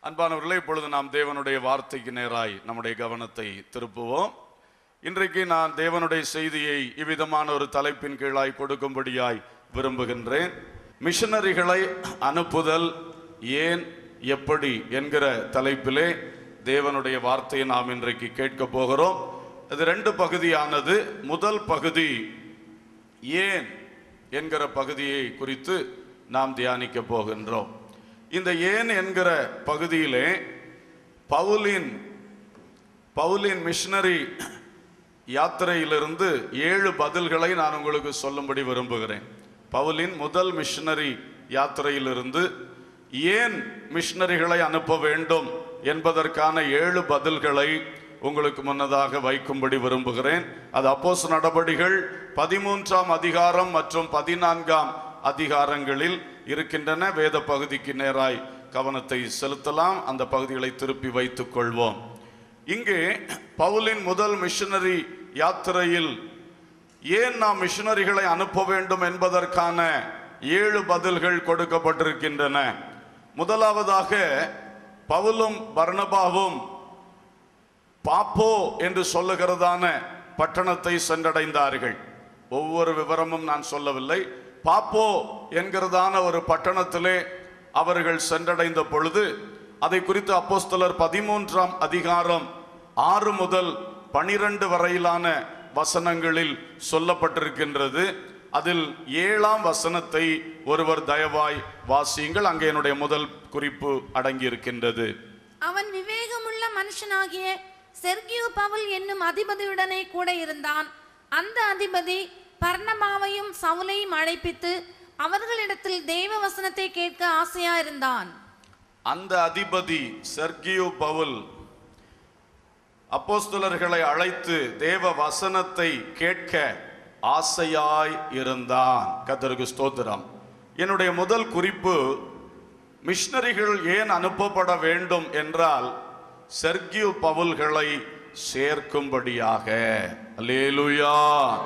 அன்பானவர்களே இப்பொழுது நாம் தேவனுடைய வார்த்தைக்கு நேராய் நம்முடைய கவனத்தை திருப்புவோம் இன்றைக்கு நான் தேவனுடைய செய்தியை இவ்விதமான ஒரு தலைப்பின் கீழாய் கொடுக்கும்படியாய் விரும்புகின்றேன் மிஷனரிகளை அனுப்புதல் ஏன் எப்படி என்கிற தலைப்பிலே தேவனுடைய வார்த்தையை நாம் இன்றைக்கு கேட்க போகிறோம் இது ரெண்டு பகுதியானது முதல் பகுதி ஏன் என்கிற பகுதியை குறித்து நாம் தியானிக்க போகின்றோம் இந்த ஏன் என்கிற பகுதியிலே பவுலின் பவுலின் மிஷனரி யாத்திரையிலிருந்து ஏழு பதில்களை நான் உங்களுக்கு சொல்லும்படி விரும்புகிறேன் பவுலின் முதல் மிஷனரி யாத்திரையிலிருந்து ஏன் மிஷனரிகளை அனுப்ப வேண்டும் என்பதற்கான ஏழு பதில்களை உங்களுக்கு முன்னதாக வைக்கும்படி விரும்புகிறேன் அது அப்போஸ் நடபடிகள் பதிமூன்றாம் அதிகாரம் மற்றும் பதினான்காம் அதிகாரங்களில் இருக்கின்றன வேத பகுதிக்கு நேராய் கவனத்தை செலுத்தலாம் அந்த பகுதிகளை திருப்பி வைத்துக் கொள்வோம் இங்கே பவுலின் முதல் மிஷனரி யாத்திரையில் ஏன் நாம் மிஷனரிகளை அனுப்ப வேண்டும் என்பதற்கான ஏழு பதில்கள் கொடுக்கப்பட்டிருக்கின்றன முதலாவதாக பவுலும் பர்னபாவும் பாப்போ என்று சொல்லுகிறதான பட்டணத்தை சென்றடைந்தார்கள் ஒவ்வொரு விவரமும் நான் சொல்லவில்லை பாப்போ என்கிறதான ஒரு பட்டணத்திலே அவர்கள் சென்றடைந்த பொழுது அதை குறித்து அப்போஸ்தலர் பதிமூன்றாம் அதிகாரம் ஆறு முதல் பனிரெண்டு வரையிலான வசனங்களில் சொல்லப்பட்டிருக்கின்றது அதில் ஏழாம் வசனத்தை ஒருவர் தயவாய் வாசியுங்கள் அங்கே என்னுடைய முதல் குறிப்பு அடங்கியிருக்கின்றது அவன் விவேகமுள்ள மனுஷனாகிய செர்கியு பவுல் என்னும் அதிபதியுடனே கூட இருந்தான் அந்த அதிபதி பர்ணபாவையும் சவுலையும் அழைப்பித்து அவர்களிடத்தில் தேவ வசனத்தை கேட்க ஆசையா இருந்தான் அந்த அதிபதி செர்கியு பவுல் அப்போஸ்தலர்களை அழைத்து தேவ வசனத்தை கேட்க ஆசையாய் இருந்தான் கத்தருக்கு ஸ்தோத்திரம் என்னுடைய முதல் குறிப்பு மிஷனரிகள் ஏன் அனுப்பப்பட வேண்டும் என்றால் செர்கியு பவுல்களை சேர்க்கும்படியாக அல்லேலூயா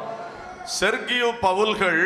செர்கியு பவுல்கள்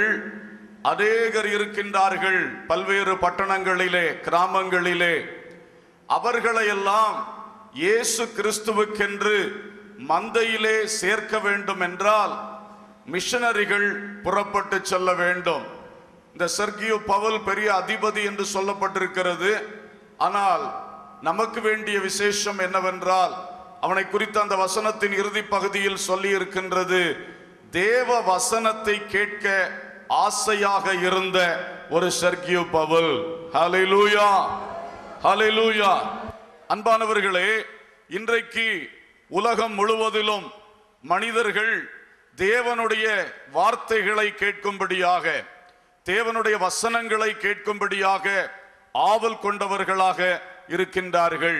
அநேகர் இருக்கின்றார்கள் பல்வேறு பட்டணங்களிலே கிராமங்களிலே அவர்களை எல்லாம் இயேசு கிறிஸ்துவுக்கென்று மந்தையிலே சேர்க்க வேண்டும் என்றால் மிஷனரிகள் புறப்பட்டு செல்ல வேண்டும் இந்த செர்கியு பவுல் பெரிய அதிபதி என்று சொல்லப்பட்டிருக்கிறது ஆனால் நமக்கு வேண்டிய விசேஷம் என்னவென்றால் அவனை குறித்த அந்த வசனத்தின் இறுதி பகுதியில் சொல்லி இருக்கின்றது தேவ வசனத்தை கேட்க ஆசையாக இருந்த ஒரு செர்கியு பவுல் ஹalleluya ஹalleluya அன்பானவர்களே இன்றைக்கு உலகம் முழுவதிலும் மனிதர்கள் தேவனுடைய வார்த்தைகளை கேட்கும்படியாக தேவனுடைய வசனங்களை கேட்கும்படியாக ஆவல் கொண்டவர்களாக இருக்கின்றார்கள்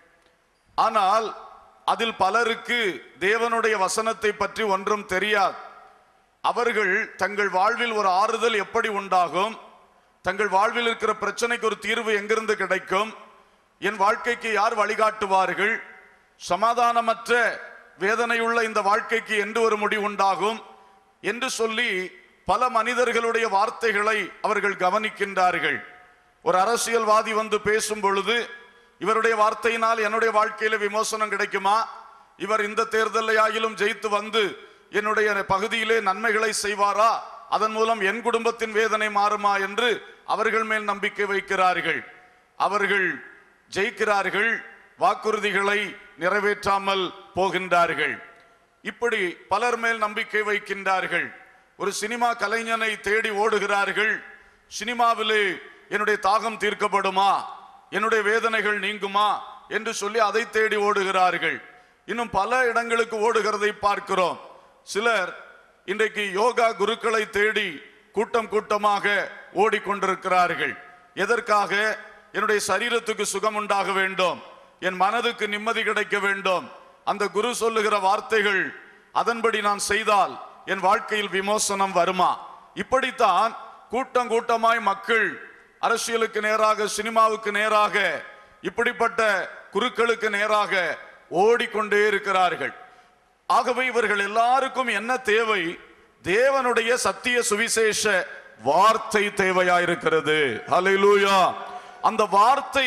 ஆனால் அதில் பலருக்கு தேவனுடைய வசனத்தை பற்றி ஒன்றும் தெரியாது அவர்கள் தங்கள் வாழ்வில் ஒரு ஆறுதல் எப்படி உண்டாகும் தங்கள் வாழ்வில் இருக்கிற பிரச்சனைக்கு ஒரு தீர்வு எங்கிருந்து கிடைக்கும் என் வாழ்க்கைக்கு யார் வழிகாட்டுவார்கள் சமாதானமற்ற வேதனையுள்ள இந்த வாழ்க்கைக்கு என்று ஒரு முடிவு உண்டாகும் என்று சொல்லி பல மனிதர்களுடைய வார்த்தைகளை அவர்கள் கவனிக்கின்றார்கள் ஒரு அரசியல்வாதி வந்து பேசும் பொழுது இவருடைய வார்த்தையினால் என்னுடைய வாழ்க்கையில விமோசனம் கிடைக்குமா இவர் இந்த தேர்தலை ஆகிலும் ஜெயித்து வந்து என்னுடைய பகுதியிலே நன்மைகளை செய்வாரா அதன் மூலம் என் குடும்பத்தின் வேதனை மாறுமா என்று அவர்கள் மேல் நம்பிக்கை வைக்கிறார்கள் அவர்கள் ஜெயிக்கிறார்கள் வாக்குறுதிகளை நிறைவேற்றாமல் போகின்றார்கள் இப்படி பலர் மேல் நம்பிக்கை வைக்கின்றார்கள் ஒரு சினிமா கலைஞனை தேடி ஓடுகிறார்கள் சினிமாவிலே என்னுடைய தாகம் தீர்க்கப்படுமா என்னுடைய வேதனைகள் நீங்குமா என்று சொல்லி அதை தேடி ஓடுகிறார்கள் இன்னும் பல இடங்களுக்கு ஓடுகிறதை பார்க்கிறோம் சிலர் இன்றைக்கு யோகா குருக்களை தேடி கூட்டம் கூட்டமாக ஓடிக்கொண்டிருக்கிறார்கள் எதற்காக என்னுடைய சரீரத்துக்கு சுகம் உண்டாக வேண்டும் என் மனதுக்கு நிம்மதி கிடைக்க வேண்டும் அந்த குரு சொல்லுகிற வார்த்தைகள் அதன்படி நான் செய்தால் என் வாழ்க்கையில் விமோசனம் வருமா இப்படித்தான் கூட்டம் கூட்டமாய் மக்கள் அரசியலுக்கு நேராக சினிமாவுக்கு நேராக இப்படிப்பட்ட குருக்களுக்கு நேராக ஓடிக்கொண்டே இருக்கிறார்கள் ஆகவே இவர்கள் எல்லாருக்கும் என்ன தேவை தேவனுடைய சத்திய சுவிசேஷ வார்த்தை தேவையாயிருக்கிறது ஹalleluya அந்த வார்த்தை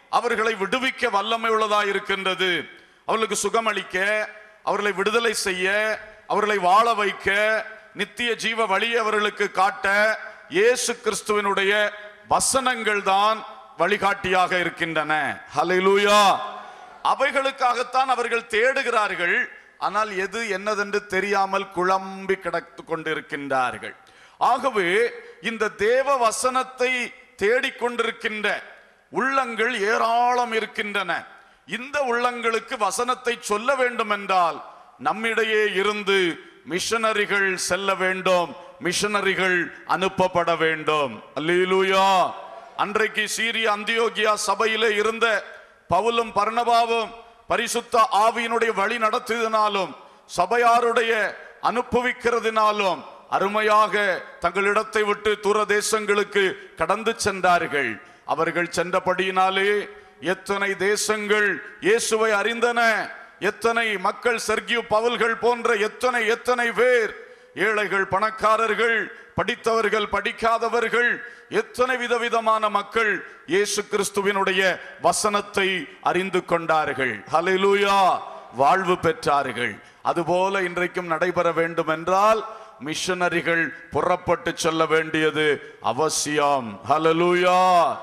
அவர்களை விடுவிக்க வல்லமை உள்ளதா இருக்கின்றது அவர்களுக்கு சுகமளிக்க அவர்களை விடுதலை செய்ய அவர்களை வாழ வைக்க நித்திய ஜீவ வழியை அவர்களுக்கு காட்ட இயேசு கிறிஸ்துவினுடைய வசனங்கள் தான் வழிகாட்டியாக இருக்கின்றன ஹalleluya அவைகளுக்காகத்தான் அவர்கள் தேடுகிறார்கள் ஆனால் எது என்னதென்று தெரியாமல் குழம்பி கிடத்து கொண்டிருக்கின்றார்கள் ஆகவே இந்த தேவ வசனத்தை தேடிக்கொண்டிருக்கின்ற உள்ளங்கள் ஏராளம் இருக்கின்றன இந்த உள்ளங்களுக்கு வசனத்தை சொல்ல வேண்டும் என்றால் நம்மிடையே இருந்து மிஷனரிகள் செல்ல வேண்டும் மிஷனரிகள் அனுப்பப்பட வேண்டும் அல்லேலூயா அன்றைக்கு சீரிய அந்தியோகியா சபையிலே இருந்த பவுலும் பர்ணபாவும் பரிசுத்த ஆவியினுடைய வழி நடத்தியதினாலும் சபையாருடைய அனுப்புவிக்கிறதினாலும் அருமையாக தங்களிடத்தை விட்டு தூர தேசங்களுக்கு கடந்து சென்றார்கள் அவர்கள் சென்றபடியினாலே எத்தனை தேசங்கள் இயேசுவை அறிந்தன எத்தனை மக்கள் செர்கியு பவுல்கள் போன்ற எத்தனை எத்தனை பேர் ஏழைகள் பணக்காரர்கள் படித்தவர்கள் படிக்காதவர்கள் எத்தனை விதவிதமான மக்கள் இயேசு கிறிஸ்துவினுடைய வசனத்தை அறிந்து கொண்டார்கள் ஹalleluya வாழ்வு பெற்றார்கள் அதுபோல இன்றைக்கும் நடைபெற வேண்டும் என்றால் மிஷனரிகள் புறப்பட்டு செல்ல வேண்டியது அவசியம் ஹalleluya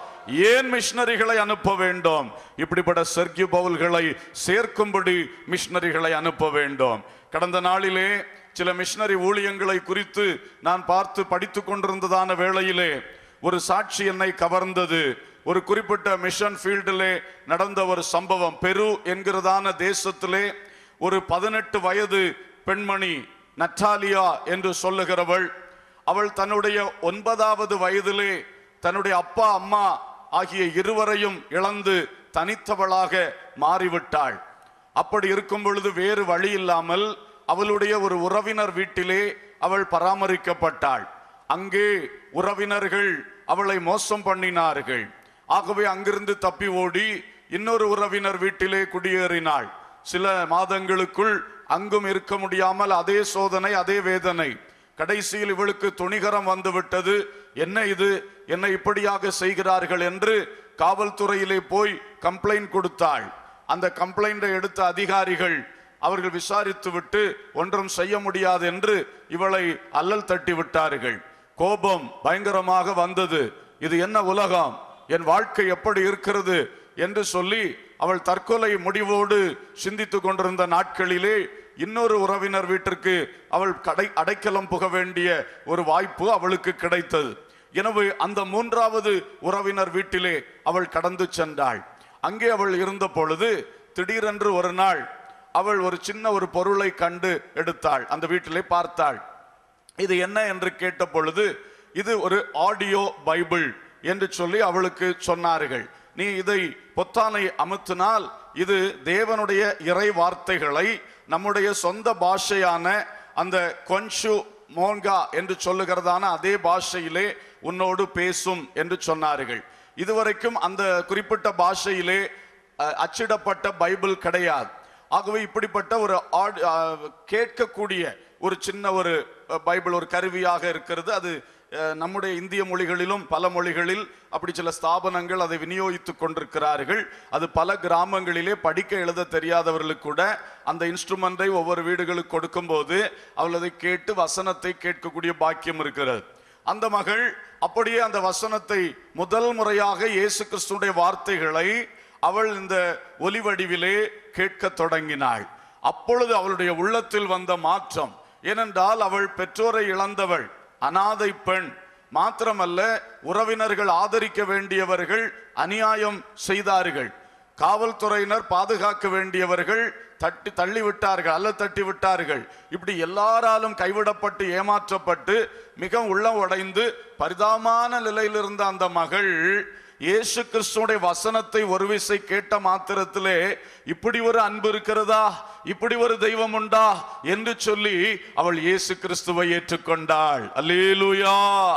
ஏன் மிஷனரிகளை அனுப்ப வேண்டும் இப்படிப்பட்ட செர்கியு பவுல்களை சேர்க்கும்படி மிஷனரிகளை அனுப்ப வேண்டும் கடந்த நாளிலே சில மிஷனரி ஊழியங்களை குறித்து நான் பார்த்து படித்துக் கொண்டிருந்ததான வேளையிலே ஒரு சாட்சி என்னை கவர்ந்தது ஒரு குறிப்பிட்ட மிஷன் ஃபீல்டிலே நடந்த ஒரு சம்பவம் பெரு என்கிறதான தேசத்திலே ஒரு பதினெட்டு வயது பெண்மணி நட்டாலியா என்று சொல்லுகிறவள் அவள் தன்னுடைய ஒன்பதாவது வயதிலே தன்னுடைய அப்பா அம்மா ஆகிய இருவரையும் இழந்து தனித்தவளாக மாறிவிட்டாள் அப்படி இருக்கும் பொழுது வேறு வழி இல்லாமல் அவளுடைய ஒரு உறவினர் வீட்டிலே அவள் பராமரிக்கப்பட்டாள் அங்கே உறவினர்கள் அவளை மோசம் பண்ணினார்கள் ஆகவே அங்கிருந்து தப்பி ஓடி இன்னொரு உறவினர் வீட்டிலே குடியேறினாள் சில மாதங்களுக்குள் அங்கும் இருக்க முடியாமல் அதே சோதனை அதே வேதனை கடைசியில் இவளுக்கு துணிகரம் வந்து விட்டது என்ன இது என்ன இப்படியாக செய்கிறார்கள் என்று காவல்துறையிலே போய் கம்ப்ளைண்ட் கொடுத்தாள் அந்த கம்ப்ளைண்டை எடுத்த அதிகாரிகள் அவர்கள் விசாரித்து விட்டு ஒன்றும் செய்ய முடியாது என்று இவளை அல்லல் தட்டி விட்டார்கள் கோபம் பயங்கரமாக வந்தது இது என்ன உலகம் என் வாழ்க்கை எப்படி இருக்கிறது என்று சொல்லி அவள் தற்கொலை முடிவோடு சிந்தித்துக் கொண்டிருந்த நாட்களிலே இன்னொரு உறவினர் வீட்டிற்கு அவள் கடை அடைக்கலம் புக வேண்டிய ஒரு வாய்ப்பு அவளுக்கு கிடைத்தது எனவே அந்த மூன்றாவது உறவினர் வீட்டிலே அவள் கடந்து சென்றாள் அங்கே அவள் இருந்த பொழுது திடீரென்று ஒரு நாள் அவள் ஒரு சின்ன ஒரு பொருளை கண்டு எடுத்தாள் அந்த வீட்டிலே பார்த்தாள் இது என்ன என்று கேட்ட பொழுது இது ஒரு ஆடியோ பைபிள் என்று சொல்லி அவளுக்கு சொன்னார்கள் நீ இதை பொத்தானை அமுத்தினால் இது தேவனுடைய இறை வார்த்தைகளை நம்முடைய சொந்த பாஷையான அந்த கொன்ஷு மோங்கா என்று சொல்லுகிறதான அதே பாஷையிலே உன்னோடு பேசும் என்று சொன்னார்கள் இதுவரைக்கும் அந்த குறிப்பிட்ட பாஷையிலே அஹ், அச்சிடப்பட்ட பைபிள் கிடையாது ஆகவே இப்படிப்பட்ட ஒரு ஆட்- அஹ், கேட்கக்கூடிய ஒரு சின்ன ஒரு அஹ், பைபிள் ஒரு கருவியாக இருக்கிறது அது அஹ், நம்முடைய இந்திய மொழிகளிலும் பல மொழிகளில் அப்படி சில ஸ்தாபனங்கள் அதை விநியோகித்துக் கொண்டிருக்கிறார்கள் அது பல கிராமங்களிலே படிக்க எழுத தெரியாதவர்களுக்கு கூட அந்த இன்ஸ்ட்ருமெண்டை ஒவ்வொரு வீடுகளுக்கு கொடுக்கும்போது அவள் அதை கேட்டு வசனத்தை கேட்கக்கூடிய பாக்கியம் இருக்கிறது அந்த மகள் அப்படியே அந்த வசனத்தை முதல் முறையாக இயேசு கிறிஸ்துடைய வார்த்தைகளை அவள் இந்த ஒலி வடிவிலே கேட்கத் தொடங்கினாள் அப்பொழுது அவளுடைய உள்ளத்தில் வந்த மாற்றம் ஏனென்றால் அவள் பெற்றோரை இழந்தவள் அனாதை பெண் மாத்திரமல்ல உறவினர்கள் ஆதரிக்க வேண்டியவர்கள் அநியாயம் செய்தார்கள் காவல்துறையினர் பாதுகாக்க வேண்டியவர்கள் தட்டி தள்ளி விட்டார்கள் அல்ல தட்டி விட்டார்கள் இப்படி எல்லாராலும் கைவிடப்பட்டு ஏமாற்றப்பட்டு மிக உள்ளம் உடைந்து பரிதாபமான நிலையில் இருந்த அந்த மகள் இயேசு கிறிஸ்துடைய வசனத்தை ஒரு விசை கேட்ட மாத்திரத்திலே இப்படி ஒரு அன்பு இருக்கிறதா இப்படி ஒரு தெய்வம் உண்டா என்று சொல்லி அவள் இயேசு கிறிஸ்துவை ஏற்றுக்கொண்டாள் அல்லேலூயா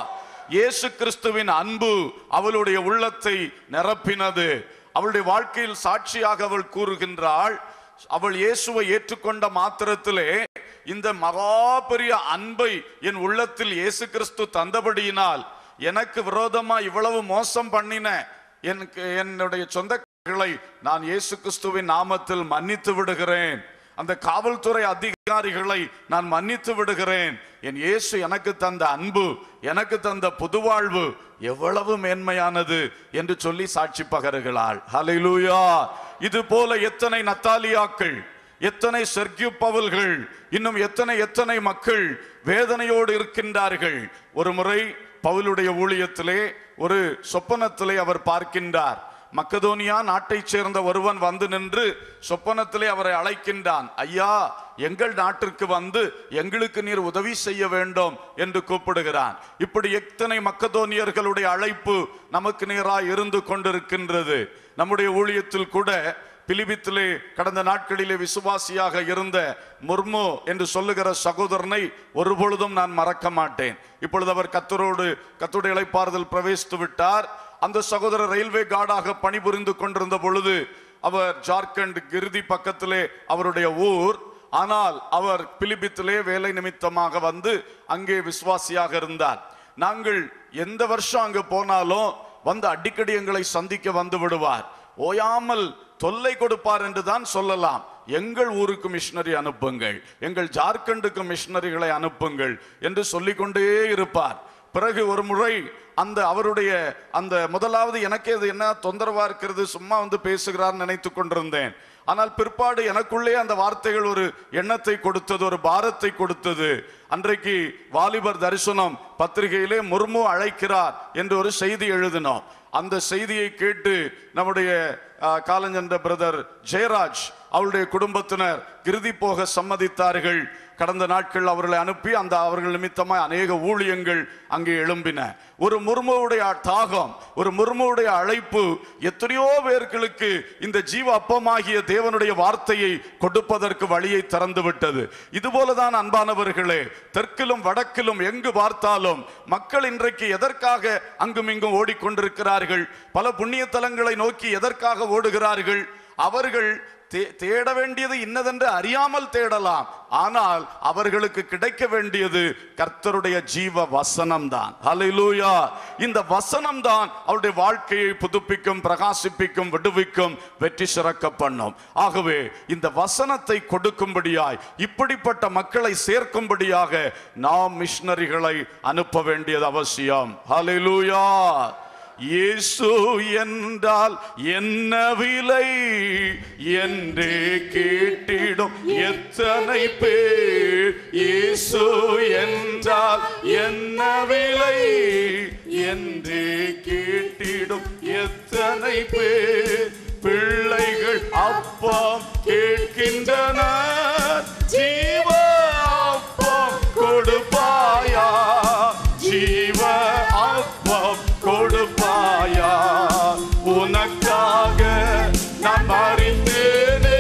இயேசு கிறிஸ்துவின் அன்பு அவளுடைய உள்ளத்தை நிரப்பினது அவளுடைய வாழ்க்கையில் சாட்சியாக அவள் கூறுகின்றாள் அவள் இயேசுவை ஏற்றுக்கொண்ட மாத்திரத்திலே இந்த மகா பெரிய அன்பை என் உள்ளத்தில் இயேசு கிறிஸ்து தந்தபடியினால் எனக்கு விரோதமா இவ்வளவு மோசம் பண்ணின எனக்கு என்னுடைய சொந்த களை நான் இயேசு கிறிஸ்துவின் நாமத்தில் மன்னித்து விடுகிறேன் அந்த காவல்துறை அதிகாரிகளை நான் மன்னித்து விடுகிறேன் என் இயேசு எனக்கு தந்த அன்பு எனக்கு தந்த புதுவாழ்வு எவ்வளவு மேன்மையானது என்று சொல்லி சாட்சி பகருகிறாள் ஹalleluya இது போல எத்தனை நத்தாலியாக்கள் எத்தனை செர்கியூ பவுல்கள் இன்னும் எத்தனை எத்தனை மக்கள் வேதனையோடு இருக்கின்றார்கள் ஒரு முறை பவுலுடைய ஊழியத்திலே ஒரு சொப்பனத்திலே அவர் பார்க்கின்றார் மக்கதோனியா நாட்டைச் சேர்ந்த ஒருவன் வந்து நின்று சொப்பனத்திலே அவரை அழைக்கின்றான் ஐயா எங்கள் நாட்டிற்கு வந்து எங்களுக்கு நீர் உதவி செய்ய வேண்டும் என்று கூப்பிடுகிறான் இப்படி எத்தனை மக்கதோனியர்களுடைய அழைப்பு நமக்கு நேராய் இருந்து கொண்டிருக்கின்றது நம்முடைய ஊழியத்தில் கூட பிலிபித்திலே கடந்த நாட்களிலே விசுவாசியாக இருந்த முர்மு என்று சொல்லுகிற சகோதரனை ஒருபொழுதும் நான் மறக்க மாட்டேன் இப்பொழுது அவர் கத்தரோடு கத்துடைய இளைப்பாறுதல் பிரவேசித்து விட்டார் அந்த சகோதரர் ரயில்வே கார்டாக பணிபுரிந்து கொண்டிருந்த பொழுது அவர் ஜார்க்கண்ட் கிருதி பக்கத்திலே அவருடைய ஊர் ஆனால் அவர் பிலிபித்திலே வேலை நிமித்தமாக வந்து அங்கே விசுவாசியாக இருந்தார் நாங்கள் எந்த வருஷம் அங்கு போனாலும் வந்து அடிக்கடி எங்களை சந்திக்க வந்து விடுவார் ஓயாமல் தொல்லை கொடுப்பார் என்று தான் சொல்லலாம் எங்கள் ஊருக்கு மிஷினரி அனுப்புங்கள் எங்கள் ஜார்க்கண்டுக்கு மிஷினரிகளை அனுப்புங்கள் என்று சொல்லிக்கொண்டே இருப்பார் பிறகு ஒரு முறை அந்த அவருடைய அந்த முதலாவது எனக்கே அது என்ன தொந்தரவா இருக்கிறது சும்மா வந்து பேசுகிறார் நினைத்து கொண்டிருந்தேன் ஆனால் பிற்பாடு எனக்குள்ளே அந்த வார்த்தைகள் ஒரு எண்ணத்தை கொடுத்தது ஒரு பாரத்தை கொடுத்தது அன்றைக்கு வாலிபர் தரிசனம் பத்திரிகையிலே முர்மு அழைக்கிறார் என்று ஒரு செய்தி எழுதினோம் அந்த செய்தியை கேட்டு நம்முடைய அஹ், காலஞ்சென்ற பிரதர் ஜெயராஜ் அவருடைய குடும்பத்தினர் கிருதி போக சம்மதித்தார்கள் கடந்த நாட்கள் அவர்களை அனுப்பி அந்த அவர்கள் நிமித்தமாய் அநேக ஊழியங்கள் அங்கே எழும்பின ஒரு முர்முவுடைய தாகம் ஒரு முர்முவுடைய அழைப்பு எத்தனையோ பேர்களுக்கு இந்த ஜீவ அப்பமாகிய தேவனுடைய வார்த்தையை கொடுப்பதற்கு வழியை திறந்து விட்டது இதுபோலதான் அன்பானவர்களே தெற்கிலும் வடக்கிலும் எங்கு பார்த்தாலும் மக்கள் இன்றைக்கு எதற்காக அங்கும் இங்கும் ஓடிக்கொண்டிருக்கிறார்கள் பல புண்ணிய தலங்களை நோக்கி எதற்காக ஓடுகிறார்கள் அவர்கள் தே- தேட வேண்டியது இன்னதென்று அறியாமல் தேடலாம் ஆனால் அவர்களுக்கு கிடைக்க வேண்டியது கர்த்தருடைய ஜீவ வசனம் தான் ஹalleluya இந்த வசனம் தான் அவருடைய வாழ்க்கையை புதுப்பிக்கும் பிரகாசிப்பிக்கும் விடுவிக்கும் வெற்றி சிறக்க பண்ணும் ஆகவே இந்த வசனத்தை கொடுக்கும்படியாய் இப்படிப்பட்ட மக்களை சேர்க்கும்படியாக நாம் மிஷனரிகளை அனுப்ப வேண்டியது அவசியம் ஹalleluya இயேசு என்றால் என்ன விலை என்றே கேட்டிடும் எத்தனை பேர் இயேசு என்றால் என்ன விலை என்றே கேட்டிடும் எத்தனை பேர் பிள்ளைகள் அப்பம் கேட்கின்றனர் ஜீவ அப்பம் கொடுப்பாயா ஜீவ அப்பம் கொடுப்பாயா உனக்காக நான் மறித்தேனே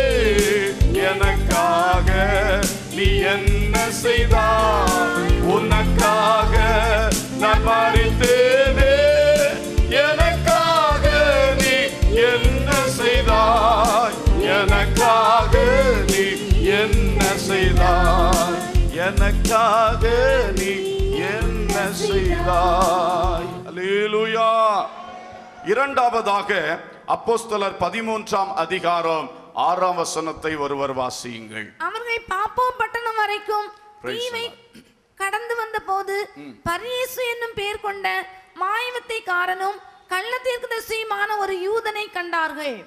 எனக்காக நீ என்ன செய்தாய் உனக்காக நான் மறித்தேனே எனக்காக நீ என்ன செய்தாய் எனக்காக நீ என்ன செய்தாய் எனக்காக நீ என்ன செய்தாய் அல்லேலூயா இரண்டாவதாக அப்போஸ்தலர் பதிமூன்றாம் அதிகாரம் ஆறாம் வசனத்தை ஒருவர் வாசியுங்கள் அவர்கள் பாப்போம் பட்டணம் வரைக்கும் Praise தீவை கடந்து வந்த போது பரியேசு என்னும் பேர் கொண்ட மாயவத்தைக்காரனும் கள்ள தீர்க்கதரிசியுமான ஒரு யூதனை கண்டார்கள்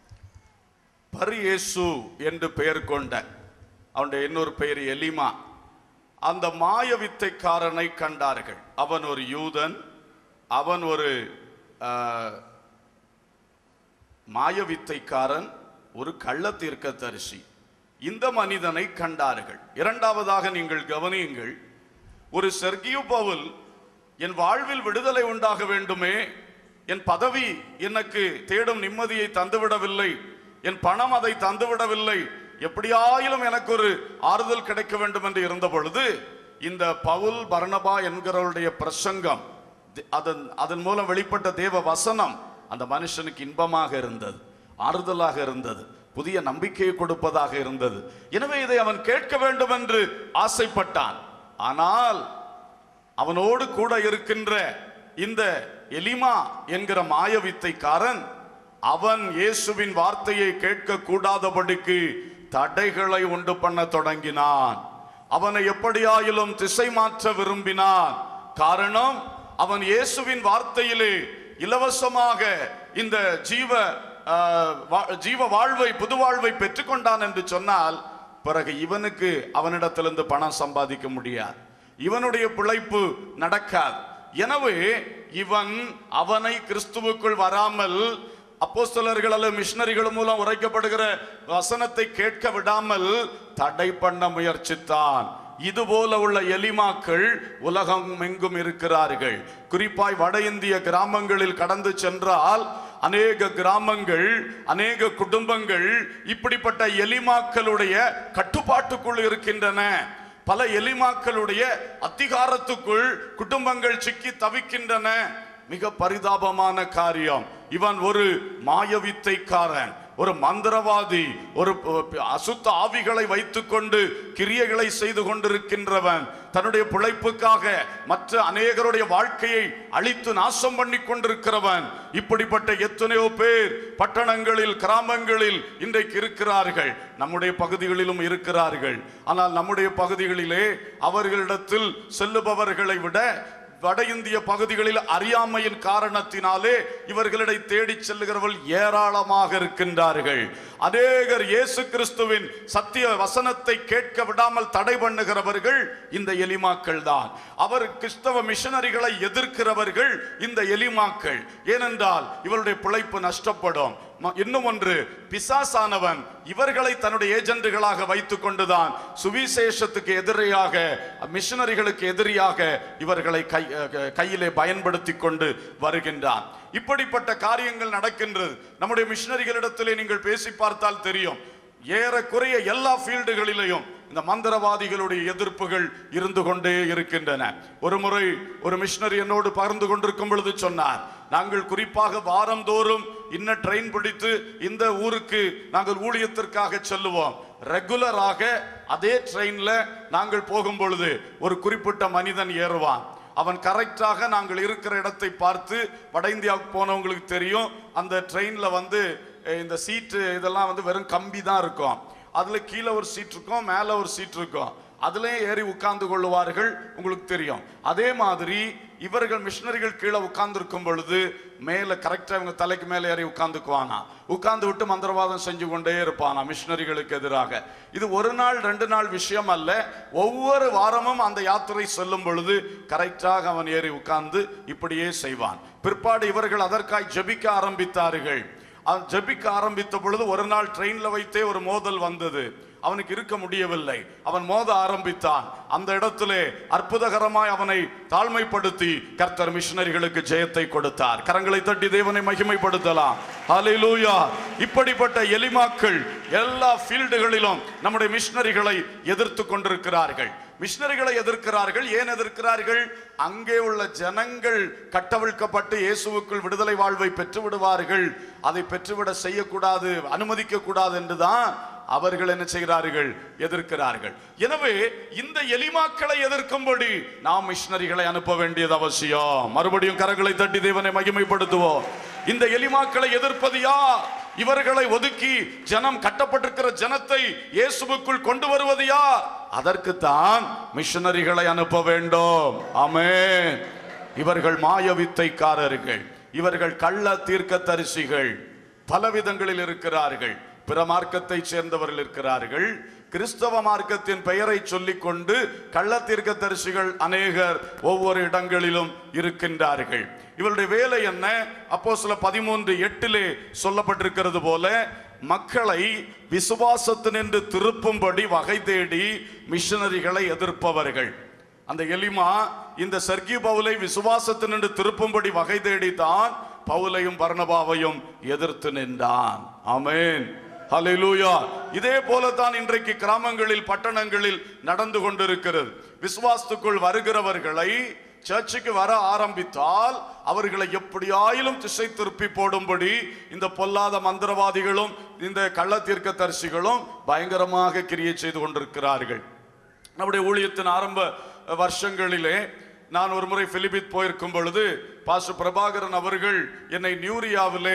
பரியேசு என்று பெயர் கொண்ட அவனுடைய இன்னொரு பெயர் எலிமா அந்த மாய வித்தைக்காரனை கண்டார்கள் அவன் ஒரு யூதன் அவன் ஒரு ஆஹ், மாய வித்தைக்காரன் ஒரு கள்ள தீர்க்கதரிசி இந்த மனிதனை கண்டார்கள் இரண்டாவதாக நீங்கள் கவனியுங்கள் ஒரு செர்கியு பவுல் என் வாழ்வில் விடுதலை உண்டாக வேண்டுமே என் பதவி எனக்கு தேடும் நிம்மதியை தந்துவிடவில்லை என் பணம் அதை தந்துவிடவில்லை எப்படியாயிலும் எனக்கு ஒரு ஆறுதல் கிடைக்க வேண்டும் என்று இருந்த பொழுது இந்த பவுல் பர்னபா என்கிறவருடைய பிரசங்கம் தி- அதன் அதன் மூலம் வெளிப்பட்ட தேவ வசனம் அந்த மனுஷனுக்கு இன்பமாக இருந்தது ஆறுதலாக இருந்தது புதிய நம்பிக்கையை கொடுப்பதாக இருந்தது எனவே இதை அவன் கேட்க வேண்டும் என்று ஆசைப்பட்டான் ஆனால் அவனோடு கூட இருக்கின்ற இந்த எலிமா என்கிற மாய வித்தைக்காரன் அவன் இயேசுவின் வார்த்தையை கேட்க கூடாதபடிக்கு தடைகளை உண்டு பண்ண தொடங்கினான் அவனை எப்படியாயிலும் திசை மாற்ற விரும்பினான் காரணம் அவன் இயேசுவின் வார்த்தையிலே இலவசமாக இந்த ஜீவ ஆஹ், வா- ஜீவ வாழ்வை புது வாழ்வை பெற்றுக்கொண்டான் என்று சொன்னால் பிறகு இவனுக்கு அவனிடத்திலிருந்து பணம் சம்பாதிக்க முடியாது இவனுடைய பிழைப்பு நடக்காது எனவே இவன் அவனை கிறிஸ்துவுக்குள் வராமல் அப்போஸ்தலர்கள் அல்லது மிஷனரிகள் மூலம் உரைக்கப்படுகிற வசனத்தை கேட்க விடாமல் தடை பண்ண முயற்சித்தான் இது போல உள்ள எலிமாக்கள் உலகம் எங்கும் இருக்கிறார்கள் குறிப்பாய் வட இந்திய கிராமங்களில் கடந்து சென்றால் அநேக கிராமங்கள் அநேக குடும்பங்கள் இப்படிப்பட்ட எலிமாக்களுடைய கட்டுப்பாட்டுக்குள் இருக்கின்றன பல எலிமாக்களுடைய அதிகாரத்துக்குள் குடும்பங்கள் சிக்கி தவிக்கின்றன மிக பரிதாபமான காரியம் இவன் ஒரு மாயவித்தைக்காரன் ஒரு மந்திரவாதி ஒரு ப- அசுத்த ஆவிகளை வைத்துக்கொண்டு கிரியைகளை செய்து கொண்டிருக்கின்றவன் தன்னுடைய பிழைப்புக்காக மற்ற அநேகருடைய வாழ்க்கையை அழித்து நாசம் பண்ணி கொண்டிருக்கிறவன் இப்படிப்பட்ட எத்தனையோ பேர் பட்டணங்களில் கிராமங்களில் இன்றைக்கு இருக்கிறார்கள் நம்முடைய பகுதிகளிலும் இருக்கிறார்கள் ஆனால் நம்முடைய பகுதிகளிலே அவர்களிடத்தில் செல்லுபவர்களை விட வட இந்திய பகுதிகளில் அறியாமையின் காரணத்தினாலே இவர்களை தேடி செல்லுகிறவர்கள் ஏராளமாக இருக்கின்றார்கள் அநேகர் இயேசு கிறிஸ்துவின் சத்திய வசனத்தை கேட்க விடாமல் தடை பண்ணுகிறவர்கள் இந்த எலிமாக்கள் தான் அவர் கிறிஸ்தவ மிஷனரிகளை எதிர்க்கிறவர்கள் இந்த எலிமாக்கள் ஏனென்றால் இவருடைய பிழைப்பு நஷ்டப்படும் ம- இன்னும் ஒன்று பிசாசானவன் இவர்களை தன்னுடைய ஏஜென்ட்டுகளாக வைத்துக் கொண்டுதான் சுவிசேஷத்துக்கு எதிரியாக மிஷனரிகளுக்கு எதிரியாக இவர்களை கை அஹ் கையிலே பயன்படுத்தி கொண்டு வருகின்றான் இப்படிப்பட்ட காரியங்கள் நடக்கின்றது நம்முடைய மிஷனரிகளிடத்திலே நீங்கள் பேசி பார்த்தால் தெரியும் ஏறக்குறைய எல்லா ஃபீல்டுகளிலேயும் இந்த மந்திரவாதிகளுடைய எதிர்ப்புகள் இருந்து கொண்டே இருக்கின்றன ஒரு முறை ஒரு மிஷனரி என்னோடு பகிர்ந்து கொண்டிருக்கும் பொழுது சொன்னார் நாங்கள் குறிப்பாக வாரந்தோறும் இன்ன ட்ரெயின் பிடித்து இந்த ஊருக்கு நாங்கள் ஊழியத்திற்காக செல்லுவோம் ரெகுலராக அதே ட்ரெயின்ல நாங்கள் போகும் பொழுது ஒரு குறிப்பிட்ட மனிதன் ஏறுவான் அவன் கரெக்டாக நாங்கள் இருக்கிற இடத்தை பார்த்து வட இந்தியாவுக்கு போனவங்களுக்கு தெரியும் அந்த ட்ரெயின்ல வந்து அஹ், இந்த சீட்டு இதெல்லாம் வந்து வெறும் கம்பி தான் இருக்கும் அதுல கீழே ஒரு சீட் இருக்கும் மேல ஒரு சீட் இருக்கும் அதிலே ஏறி உட்கார்ந்து கொள்ளுவார்கள் உங்களுக்கு தெரியும் அதே மாதிரி இவர்கள் மிஷனரிகள் கீழே உட்கார்ந்து பொழுது மேல கரெக்டா இவங்க தலைக்கு மேல ஏறி உட்கார்ந்துக்குவானா உட்கார்ந்து விட்டு மந்திரவாதம் செஞ்சு கொண்டே இருப்பானா மிஷனரிகளுக்கு எதிராக இது ஒரு நாள் ரெண்டு நாள் விஷயம் அல்ல ஒவ்வொரு வாரமும் அந்த யாத்திரை செல்லும் பொழுது கரெக்டாக அவன் ஏறி உட்கார்ந்து இப்படியே செய்வான் பிற்பாடு இவர்கள் அதற்காய் ஜெபிக்க ஆரம்பித்தார்கள் அவன் ஜெபிக்க ஆரம்பித்த பொழுது ஒரு நாள் ட்ரெயின்ல வைத்தே ஒரு மோதல் வந்தது அவனுக்கு இருக்க முடியவில்லை அவன் மோத ஆரம்பித்தான் அந்த இடத்திலே அற்புதகரமாய் அவனை தாழ்மைப்படுத்தி கர்த்தர் மிஷனரிகளுக்கு ஜெயத்தை கொடுத்தார் கரங்களை தட்டி தேவனை மகிமைப்படுத்தலாம் ஹalleluya இப்படிப்பட்ட எலிமாக்கள் எல்லா ஃபீல்டுகளிலும் நம்முடைய மிஷனரிகளை எதிர்த்து கொண்டிருக்கிறார்கள் மிஷனரிகளை எதிர்க்கிறார்கள் ஏன் எதிர்க்கிறார்கள் அங்கே உள்ள ஜனங்கள் கட்டவிழ்க்கப்பட்டு இயேசுவுக்குள் விடுதலை வாழ்வை பெற்று விடுவார்கள் அதை பெற்றுவிட செய்யக்கூடாது அனுமதிக்க கூடாது என்றுதான் அவர்கள் என்ன செய்கிறார்கள் எதிர்க்கிறார்கள் எனவே இந்த எலிமாக்களை எதிர்க்கும்படி நாம் மிஷனரிகளை அனுப்ப வேண்டியது அவசியம் மறுபடியும் கரங்களை தட்டி தேவனை மகிமைப்படுத்துவோம் இந்த எலிமாக்களை எதிர்ப்பது யார் இவர்களை ஒதுக்கி ஜனம் கட்டப்பட்டிருக்கிற ஜனத்தை இயேசுவுக்குள் கொண்டு வருவது யார் அதற்குத்தான் மிஷனரிகளை அனுப்ப வேண்டும் ஆமென் இவர்கள் மாய வித்தைக்காரர்கள் இவர்கள் கள்ள தீர்க்கதரிசிகள் பல விதங்களில் இருக்கிறார்கள் பிற மார்க்கத்தை சேர்ந்தவர்கள் இருக்கிறார்கள் கிறிஸ்தவ மார்க்கத்தின் பெயரை சொல்லிக்கொண்டு கள்ள தீர்க்கதரிசிகள் அநேகர் ஒவ்வொரு இடங்களிலும் இருக்கின்றார்கள் இவருடைய வேலை என்ன அப்போ சில பதிமூன்று எட்டிலே சொல்லப்பட்டிருக்கிறது போல மக்களை விசுவாசத்தினின்று திருப்பும்படி வகை தேடி மிஷனரிகளை எதிர்ப்பவர்கள் அந்த எலிமா இந்த சர்க்கி பவுலை விசுவாசத்தினின்று திருப்பும்படி வகை தேடித்தான் பவுலையும் பர்ணபாவையும் எதிர்த்து நின்றான் ஆமென் ஹalleluya இதே போலத்தான் இன்றைக்கு கிராமங்களில் பட்டணங்களில் நடந்து கொண்டிருக்கிறது விசுவாசத்துக்குள் வருகிறவர்களை சர்ச்சுக்கு வர ஆரம்பித்தால் அவர்களை எப்படியாயிலும் திசை திருப்பி போடும்படி இந்த பொல்லாத மந்திரவாதிகளும் இந்த கள்ள தீர்க்கதரிசிகளும் பயங்கரமாக கிரியை செய்து கொண்டிருக்கிறார்கள் நம்முடைய ஊழியத்தின் ஆரம்ப வருஷங்களிலே நான் ஒரு முறை பிலிபித் போயிருக்கும் பொழுது பாஸ்டர் பிரபாகரன் அவர்கள் என்னை நியூரியாவிலே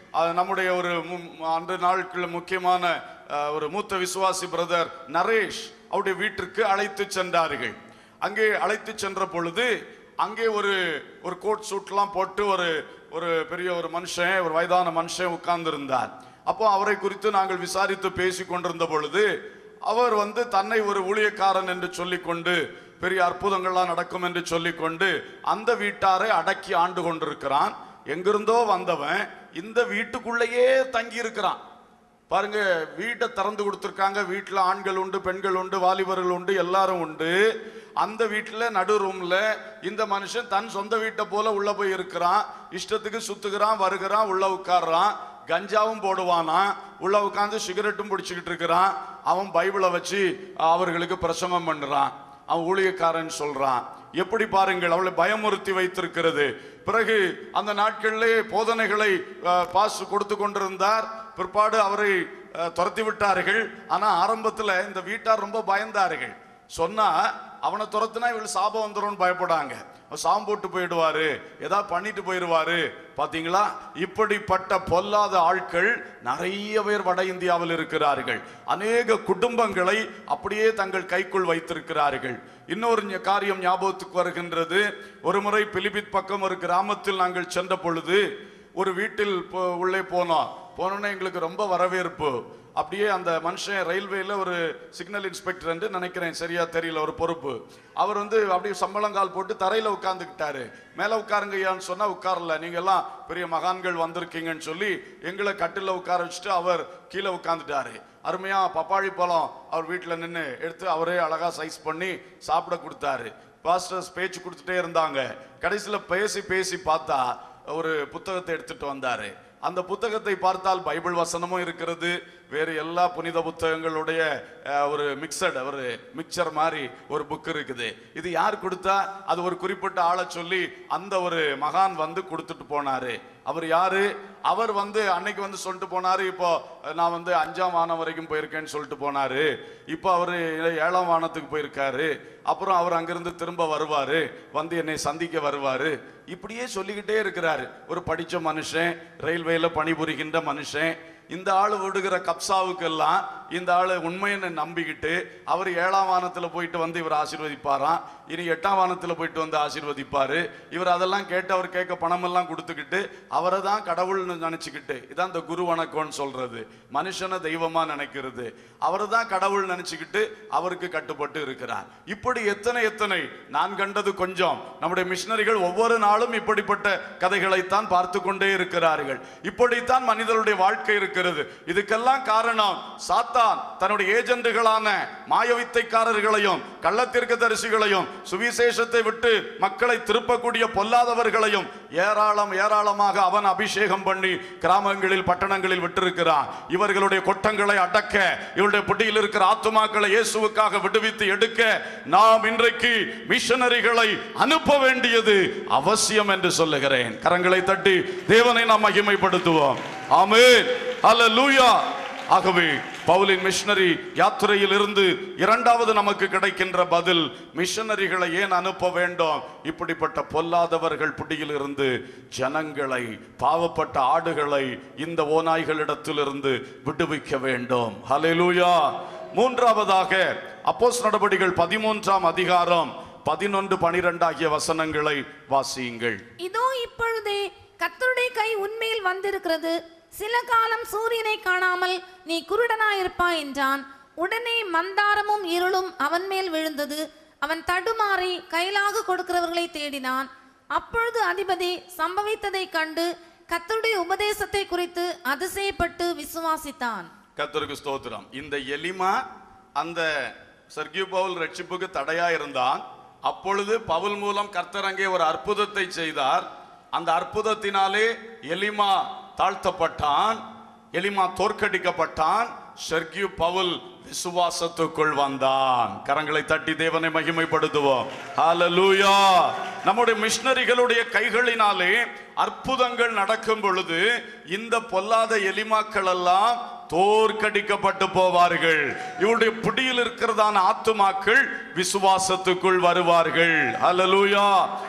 அது நம்முடைய ஒரு மு- அன்று நாட்கள் முக்கியமான அஹ், ஒரு மூத்த விசுவாசி பிரதர் நரேஷ் அவருடைய வீட்டிற்கு அழைத்து சென்றார்கள் அங்கே அழைத்து சென்ற பொழுது அங்கே ஒரு ஒரு கோட் சூட்லாம் போட்டு ஒரு ஒரு பெரிய ஒரு மனுஷன் ஒரு வயதான மனுஷன் உட்கார்ந்திருந்தார் அப்போ அவரை குறித்து நாங்கள் விசாரித்து பேசி கொண்டிருந்த பொழுது அவர் வந்து தன்னை ஒரு ஊழியக்காரன் என்று சொல்லிக்கொண்டு பெரிய அற்புதங்கள்லாம் நடக்கும் என்று சொல்லிக்கொண்டு அந்த வீட்டாரை அடக்கி ஆண்டு கொண்டிருக்கிறான் எங்கிருந்தோ வந்தவன் இந்த வீட்டுக்குள்ளேயே தங்கி இருக்கிறான் பாருங்க வீட்டை திறந்து கொடுத்துருக்காங்க வீட்டில் ஆண்கள் உண்டு பெண்கள் உண்டு வாலிபர்கள் உண்டு எல்லாரும் உண்டு அந்த வீட்டில் நடு ரூம்ல இந்த மனுஷன் தன் சொந்த வீட்டை போல உள்ள போய் இருக்கிறான் இஷ்டத்துக்கு சுத்துகிறான் வருகிறான் உள்ள உட்கார்றான் கஞ்சாவும் போடுவானா உள்ள உட்காந்து சிகரெட்டும் பிடிச்சிக்கிட்டு இருக்கிறான் அவன் பைபிளை வச்சு அவர்களுக்கு பிரசங்கம் பண்றான் அவன் ஊழியக்காரன் சொல்றான் எப்படி பாருங்கள் அவளை பயமுறுத்தி வைத்திருக்கிறது பிறகு அந்த நாட்களிலே போதனைகளை அஹ், பாஸ் கொடுத்து கொண்டிருந்தார் பிற்பாடு அவரை அஹ், துரத்தி விட்டார்கள் ஆனா ஆரம்பத்துல இந்த வீட்டார் ரொம்ப பயந்தார்கள் சொன்னா அவனை துரத்துனா இவள் சாபம் வந்துரும்னு பயப்படாங்க அவன் சாபம் போட்டு போயிடுவாரு ஏதாவது பண்ணிட்டு போயிடுவாரு பாத்தீங்களா இப்படிப்பட்ட பொல்லாத ஆட்கள் நிறைய பேர் வட இந்தியாவில் இருக்கிறார்கள் அநேக குடும்பங்களை அப்படியே தங்கள் கைக்குள் வைத்திருக்கிறார்கள் இன்னொரு ஞ- காரியம் ஞாபகத்துக்கு வருகின்றது ஒரு முறை பிலிபித் பக்கம் ஒரு கிராமத்தில் நாங்கள் சென்ற பொழுது ஒரு வீட்டில் போ- உள்ளே போனோம் போனோன்னே எங்களுக்கு ரொம்ப வரவேற்பு அப்படியே அந்த மனுஷன் ரயில்வேல ஒரு சிக்னல் இன்ஸ்பெக்டர் என்று நினைக்கிறேன் சரியா தெரியல ஒரு பொறுப்பு அவர் வந்து அப்படியே சம்பளங்கால் போட்டு தரையில உட்கார்ந்துக்கிட்டாரு மேல உட்காருங்கய்யான்னு சொன்னா உட்காரல நீங்க எல்லாம் பெரிய மகான்கள் வந்திருக்கீங்கன்னு சொல்லி எங்களை கட்டில உட்கார வச்சுட்டு அவர் கீழே உட்கார்ந்துட்டாரு அருமையா பப்பாளி பழம் அவர் வீட்டுல நின்று எடுத்து அவரே அழகா சைஸ் பண்ணி சாப்பிட கொடுத்தாரு பாஸ்டர்ஸ் பேச்சு கொடுத்துட்டே இருந்தாங்க கடைசியில பேசி பேசி பார்த்தா ஒரு புத்தகத்தை எடுத்துட்டு வந்தாரு அந்த புத்தகத்தை பார்த்தால் பைபிள் வசனமும் இருக்கிறது வேறு எல்லா புனித புத்தகங்களுடைய அஹ், ஒரு மிக்சட் ஒரு மிக்சர் மாதிரி ஒரு புக் இருக்குது இது யார் கொடுத்தா அது ஒரு குறிப்பிட்ட ஆளை சொல்லி அந்த ஒரு மகான் வந்து கொடுத்துட்டு போனாரு அவர் யாரு அவர் வந்து அன்னைக்கு வந்து சொல்லிட்டு போனாரு இப்போ அஹ், நான் வந்து அஞ்சாம் வானம் வரைக்கும் போயிருக்கேன்னு சொல்லிட்டு போனாரு இப்போ அவரு ஏழாம் வானத்துக்கு போயிருக்காரு அப்புறம் அவர் அங்கிருந்து திரும்ப வருவாரு வந்து என்னை சந்திக்க வருவாரு இப்படியே சொல்லிக்கிட்டே இருக்கிறாரு ஒரு படிச்ச மனுஷன் ரயில்வேல பணிபுரிகின்ற மனுஷன் இந்த ஆளு விடுகிற கப்சாவுக்கெல்லாம் இந்த ஆளு உண்மையை நம்பிக்கிட்டு அவர் ஏழாம் வானத்துல போயிட்டு வந்து இவர் ஆசீர்வதிப்பாராம் இனி எட்டாம் வானத்துல போயிட்டு வந்து ஆசீர்வதிப்பாரு இவர் அதெல்லாம் கேட்டு அவர் கேட்க பணம் எல்லாம் கொடுத்துக்கிட்டு அவரை தான் கடவுள்னு நினைச்சுக்கிட்டு இதான் இந்த குரு வணக்கம்னு சொல்றது மனுஷனை தெய்வமா நினைக்கிறது அவரை தான் கடவுள் நினைச்சுக்கிட்டு அவருக்கு கட்டுப்பட்டு இருக்கிறார் இப்படி எத்தனை எத்தனை நான் கண்டது கொஞ்சம் நம்முடைய மிஷினரிகள் ஒவ்வொரு நாளும் இப்படிப்பட்ட கதைகளைத்தான் பார்த்து கொண்டே இருக்கிறார்கள் இப்படித்தான் மனிதனுடைய வாழ்க்கை இருக்கிறது இதுக்கெல்லாம் காரணம் சாத்தான் தன்னுடைய ஏஜென்ட்டுகளான மாயவித்தைக்காரர்களையும் கள்ளத்திற்கு தரிசிகளையும் சுவிசேஷத்தை விட்டு மக்களை திருப்பக்கூடிய பொல்லாதவர்களையும் ஏராளம் ஏராளமாக அவன் அபிஷேகம் பண்ணி கிராமங்களில் பட்டணங்களில் விட்டிருக்கிறான் இவர்களுடைய கொட்டங்களை அடக்க இவருடைய பிடியில் இருக்கிற ஆத்துமாக்களை இயேசுவுக்காக விடுவித்து எடுக்க நாம் இன்றைக்கு மிஷனரிகளை அனுப்ப வேண்டியது அவசியம் என்று சொல்லுகிறேன் கரங்களை தட்டி தேவனை நாம் மகிமைப்படுத்துவோம் ஆமென் அல்லேலூயா ஆகவே பவுலின் மிஷனரி யாத்திரையில் இருந்து இரண்டாவது நமக்கு கிடைக்கின்ற பதில் மிஷனரிகளை ஏன் அனுப்ப வேண்டும் இப்படிப்பட்ட பொல்லாதவர்கள் பிடியில் இருந்து ஜனங்களை பாவப்பட்ட ஆடுகளை இந்த ஓநாய்களிடத்திலிருந்து விடுவிக்க வேண்டும் ஹalleluya மூன்றாவதாக அப்போஸ் நடபடிகள் பதிமூன்றாம் அதிகாரம் பதினொன்று பனிரெண்டு ஆகிய வசனங்களை வாசியுங்கள் இதோ இப்பொழுதே கர்த்தருடைய கை உன்மேல் வந்திருக்கிறது சில காலம் சூரியனை காணாமல் நீ குருடனாயிருப்பாய் என்றான் உடனே மந்தாரமும் இருளும் அவன் மேல் விழுந்தது அவன் தடுமாறி கைலாக கொடுக்கிறவர்களை தேடினான் அப்பொழுது அதிபதி சம்பவித்ததை கண்டு கர்த்தருடைய உபதேசத்தை குறித்து அதிசயப்பட்டு விசுவாசித்தான் கர்த்தருக்கு ஸ்தோத்திரம் இந்த எலிமா அந்த சர்கியூ பவுல் ரட்சிப்புக்கு தடையா இருந்தான் அப்பொழுது பவுல் மூலம் கர்த்தர் அங்கே ஒரு அற்புதத்தை செய்தார் அந்த அற்புதத்தினாலே எலிமா தாழ்த்தப்பட்டான் எலிமா தோற்கடிக்கப்பட்டான் சர்கியூ பவுல் விசுவாசத்துக்குள் வந்தான் கரங்களை தட்டி தேவனை மகிமைப்படுத்துவோம் ஹalleluya நம்முடைய மிஷனரிகளுடைய கைகளினாலே அற்புதங்கள் நடக்கும் பொழுது இந்த பொல்லாத எலிமாக்கள் எல்லாம் தோற்கடிக்கப்பட்டு போவார்கள் இவருடைய பிடியில் இருக்கிறதான ஆத்துமாக்கள் விசுவாசத்துக்குள் வருவார்கள் ஹalleluya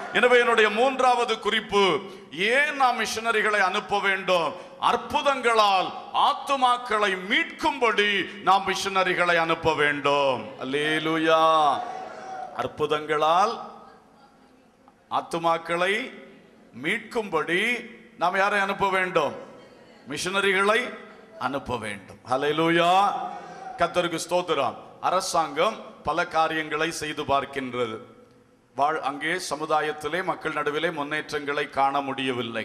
எனவே என்னுடைய மூன்றாவது குறிப்பு ஏன் நாம் மிஷனரிகளை அனுப்ப வேண்டும் அற்புதங்களால் ஆத்துமாக்களை மீட்கும்படி நாம் மிஷனரிகளை அனுப்ப வேண்டும் அல்லேலூயா அற்புதங்களால் ஆத்துமாக்களை மீட்கும்படி நாம் யாரை அனுப்ப வேண்டும் மிஷனரிகளை அனுப்ப வேண்டும் ஹalleluya கர்த்தருக்கு ஸ்தோத்திரம் அரசாங்கம் பல காரியங்களை செய்து பார்க்கின்றது வாழ் அங்கே சமுதாயத்திலே மக்கள் நடுவிலே முன்னேற்றங்களை காண முடியவில்லை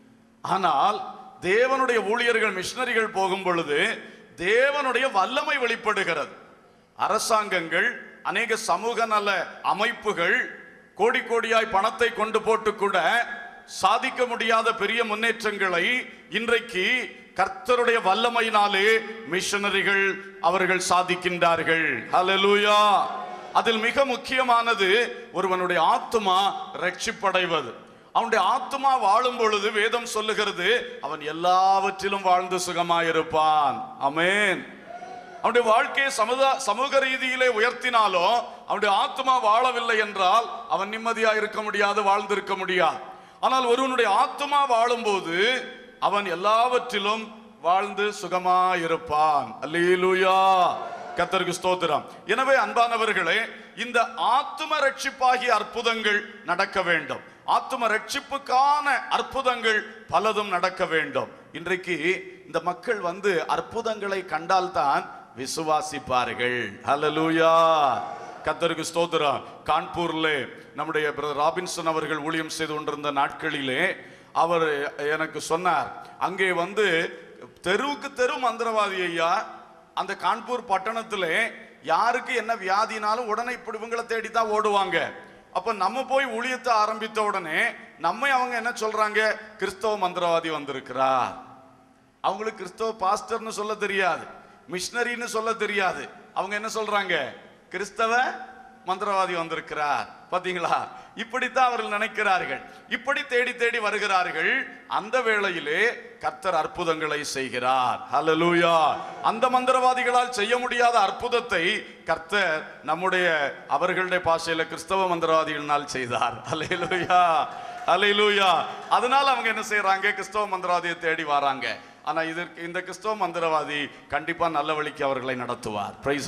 ஆனால் தேவனுடைய ஊழியர்கள் மிஷனரிகள் போகும் பொழுது தேவனுடைய வல்லமை வெளிப்படுகிறது அரசாங்கங்கள் அநேக சமூக நல அமைப்புகள் கோடி கோடியாய் பணத்தை கொண்டு போட்டு கூட சாதிக்க முடியாத பெரிய முன்னேற்றங்களை இன்றைக்கு கர்த்தருடைய வல்லமையினாலே மிஷனரிகள் அவர்கள் சாதிக்கின்றார்கள் ஹalleluya அதில் மிக முக்கியமானது ஒருவனுடைய ஆத்துமா ரட்சிப்படைவது அவனுடைய ஆத்துமா வாழும் பொழுது வேதம் சொல்லுகிறது அவன் எல்லாவற்றிலும் வாழ்ந்து சுகமாயிருப்பான் அமேன் அவனுடைய வாழ்க்கையை சமுதா சமூக ரீதியிலே உயர்த்தினாலும் அவனுடைய ஆத்மா வாழவில்லை என்றால் அவன் நிம்மதியா இருக்க முடியாது வாழ்ந்திருக்க முடியாது ஆனால் ஒருவனுடைய ஆத்மா வாழும்போது அவன் எல்லாவற்றிலும் வாழ்ந்து சுகமா இருப்பான் அல்லேலூயா கத்தருக்கு ஸ்தோத்திரம் எனவே அன்பானவர்களே இந்த ஆத்தும ரட்சிப்பாகிய அற்புதங்கள் நடக்க வேண்டும் ஆத்தும ரட்சிப்புக்கான அற்புதங்கள் பலதும் நடக்க வேண்டும் இன்றைக்கு இந்த மக்கள் வந்து அற்புதங்களை கண்டால்தான் விசுவாசிப்பார்கள் ஹalleluya கத்தருக்கு ஸ்தோத்திரம் கான்பூர்ல நம்முடைய பிரதர் ராபின்சன் அவர்கள் ஊழியம் செய்து கொண்டிருந்த நாட்களிலே அவர் எனக்கு சொன்னார் அங்கே வந்து தெருவுக்கு தெரு மந்திரவாதி ஐயா அந்த கான்பூர் பட்டணத்திலே யாருக்கு என்ன வியாதினாலும் உடனே இப்படி இவங்களை தேடி தான் ஓடுவாங்க அப்ப நம்ம போய் ஊழியத்தை ஆரம்பித்த உடனே நம்மை அவங்க என்ன சொல்றாங்க கிறிஸ்தவ மந்திரவாதி வந்திருக்கிறார் அவங்களுக்கு கிறிஸ்தவ பாஸ்டர்னு சொல்ல தெரியாது மிஷனரின்னு சொல்ல தெரியாது அவங்க என்ன சொல்றாங்க கிறிஸ்தவ மந்திரவாதி வந்திருக்கிறார் பாத்தீங்களா இப்படித்தான் அவர்கள் நினைக்கிறார்கள் இப்படி தேடி தேடி வருகிறார்கள் அந்த வேளையிலே கர்த்தர் அற்புதங்களை செய்கிறார் ஹalleluya அந்த மந்திரவாதிகளால் செய்ய முடியாத அற்புதத்தை கர்த்தர் நம்முடைய அவர்களுடைய பாஷையில கிறிஸ்தவ மந்திரவாதிகளினால் செய்தார் ஹalleluya ஹalleluya அதனால அவங்க என்ன செய்றாங்க கிறிஸ்தவ மந்திரவாதியை தேடி வராங்க ஆனா இதற்கு இந்த கிறிஸ்தவ மந்திரவாதி கண்டிப்பா நல்ல வழிக்கு அவர்களை நடத்துவார் பிரைஸ்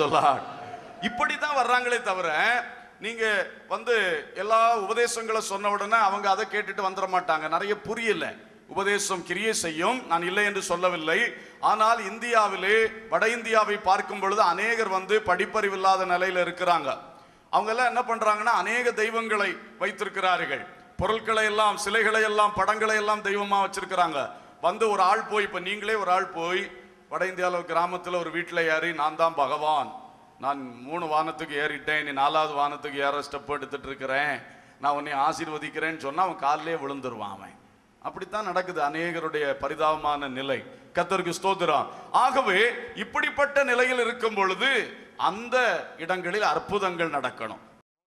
இப்படி தான் வர்றாங்களே தவிர நீங்க வந்து எல்லா உபதேசங்களை சொன்ன உடனே அவங்க அதை கேட்டுட்டு வந்துட மாட்டாங்க நிறைய புரியல உபதேசம் கிரியை செய்யும் நான் இல்லை என்று சொல்லவில்லை ஆனால் இந்தியாவிலே வட இந்தியாவை பார்க்கும் பொழுது அநேகர் வந்து படிப்பறிவில்லாத நிலையில இருக்கிறாங்க அவங்க எல்லாம் என்ன பண்றாங்கன்னா அநேக தெய்வங்களை வைத்திருக்கிறார்கள் பொருட்களை எல்லாம் சிலைகளை எல்லாம் படங்களை எல்லாம் தெய்வமா வச்சிருக்கிறாங்க வந்து ஒரு ஆள் போய் இப்ப நீங்களே ஒரு ஆள் போய் வட இந்தியாவில் கிராமத்துல ஒரு வீட்டில் ஏறி நான் தான் பகவான் நான் மூணு வானத்துக்கு ஏறிட்டேன் நீ நாலாவது வானத்துக்கு ஏற ஸ்டெப் எடுத்துட்டு இருக்கிறேன் நான் உன்னை ஆசீர்வதிக்கிறேன்னு சொன்னா அவன் காலிலே விழுந்துருவான் அவன் அப்படித்தான் நடக்குது அநேகருடைய பரிதாபமான நிலை கத்தருக்கு ஸ்தோத்திரம் ஆகவே இப்படிப்பட்ட நிலையில் இருக்கும் பொழுது அந்த இடங்களில் அற்புதங்கள் நடக்கணும்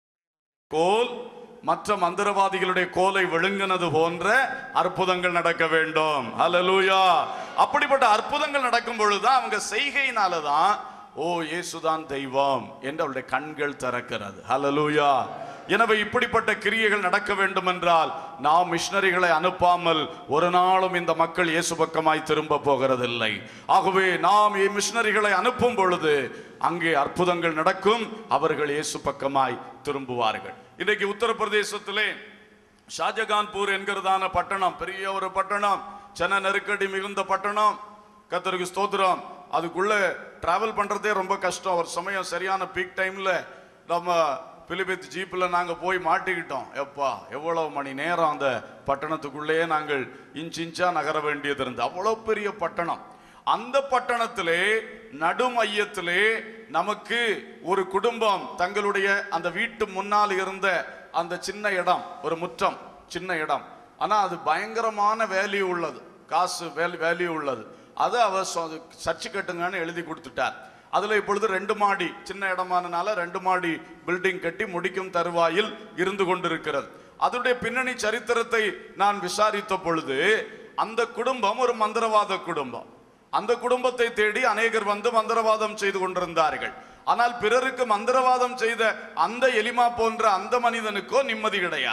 கோல் மற்ற மந்திரவாதிகளுடைய கோலை விழுங்கினது போன்ற அற்புதங்கள் நடக்க வேண்டும் ஹalleluya அப்படிப்பட்ட அற்புதங்கள் நடக்கும் பொழுதுதான் அவங்க செய்கையினால தான் ஓ இயேசுதான் தெய்வம் என்று அவருடைய கண்கள் திறக்கிறது ஹalleluya எனவே இப்படிப்பட்ட கிரியைகள் நடக்க வேண்டும் என்றால் நாம் மிஷனரிகளை அனுப்பாமல் ஒரு நாளும் இந்த மக்கள் இயேசு பக்கமாய் திரும்ப போகிறதில்லை ஆகவே நாம் மிஷனரிகளை அனுப்பும் பொழுது அங்கே அற்புதங்கள் நடக்கும் அவர்கள் இயேசு பக்கமாய் திரும்புவார்கள் இன்றைக்கு உத்தரப்பிரதேசத்திலே ஷாஜகான்பூர் என்கிறதான பட்டணம் பெரிய ஒரு பட்டணம் சென்னை நெருக்கடி மிகுந்த பட்டணம் கத்தருக்கு ஸ்தோத்திரம் அதுக்குள்ள டிராவல் பண்றதே ரொம்ப கஷ்டம் ஒரு சமயம் சரியான பீக் டைம்ல நம்ம பிலிபித் ஜீப்ல நாங்க போய் மாட்டிக்கிட்டோம் எப்பா எவ்வளவு மணி நேரம் அந்த பட்டணத்துக்குள்ளேயே நாங்கள் இன்ச் இன்ச்சா நகர வேண்டியது இருந்து அவ்வளவு பெரிய பட்டணம் அந்த பட்டணத்திலே நடு மையத்திலே நமக்கு ஒரு குடும்பம் தங்களுடைய அந்த வீட்டு முன்னால் இருந்த அந்த சின்ன இடம் ஒரு முற்றம் சின்ன இடம் ஆனா அது பயங்கரமான வேல்யூ உள்ளது காசு வேல்யூ உள்ளது அதை அவர் சொ- சர்ச்சு கட்டுங்கன்னு எழுதி கொடுத்துட்டார் அதுல இப்பொழுது ரெண்டு மாடி சின்ன இடமானனால ரெண்டு மாடி பில்டிங் கட்டி முடிக்கும் தருவாயில் இருந்து கொண்டிருக்கிறது அதனுடைய பின்னணி சரித்திரத்தை நான் விசாரித்த பொழுது அந்த குடும்பம் ஒரு மந்திரவாத குடும்பம் அந்த குடும்பத்தை தேடி அநேகர் வந்து மந்திரவாதம் செய்து கொண்டிருந்தார்கள் ஆனால் பிறருக்கு மந்திரவாதம் செய்த அந்த எலிமா போன்ற அந்த மனிதனுக்கோ நிம்மதி கிடையாது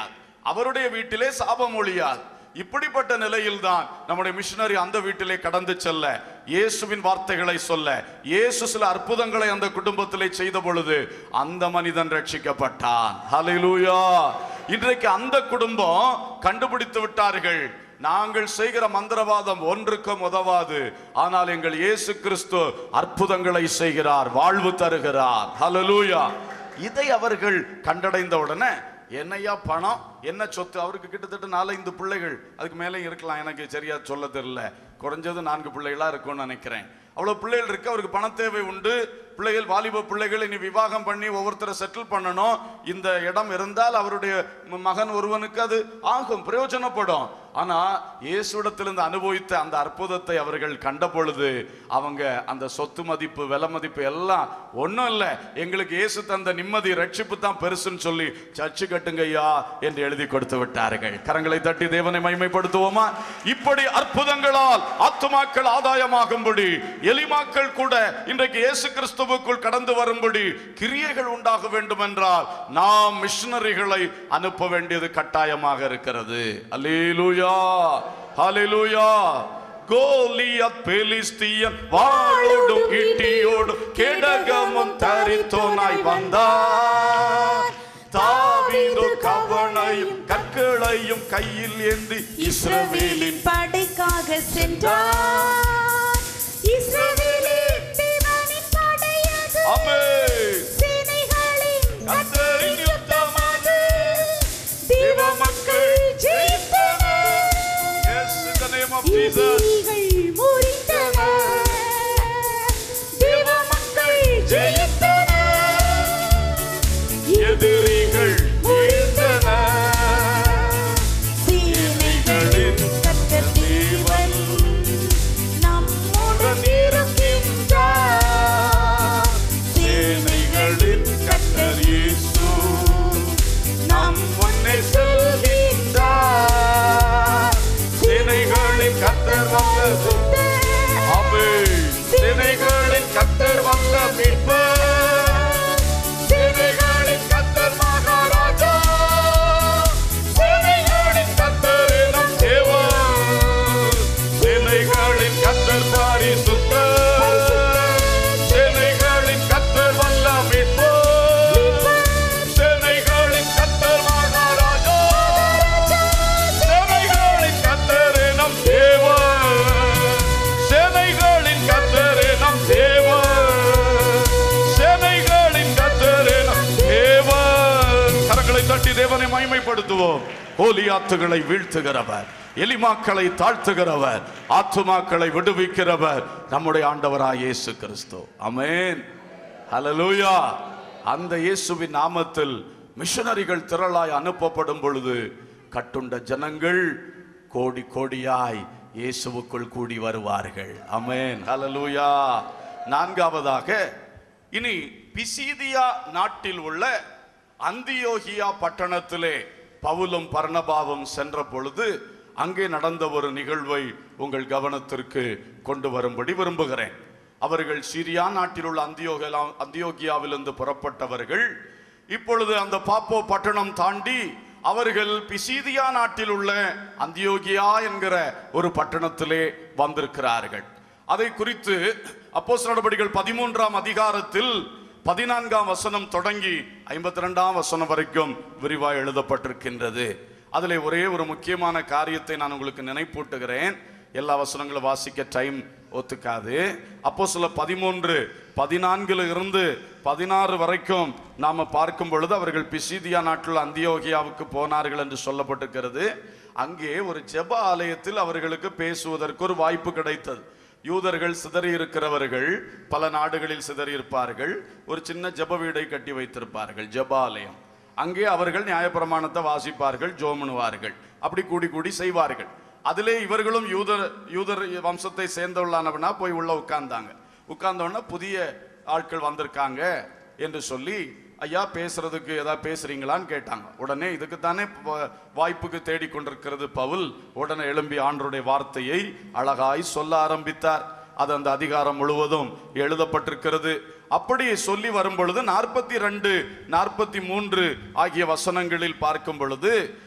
அவருடைய வீட்டிலே சாபம் ஒழியாது இப்படிப்பட்ட நிலையில்தான் நம்முடைய மிஷினரி அந்த வீட்டிலே கடந்து செல்ல இயேசுவின் வார்த்தைகளை சொல்ல இயேசு சில அற்புதங்களை அந்த குடும்பத்திலே செய்த பொழுது அந்த மனிதன் ரட்சிக்கப்பட்டான் ஹalleluya இன்றைக்கு அந்த குடும்பம் கண்டுபிடித்து விட்டார்கள் நாங்கள் செய்கிற மந்திரவாதம் ஒன்றுக்கும் உதவாது ஆனால் எங்கள் இயேசு கிறிஸ்து அற்புதங்களை செய்கிறார் வாழ்வு தருகிறார் ஹalleluya இதை அவர்கள் கண்டடைந்த உடனே என்னையா பணம் என்ன சொத்து அவருக்கு கிட்டத்தட்ட நாலஞ்சு பிள்ளைகள் அதுக்கு மேலே இருக்கலாம் எனக்கு சரியா சொல்ல தெரியல குறைஞ்சது நான்கு பிள்ளைகளா இருக்கும்னு நினைக்கிறேன் அவ்வளவு பிள்ளைகள் இருக்கு அவருக்கு பண தேவை உண்டு பிள்ளைகள் வாலிப பிள்ளைகள் இனி விவாகம் பண்ணி ஒவ்வொருத்தரை செட்டில் பண்ணணும் இந்த இடம் இருந்தால் அவருடைய ம- மகன் ஒருவனுக்கு அது ஆகும் பிரயோஜனப்படும் ஆனா இயேசுடத்திலிருந்து அனுபவித்த அந்த அற்புதத்தை அவர்கள் கண்ட பொழுது அவங்க அந்த சொத்து மதிப்பு விலை மதிப்பு எல்லாம் ஒண்ணும் இல்லை எங்களுக்கு இயேசு தந்த நிம்மதி ரட்சிப்பு தான் பெருசுன்னு சொல்லி சர்ச்சு கட்டுங்க ஐயா என்று எழுதி கொடுத்து விட்டார்கள் கரங்களை தட்டி தேவனை மகிமைப்படுத்துவோமா இப்படி அற்புதங்களால் ஆத்துமாக்கள் ஆதாயமாகும்படி எலிமாக்கள் கூட இன்றைக்கு இயேசு கிறிஸ்துவுக்குள் கடந்து வரும்படி கிரியைகள் உண்டாக வேண்டும் என்றால் நாம் மிஷனரிகளை அனுப்ப வேண்டியது கட்டாயமாக இருக்கிறது அல்லேலூயா ஹalleluya கோலியத் பெலிஸ்தியன் வாளோடும் ஈட்டியோடும் கேடகமும் தரித்தோனாய் வந்தார் தாவீது கவனையும் கற்களையும் கையில் ஏந்தி இஸ்ரவேலின் படைக்காக சென்றார் இஸ்ரவேலின் தேவனின் படையது ஆமென் சேனைகளின் கர்த்தரின் யுத்தமது தேவ மக்கள் ஜெயித்தனர் Yes, in the name of Jesus. எதிரிகள் முறிந்தனர் தேவ மக்கள் ஜெயித்தனர் எதிரிகள் வீழ்ந்தனர். சேனைகளின் கர்த்தர் தேவன் நம்முடன் இருக்கின்றார் சேனைகளின் கர்த்தர் இயேசு நம் முன்னே செல்கின்றார். சேனைகளின் கர்த்தர் வந்த ஆமென். சேனைகளின் கர்த்தர் வந்த மீட்பர். சேனைகளின் கர்த்தர் மகாராஜா. சேனைகளின் கர்த்தர் நம் தேவன். சேனைகளின் கர்த்தர் பரிசுத்தர். சேனைகளின் கர்த்தர் வல்ல மீட்பர். சேனைகளின் கர்த்தர் மகாராஜா. சேனைகளின் கர்த்தர் நம் தேவன். சேனைகளின் கர்த்தர் நம் தேவன். சேனைகளின் கர்த்தர் நம் தேவன். கரங்களை தட்டி தேவனை மகிமைப்படுத்துவோம் கோலியாத்துகளை வீழ்த்துகிறவர் எலிமாக்களை தாழ்த்துகிறவர் ஆத்துமாக்களை விடுவிக்கிறவர் நம்முடைய ஆண்டவராய் இயேசு கிறிஸ்து அமேன் ஹalleluya அந்த இயேசுவின் நாமத்தில் மிஷனரிகள் திரளாய் அனுப்பப்படும் பொழுது கட்டுண்ட ஜனங்கள் கோடி கோடியாய் இயேசுவுக்குள் கூடி வருவார்கள் அமேன் ஹalleluya நான்காவதாக இனி பிசீதியா நாட்டில் உள்ள அந்தியோகியா பட்டணத்திலே பவுலும் பர்ணபாவும் சென்ற பொழுது அங்கே நடந்த ஒரு நிகழ்வை உங்கள் கவனத்திற்கு கொண்டு வரும்படி விரும்புகிறேன் அவர்கள் சிரியா நாட்டில் உள்ள அந்தியோகலா அந்தியோகியாவிலிருந்து புறப்பட்டவர்கள் இப்பொழுது அந்த பாப்போ பட்டணம் தாண்டி அவர்கள் பிசீதியா நாட்டில் உள்ள அந்தியோகியா என்கிற ஒரு பட்டணத்திலே வந்திருக்கிறார்கள் அதை குறித்து அப்போஸ் நடவடிக்கைகள் பதிமூன்றாம் அதிகாரத்தில் பதினான்காம் வசனம் தொடங்கி ஐம்பத்தி ரெண்டாம் வசனம் வரைக்கும் விரிவாய் எழுதப்பட்டிருக்கின்றது அதிலே ஒரே ஒரு முக்கியமான காரியத்தை நான் உங்களுக்கு நினைப்பூட்டுகிறேன் எல்லா வசனங்களும் வாசிக்க டைம் ஒத்துக்காது அப்போ சில பதிமூன்று பதினான்குல இருந்து பதினாறு வரைக்கும் நாம பார்க்கும் பொழுது அவர்கள் பிசிதியா நாட்டில் அந்தியோகியாவுக்கு போனார்கள் என்று சொல்லப்பட்டிருக்கிறது அங்கே ஒரு ஜெப ஆலயத்தில் அவர்களுக்கு பேசுவதற்கு ஒரு வாய்ப்பு கிடைத்தது யூதர்கள் சிதறி இருக்கிறவர்கள் பல நாடுகளில் சிதறி இருப்பார்கள் ஒரு சின்ன ஜெப வீடை கட்டி வைத்திருப்பார்கள் ஜெபாலயம் அங்கே அவர்கள் நியாயப்பிரமாணத்தை வாசிப்பார்கள் ஜோமனுவார்கள் அப்படி கூடி கூடி செய்வார்கள் அதிலே இவர்களும் யூதர் யூதர் வம்சத்தை சேர்ந்தவர்களானவனா போய் உள்ள உட்கார்ந்தாங்க உட்கார்ந்தோன்னா புதிய ஆட்கள் வந்திருக்காங்க என்று சொல்லி ஐயா பேசுறதுக்கு ஏதாவது பேசுறீங்களான்னு கேட்டாங்க உடனே இதுக்கு தானே வாய்ப்புக்கு தேடிக் கொண்டிருக்கிறது பவுல் உடனே எழும்பி ஆண்டருடைய வார்த்தையை அழகாய் சொல்ல ஆரம்பித்தார் அது அந்த அதிகாரம் முழுவதும் எழுதப்பட்டிருக்கிறது அப்படி சொல்லி வரும் பொழுது நாற்பத்தி ரெண்டு நாற்பத்தி மூன்று ஆகிய வசனங்களில் பார்க்கும் பொழுது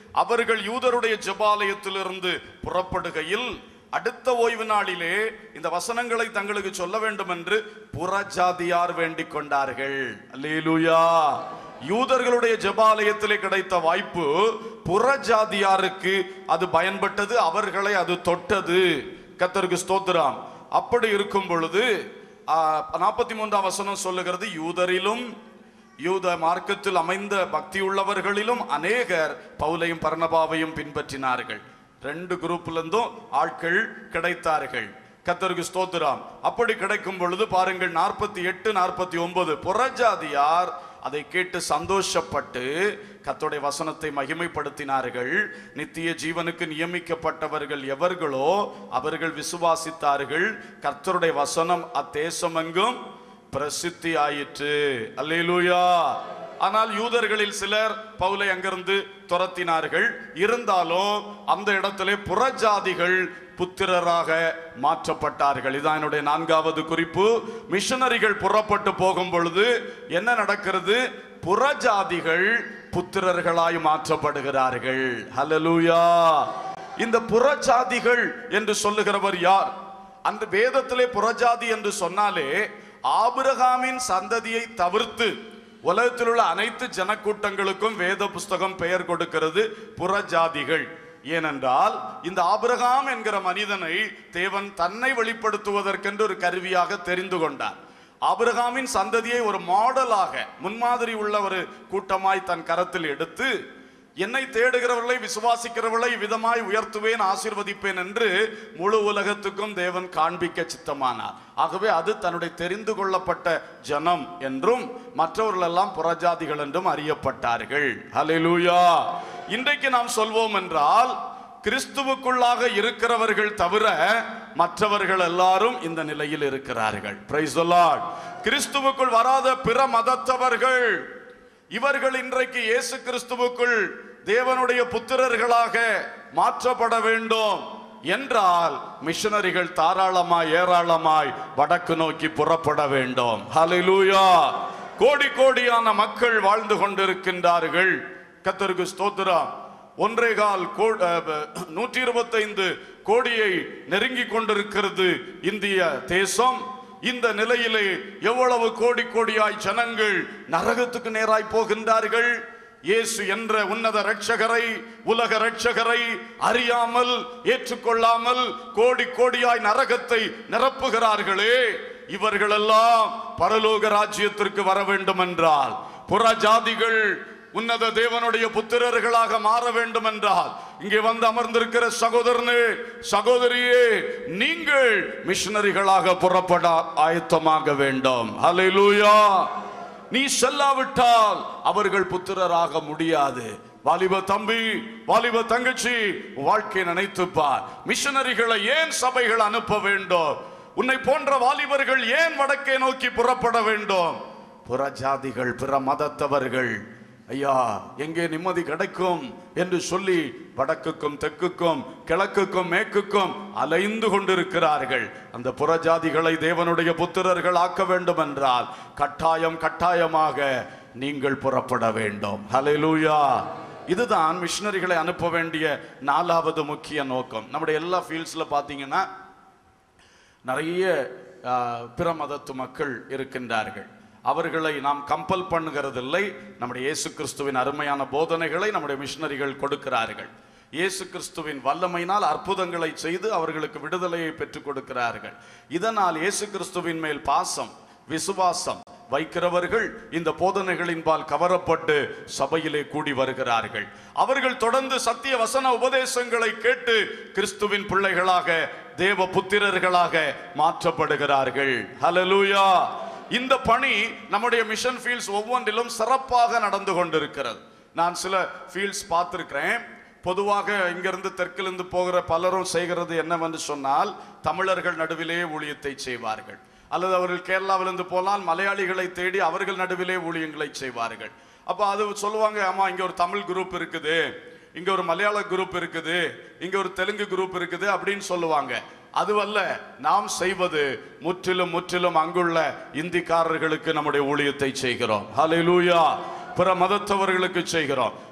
அவர்கள் யூதருடைய ஜெபாலயத்திலிருந்து புறப்படுகையில் அடுத்த ஓய்வு நாளிலே இந்த வசனங்களை தங்களுக்கு சொல்ல வேண்டும் என்று புறஜாதியார் வேண்டிக் கொண்டார்கள் அல்லேலூயா யூதர்களுடைய ஜெபாலயத்திலே கிடைத்த வாய்ப்பு புறஜாதியாருக்கு அது பயன்பட்டது அவர்களை அது தொட்டது கத்தருக்கு ஸ்தோத்திரம் அப்படி இருக்கும் பொழுது நாற்பத்தி மூன்றாம் வசனம் சொல்லுகிறது யூதரிலும் யூத மார்க்கத்தில் அமைந்த பக்தி உள்ளவர்களிலும் அநேகர் பவுலையும் பர்ணபாவையும் பின்பற்றினார்கள் ரெண்டு குரூப்ல இருந்தும் ஆட்கள் கிடைத்தார்கள் கத்தருக்கு ஸ்தோத்திரம் அப்படி கிடைக்கும் பொழுது பாருங்கள் நாற்பத்தி எட்டு நாற்பத்தி ஒன்பது புறஜாதியார் அதை கேட்டு சந்தோஷப்பட்டு கர்த்தருடைய வசனத்தை மகிமைப்படுத்தினார்கள் நித்திய ஜீவனுக்கு நியமிக்கப்பட்டவர்கள் எவர்களோ அவர்கள் விசுவாசித்தார்கள் கர்த்தருடைய வசனம் அத்தேசமெங்கும் பிரசித்தி ஆயிற்று அல்லேலூயா ஆனால் யூதர்களில் சிலர் பவுலை அங்கிருந்து துரத்தினார்கள் இருந்தாலும் அந்த இடத்திலே புறஜாதிகள் புத்திரராக மாற்றப்பட்டார்கள் இதான் என்னுடைய நான்காவது குறிப்பு மிஷனரிகள் புறப்பட்டு போகும் பொழுது என்ன நடக்கிறது புறஜாதிகள் புத்திரர்களாய் மாற்றப்படுகிறார்கள் ஹalleluya இந்த புறஜாதிகள் என்று சொல்லுகிறவர் யார் அந்த வேதத்திலே புறஜாதி என்று சொன்னாலே ஆபிரகாமின் சந்ததியை தவிர்த்து உலகத்தில் உள்ள அனைத்து ஜனக்கூட்டங்களுக்கும் வேத புஸ்தகம் பெயர் கொடுக்கிறது புறஜாதிகள் ஏனென்றால் இந்த ஆபிரகாம் என்கிற மனிதனை தேவன் தன்னை வெளிப்படுத்துவதற்கென்று ஒரு கருவியாக தெரிந்து கொண்டார் ஆபிரகாமின் சந்ததியை ஒரு மாடலாக முன்மாதிரி உள்ள ஒரு கூட்டமாய் தன் கரத்தில் எடுத்து என்னை தேடுகிறவர்களை விசுவாசிக்கிறவர்களை விதமாய் உயர்த்துவேன் ஆசீர்வதிப்பேன் என்று முழு உலகத்துக்கும் தேவன் காண்பிக்க சித்தமானார் ஆகவே அது தன்னுடைய தெரிந்து கொள்ளப்பட்ட ஜனம் என்றும் மற்றவர்கள் எல்லாம் புறஜாதிகள் என்றும் அறியப்பட்டார்கள் ஹalleluya இன்றைக்கு நாம் சொல்வோம் என்றால் கிறிஸ்துவுக்குள்ளாக இருக்கிறவர்கள் தவிர மற்றவர்கள் எல்லாரும் இந்த நிலையில் இருக்கிறார்கள் Praise the Lord. கிறிஸ்துவுக்குள் வராத பிற மதத்தவர்கள் இவர்கள் இன்றைக்கு இயேசு கிறிஸ்துவுக்குள் தேவனுடைய புத்திரர்களாக மாற்றப்பட வேண்டும் என்றால் மிஷனரிகள் தாராளமாய் ஏராளமாய் வடக்கு நோக்கி புறப்பட வேண்டும் ஹalleluya கோடி கோடியான மக்கள் வாழ்ந்து கொண்டிருக்கின்றார்கள் கத்தருக்கு ஸ்தோத்திரம் ஒன்றே கால் நூற்றி இருபத்தைந்து கோடியை நெருங்கி கொண்டிருக்கிறது இந்திய தேசம் இந்த நிலையிலே எவ்வளவு கோடி கோடியாய் ஜனங்கள் நரகத்துக்கு நேராய் போகின்றார்கள் இயேசு என்ற உன்னத ரட்சகரை உலக ரட்சகரை அறியாமல் ஏற்றுக்கொள்ளாமல் கோடி கோடியாய் நரகத்தை நிரப்புகிறார்களே இவர்களெல்லாம் பரலோக ராஜ்யத்திற்கு வர வேண்டும் என்றால் புற ஜாதிகள் உன்னத தேவனுடைய புத்திரர்களாக மாற வேண்டும் என்றால் இங்கே வந்து அமர்ந்திருக்கிற சகோதரனே சகோதரியே நீங்கள் மிஷனரிகளாக புறப்பட ஆயத்தமாக வேண்டும் ஹalleluya நீ செல்லாவிட்டால் அவர்கள் புத்திரராக முடியாது வாலிப தம்பி வாலிப தங்கச்சி உன் வாழ்க்கையை நினைத்துப்பார் மிஷனரிகளை ஏன் சபைகள் அனுப்ப வேண்டும் உன்னை போன்ற வாலிபர்கள் ஏன் வடக்கே நோக்கி புறப்பட வேண்டும் புறஜாதிகள் பிற மதத்தவர்கள் ஐயா எங்கே நிம்மதி கிடைக்கும் என்று சொல்லி வடக்குக்கும் தெற்குக்கும் கிழக்குக்கும் மேற்குக்கும் அலைந்து கொண்டிருக்கிறார்கள் அந்த புறஜாதிகளை தேவனுடைய புத்திரர்கள் ஆக்க வேண்டும் என்றால் கட்டாயம் கட்டாயமாக நீங்கள் புறப்பட வேண்டும் ஹalleluya இதுதான் மிஷனரிகளை அனுப்ப வேண்டிய நாலாவது முக்கிய நோக்கம் நம்முடைய எல்லா ஃபீல்ட்ஸில் பார்த்தீங்கன்னா நிறைய ஆ, பிற மதத்து மக்கள் இருக்கின்றார்கள் அவர்களை நாம் கம்பல் பண்ணுகிறதில்லை நம்முடைய இயேசு கிறிஸ்துவின் அருமையான போதனைகளை நம்முடைய மிஷனரிகள் கொடுக்கிறார்கள் இயேசு கிறிஸ்துவின் வல்லமையினால் அற்புதங்களை செய்து அவர்களுக்கு விடுதலையை பெற்றுக் கொடுக்கிறார்கள் இதனால் இயேசு கிறிஸ்துவின் மேல் பாசம் விசுவாசம் வைக்கிறவர்கள் இந்த போதனைகளின்பால் கவரப்பட்டு சபையிலே கூடி வருகிறார்கள் அவர்கள் தொடர்ந்து சத்திய வசன உபதேசங்களை கேட்டு கிறிஸ்துவின் பிள்ளைகளாக தேவ புத்திரர்களாக மாற்றப்படுகிறார்கள் ஹalleluya இந்த பணி நம்முடைய மிஷன் ஃபீல்ட்ஸ் ஒவ்வொன்றிலும் சிறப்பாக நடந்து கொண்டிருக்கிறது நான் சில ஃபீல்ட்ஸ் பார்த்திருக்கிறேன் பொதுவாக இங்கிருந்து தெற்கிலிருந்து போகிற பலரும் செய்கிறது என்னவென்று சொன்னால் தமிழர்கள் நடுவிலே ஊழியத்தை செய்வார்கள் அல்லது அவர்கள் கேரளாவிலிருந்து போனால் மலையாளிகளை தேடி அவர்கள் நடுவிலே ஊழியங்களை செய்வார்கள் அப்போ அது சொல்லுவாங்க ஆமா இங்க ஒரு தமிழ் குரூப் இருக்குது இங்க ஒரு மலையாள குரூப் இருக்குது இங்க ஒரு தெலுங்கு குரூப் இருக்குது அப்படின்னு சொல்லுவாங்க அதுவல்ல நாம் செய்வது முற்றிலும் முற்றிலும் அங்குள்ள இந்திக்காரர்களுக்கு நம்முடைய ஊழியத்தை செய்கிறோம் ஹalleluya பிற மதத்தவர்களுக்கு செய்கிறோம்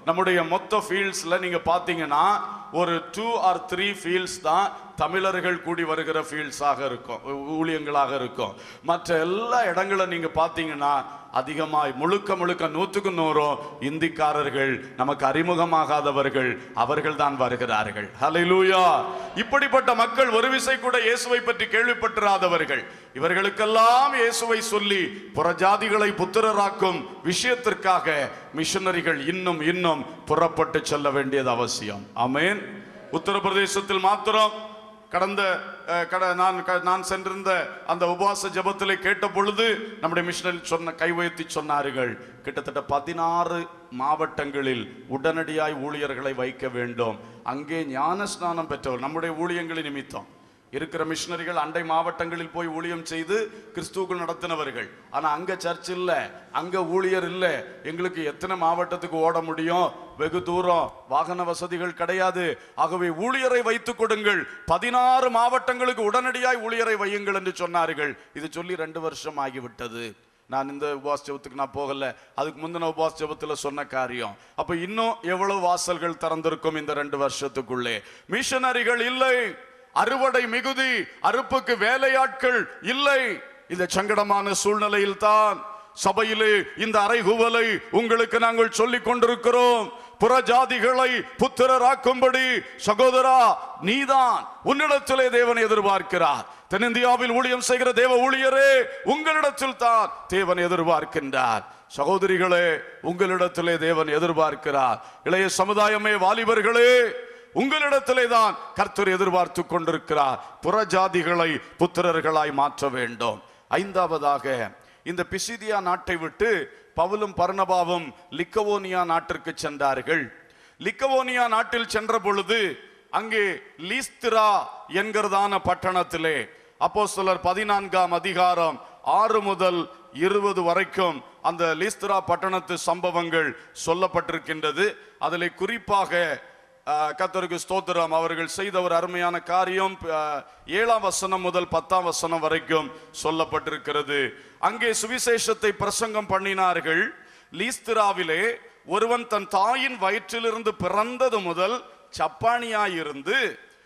நம்முடைய மொத்த ஃபீல்ட்ஸ்ல நீங்க பாத்தீங்கன்னா ஒரு டூ ஆர் த்ரீ ஃபீல்ட்ஸ் தான் தமிழர்கள் கூடி வருகிற ஃபீல்ட்ஸாக இருக்கும் ஊ- ஊழியங்களாக இருக்கும் மற்ற எல்லா இடங்களும் நீங்க பாத்தீங்கன்னா அதிகமாய் முழுக்க முழுக்க நூத்துக்கு நூறும் இந்திக்காரர்கள் நமக்கு அறிமுகமாகாதவர்கள் அவர்கள் தான் வருகிறார்கள் ஹalleluya இப்படிப்பட்ட மக்கள் ஒரு விசை கூட இயேசுவை பற்றி கேள்விப்பட்டிராதவர்கள் இவர்களுக்கெல்லாம் இயேசுவை சொல்லி புறஜாதிகளை புத்திரராக்கும் விஷயத்திற்காக மிஷனரிகள் இன்னும் இன்னும் புறப்பட்டு செல்ல வேண்டியது அவசியம் ஆமென் உத்தரப்பிரதேசத்தில் மாத்திரம் கடந்த அஹ், கட நான் க- நான் சென்றிருந்த அந்த உபவாச ஜெபத்திலே கேட்ட பொழுது நம்முடைய மிஷனரி சொன்ன கை உயர்த்தி சொன்னார்கள் கிட்டத்தட்ட பதினாறு மாவட்டங்களில் உடனடியாய் ஊழியர்களை வைக்க வேண்டும் அங்கே ஞான ஸ்நானம் பெற்றவர் நம்முடைய ஊழியங்களின் நிமித்தம் இருக்கிற மிஷனரிகள் அண்டை மாவட்டங்களில் போய் ஊழியம் செய்து கிறிஸ்துவுக்குள் நடத்தினவர்கள் ஆனா அங்க சர்ச் இல்ல அங்க ஊழியர் இல்ல எங்களுக்கு எத்தனை மாவட்டத்துக்கு ஓட முடியும் வெகு தூரம் வாகன வசதிகள் கிடையாது ஆகவே ஊழியரை வைத்துக் கொடுங்கள் பதினாறு மாவட்டங்களுக்கு உடனடியாய் ஊழியரை வையுங்கள் என்று சொன்னார்கள் இது சொல்லி ரெண்டு வருஷம் ஆகிவிட்டது நான் இந்த உபவாச ஜெபத்துக்கு நான் போகல அதுக்கு முந்தின உபவாச ஜெபத்துல சொன்ன காரியம் அப்ப இன்னும் எவ்வளவு வாசல்கள் திறந்திருக்கும் இந்த ரெண்டு வருஷத்துக்குள்ளே மிஷனரிகள் இல்லை அறுவடை மிகுதி அறுப்புக்கு வேலையாட்கள் இல்லை இந்த சங்கடமான சூழ்நிலையில் தான் சபையிலே இந்த அறைகூவலை உங்களுக்கு நாங்கள் சொல்லிக் கொண்டிருக்கிறோம் புறஜாதிகளை புத்திரராக்கும்படி சகோதரா நீதான் உன்னிடத்திலே தேவன் எதிர்பார்க்கிறார் தென்னிந்தியாவில் ஊழியம் செய்கிற தேவ ஊழியரே உங்களிடத்தில் தான் தேவன் எதிர்பார்க்கின்றார் சகோதரிகளே உங்களிடத்திலே தேவன் எதிர்பார்க்கிறார் இளைய சமுதாயமே வாலிபர்களே உங்களிடத்திலே தான் கர்த்தர் எதிர்பார்த்து கொண்டிருக்கிறார் புறஜாதிகளை புத்திரர்களாய் மாற்ற வேண்டும் ஐந்தாவதாக இந்த பிசிதியா நாட்டை விட்டு பவுலும் பர்ணபாவும் லிக்கவோனியா நாட்டிற்கு சென்றார்கள் லிக்கவோனியா நாட்டில் சென்ற பொழுது அங்கே லீஸ்திரா என்கிறதான பட்டணத்திலே அப்போஸ்தலர் பதினான்காம் அதிகாரம் ஆறு முதல் இருபது வரைக்கும் அந்த லீஸ்திரா பட்டணத்து சம்பவங்கள் சொல்லப்பட்டிருக்கின்றது அதில் குறிப்பாக ஆஹ், கர்த்தருக்கு ஸ்தோத்திரம் அவர்கள் செய்த ஒரு அருமையான காரியம் ஆஹ், ஏழாம் வசனம் முதல் பத்தாம் வசனம் வரைக்கும் சொல்லப்பட்டிருக்கிறது அங்கே சுவிசேஷத்தை பிரசங்கம் பண்ணினார்கள் லீஸ்திராவிலே ஒருவன் தன் தாயின் வயிற்றிலிருந்து பிறந்தது முதல் சப்பானியாயிருந்து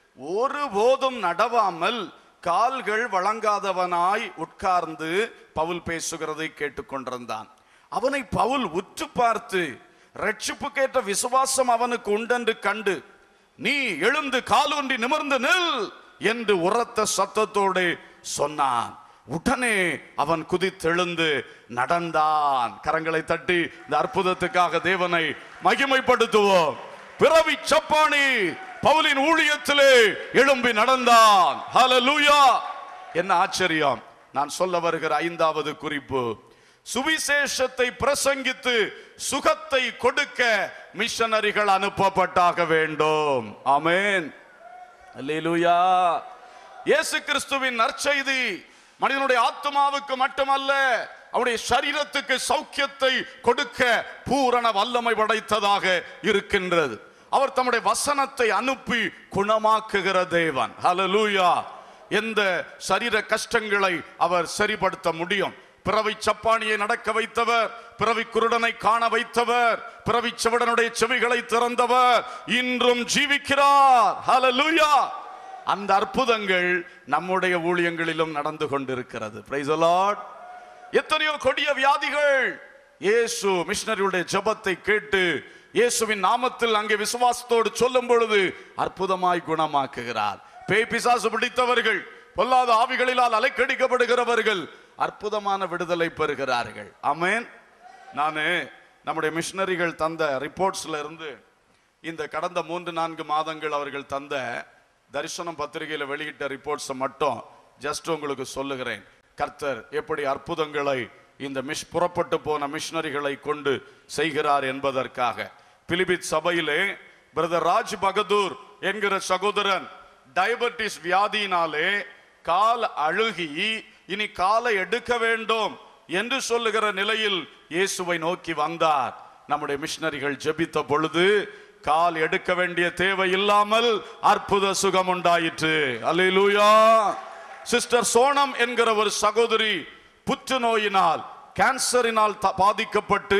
ஒருபோதும் நடவாமல் கால்கள் வழங்காதவனாய் உட்கார்ந்து பவுல் பேசுகிறதை கேட்டுக்கொண்டிருந்தான் அவனை பவுல் உற்று பார்த்து ரட்சிப்புக்கேற்ற விசுவாசம் அவனுக்கு உண்டென்று கண்டு நீ எழுந்து காலூன்றி நிமிர்ந்து நில் என்று உரத்த சத்தத்தோடு சொன்னான் உடனே அவன் குதித்தெழுந்து நடந்தான் கரங்களை தட்டி இந்த அற்புதத்துக்காக தேவனை மகிமைப்படுத்துவோம் பிறவி சப்பானி பவுலின் ஊழியத்திலே எழும்பி நடந்தான் ஹalleluya என்ன ஆச்சரியம் நான் சொல்ல வருகிற ஐந்தாவது குறிப்பு சுவிசேஷத்தை பிரசங்கித்து சுகத்தை கொடுக்க மிஷனரிகள் அனுப்பப்பட்டாக வேண்டும் ஆமென் அல்லேலூயா இயேசு கிறிஸ்துவின் நற்செய்தி மனிதனுடைய ஆத்மாவுக்கு மட்டுமல்ல அவனுடைய சரீரத்துக்கு சௌக்கியத்தை கொடுக்க பூரண வல்லமை படைத்ததாக இருக்கின்றது அவர் தம்முடைய வசனத்தை அனுப்பி குணமாக்குகிற தேவன் ஹalleluya எந்த சரீர கஷ்டங்களை அவர் சரிப்படுத்த முடியும் பிறவி சப்பானியை நடக்க வைத்தவர் பிறவி குருடனை காண வைத்தவர் பிறவி செவிடனுடைய செவிகளை திறந்தவர் இன்றும் ஜீவிக்கிறார் ஹalleluya அந்த அற்புதங்கள் நம்முடைய ஊழியங்களிலும் நடந்து கொண்டிருக்கிறது பிரைஸ் லார்ட் எத்தனையோ கொடிய வியாதிகள் இயேசு மிஷனரியுடைய ஜெபத்தை கேட்டு இயேசுவின் நாமத்தில் அங்கே விசுவாசத்தோடு சொல்லும் பொழுது அற்புதமாய் குணமாக்குகிறார் பேய் பிசாசு பிடித்தவர்கள் பொல்லாத ஆவிகளிலால் அலைக்கடிக்கப்படுகிறவர்கள் அற்புதமான விடுதலை பெறுகிறார்கள் ஆமென் நானு நம்முடைய மிஷனரிகள் தந்த ரிப்போர்ட்ஸ்ல இருந்து இந்த கடந்த மூன்று நான்கு மாதங்கள் அவர்கள் தந்த தரிசனம் பத்திரிகையில வெளியிட்ட ரிப்போர்ட்ஸை மட்டும் ஜஸ்ட் உங்களுக்கு சொல்லுகிறேன் கர்த்தர் எப்படி அற்புதங்களை இந்த மிஷ் புறப்பட்டு போன மிஷனரிகளை கொண்டு செய்கிறார் என்பதற்காக பிலிபித் சபையிலே பிரதர் ராஜ் பகதூர் என்கிற சகோதரன் டயபெட்டிஸ் வியாதியினாலே கால் அழுகி இனி காலை எடுக்க வேண்டும் என்று சொல்லுகிற நிலையில் இயேசுவை நோக்கி வந்தார் நம்முடைய மிஷனரிகள் ஜெபித்த பொழுது கால் எடுக்க வேண்டிய தேவை இல்லாமல் அற்புத சுகம் உண்டாயிற்று அல்லேலூயா சிஸ்டர் சோனம் என்கிற ஒரு சகோதரி புற்றுநோயினால் கேன்சரினால் த- பாதிக்கப்பட்டு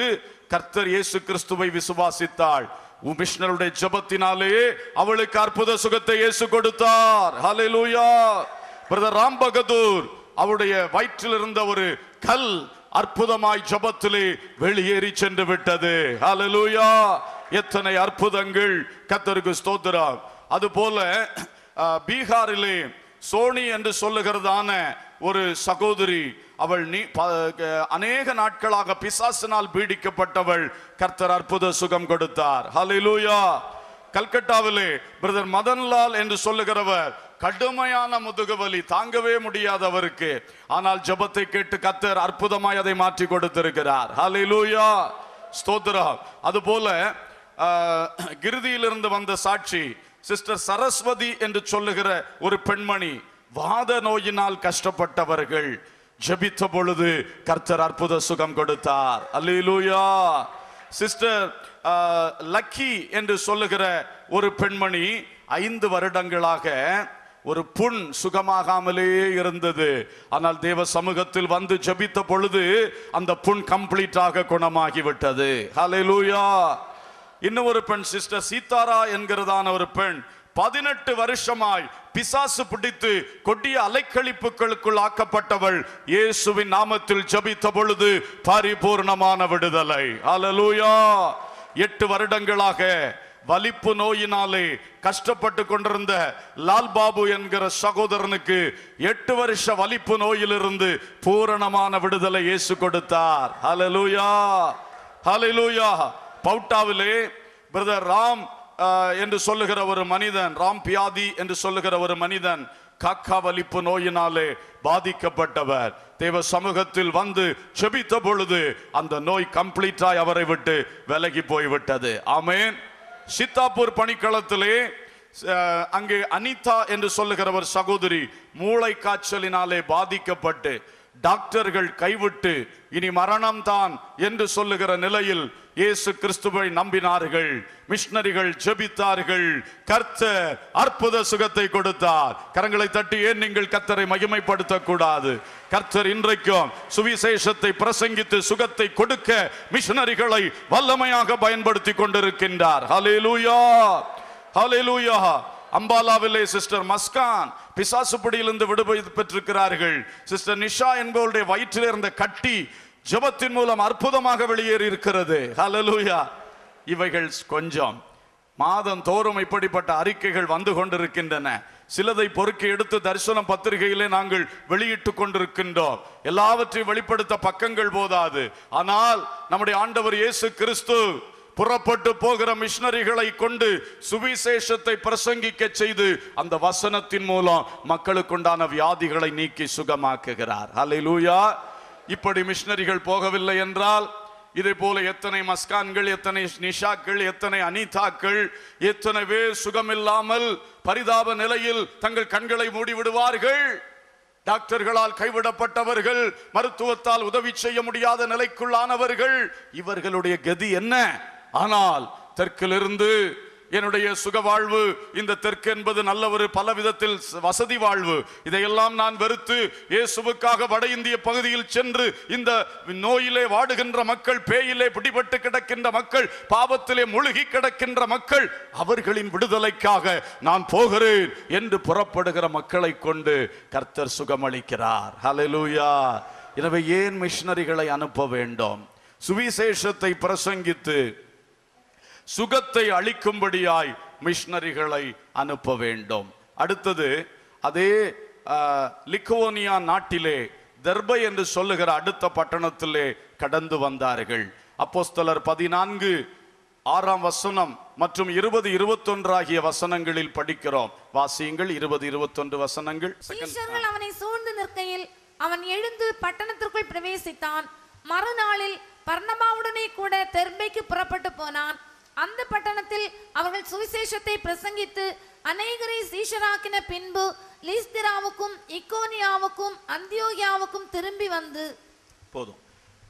கர்த்தர் இயேசு கிறிஸ்துவை விசுவாசித்தாள் மிஷனருடைய ஜெபத்தினாலே அவளுக்கு அற்புத சுகத்தை இயேசு கொடுத்தார் ஹalleluya பிரதர் ராம் பகதூர் அவருடைய வயிற்றில் இருந்த ஒரு கல் அற்புதமாய் ஜெபத்திலே வெளியேறி சென்று விட்டது ஹalleluya எத்தனை அற்புதங்கள் கர்த்தருக்கு ஸ்தோத்திரம் அதுபோல அஹ், பீகாரிலே சோனி என்று சொல்லுகிறதான ஒரு சகோதரி அவள் நீ ப- க- அநேக நாட்களாக பிசாசினால் பீடிக்கப்பட்டவள் கர்த்தர் அற்புத சுகம் கொடுத்தார் ஹalleluya கல்கட்டாவிலே பிரதர் மதன்லால் என்று சொல்லுகிறவர் கடுமையான முதுகுவலி தாங்கவே முடியாதவருக்கு ஆனால் ஜெபத்தை கேட்டு கர்த்தர் அற்புதமாய் அதை மாற்றி கொடுத்திருக்கிறார் ஹalleluya ஸ்தோத்திரம் அதுபோல ஆஹ், கிருதியிலிருந்து வந்த சாட்சி சிஸ்டர் சரஸ்வதி என்று சொல்லுகிற ஒரு பெண்மணி வாத நோயினால் கஷ்டப்பட்டவர்கள் ஜெபித்த பொழுது கர்த்தர் அற்புத சுகம் கொடுத்தார் அல்லேலூயா சிஸ்டர் ஆஹ், லக்கி என்று சொல்லுகிற ஒரு பெண்மணி ஐந்து வருடங்களாக ஒரு புண் சுகமாகாமலே இருந்தது ஆனால் தேவ சமூகத்தில் வந்து ஜெபித்த பொழுது அந்த புண் கம்ப்ளீட்டாக குணமாகி விட்டது ஹalleluya இன்னும் ஒரு பெண் சிஸ்டர் சீதாரா என்கிறதான ஒரு பெண் பதினெட்டு வருஷமாய் பிசாசு பிடித்து கொடிய அலைக்கழிப்புகளுக்குள் ஆக்கப்பட்டவள் இயேசுவின் நாமத்தில் ஜெபித்த பொழுது பரிபூர்ணமான விடுதலை ஹalleluya எட்டு வருடங்களாக வலிப்பு நோயினாலே கஷ்டப்பட்டு கொண்டிருந்த லால் பாபு என்கிற சகோதரனுக்கு எட்டு வருஷ வலிப்பு நோயிலிருந்து பூரணமான விடுதலை இயேசு கொடுத்தார் ஹalleluya ஹalleluya பவுட்டாவிலே பிரதர் ராம் ஆஹ், என்று சொல்லுகிற ஒரு மனிதன் ராம் பியாதி என்று சொல்லுகிற ஒரு மனிதன் காக்கா வலிப்பு நோயினாலே பாதிக்கப்பட்டவர் தேவ சமூகத்தில் வந்து செபித்த பொழுது அந்த நோய் கம்ப்ளீட்டாய் அவரை விட்டு விலகி போய்விட்டது ஆமென் சித்தாப்பூர் பணிக்களத்திலே அஹ், அங்கே அனிதா என்று சொல்லுகிற ஒரு சகோதரி மூளை காய்ச்சலினாலே பாதிக்கப்பட்டு டாக்டர்கள் கைவிட்டு இனி மரணம்தான் என்று சொல்லுகிற நிலையில் இயேசு கிறிஸ்துவை நம்பினார்கள் மிஷனரிகள் ஜெபித்தார்கள் கர்த்தர் அற்புத சுகத்தை கொடுத்தார் கரங்களை தட்டி ஏன் நீங்கள் கர்த்தரை மகிமைப்படுத்த கூடாது கர்த்தர் இன்றைக்கும் சுவிசேஷத்தை பிரசங்கித்து சுகத்தை கொடுக்க மிஷனரிகளை வல்லமையாக பயன்படுத்தி கொண்டிருக்கின்றார் ஹalleluya ஹalleluya அம்பாலாவிலே சிஸ்டர் மஸ்கான் பிசாசு பிடியிலிருந்து விடுதலை பெற்றிருக்கிறார்கள் சிஸ்டர் நிஷா என்பவருடைய வயிற்றில் இருந்த கட்டி ஜெபத்தின் மூலம் அற்புதமாக வெளியேறி இருக்கிறது ஹalleluya இவைகள் கொஞ்சம் மாதம் தோறும் இப்படிப்பட்ட அறிக்கைகள் வந்து கொண்டிருக்கின்றன சிலதை பொறுக்கி எடுத்து தரிசனம் பத்திரிகையிலே நாங்கள் வெளியிட்டு கொண்டிருக்கின்றோம் எல்லாவற்றையும் வெளிப்படுத்த பக்கங்கள் போதாது ஆனால் நம்முடைய ஆண்டவர் இயேசு கிறிஸ்து புறப்பட்டு போகிற மிஷனரிகளை கொண்டு சுவிசேஷத்தை பிரசங்கிக்க செய்து அந்த வசனத்தின் மூலம் மக்களுக்குண்டான வியாதிகளை நீக்கி சுகமாக்குகிறார் ஹalleluya இப்படி மிஷனரிகள் போகவில்லை என்றால் இதே போல எத்தனை மஸ்கான்கள் எத்தனை நிஷாக்கள் எத்தனை அனிதாக்கள் எத்தனை பேர் சுகமில்லாமல் பரிதாப நிலையில் தங்கள் கண்களை மூடி விடுவார்கள் டாக்டர்களால் கைவிடப்பட்டவர்கள் மருத்துவத்தால் உதவி செய்ய முடியாத நிலைக்குள்ளானவர்கள் இவர்களுடைய கதி என்ன ஆனால் தெற்கிலிருந்து என்னுடைய சுக வாழ்வு இந்த தெற்கு என்பது நல்ல ஒரு பல விதத்தில் வசதி வாழ்வு இதையெல்லாம் நான் வெறுத்து இயேசுவுக்காக வட இந்திய பகுதியில் சென்று இந்த நோயிலே வாடுகின்ற மக்கள் பேயிலே பிடிபட்டு கிடக்கின்ற மக்கள் பாவத்திலே முழுகி கிடக்கின்ற மக்கள் அவர்களின் விடுதலைக்காக நான் போகிறேன் என்று புறப்படுகிற மக்களை கொண்டு கர்த்தர் சுகமளிக்கிறார் ஹalleluya எனவே ஏன் மிஷனரிகளை அனுப்ப வேண்டும் சுவிசேஷத்தை பிரசங்கித்து சுகத்தை அளிக்கும்படியாய் மிஷனரிகளை அனுப்ப வேண்டும் அடுத்தது அதே ஆஹ், லிக்குவோனியா நாட்டிலே தெர்பை என்று சொல்லுகிற அடுத்த பட்டணத்திலே கடந்து வந்தார்கள் அப்போஸ்தலர் பதினான்கு ஆறாம் வசனம் மற்றும் இருபது இருபத்தொன்று ஆகிய வசனங்களில் படிக்கிறோம் வாசியுங்கள் இருபது இருபத்தொன்று வசனங்கள் Second- சீஷர்கள் அவனை சூழ்ந்து நிற்கையில் அவன் எழுந்து பட்டணத்திற்குள் பிரவேசித்தான் மறுநாளில் பர்ணமாவுடனே கூட தெர்பைக்கு புறப்பட்டு போனான் அந்த பட்டணத்தில் அவர்கள் சுவிசேஷத்தை பிரசங்கித்து அநேகரை சீஷராக்கின பின்பு லீஸ்திராவுக்கும் இக்கோனியாவுக்கும் அந்தியோகியாவுக்கும் திரும்பி வந்து போதும்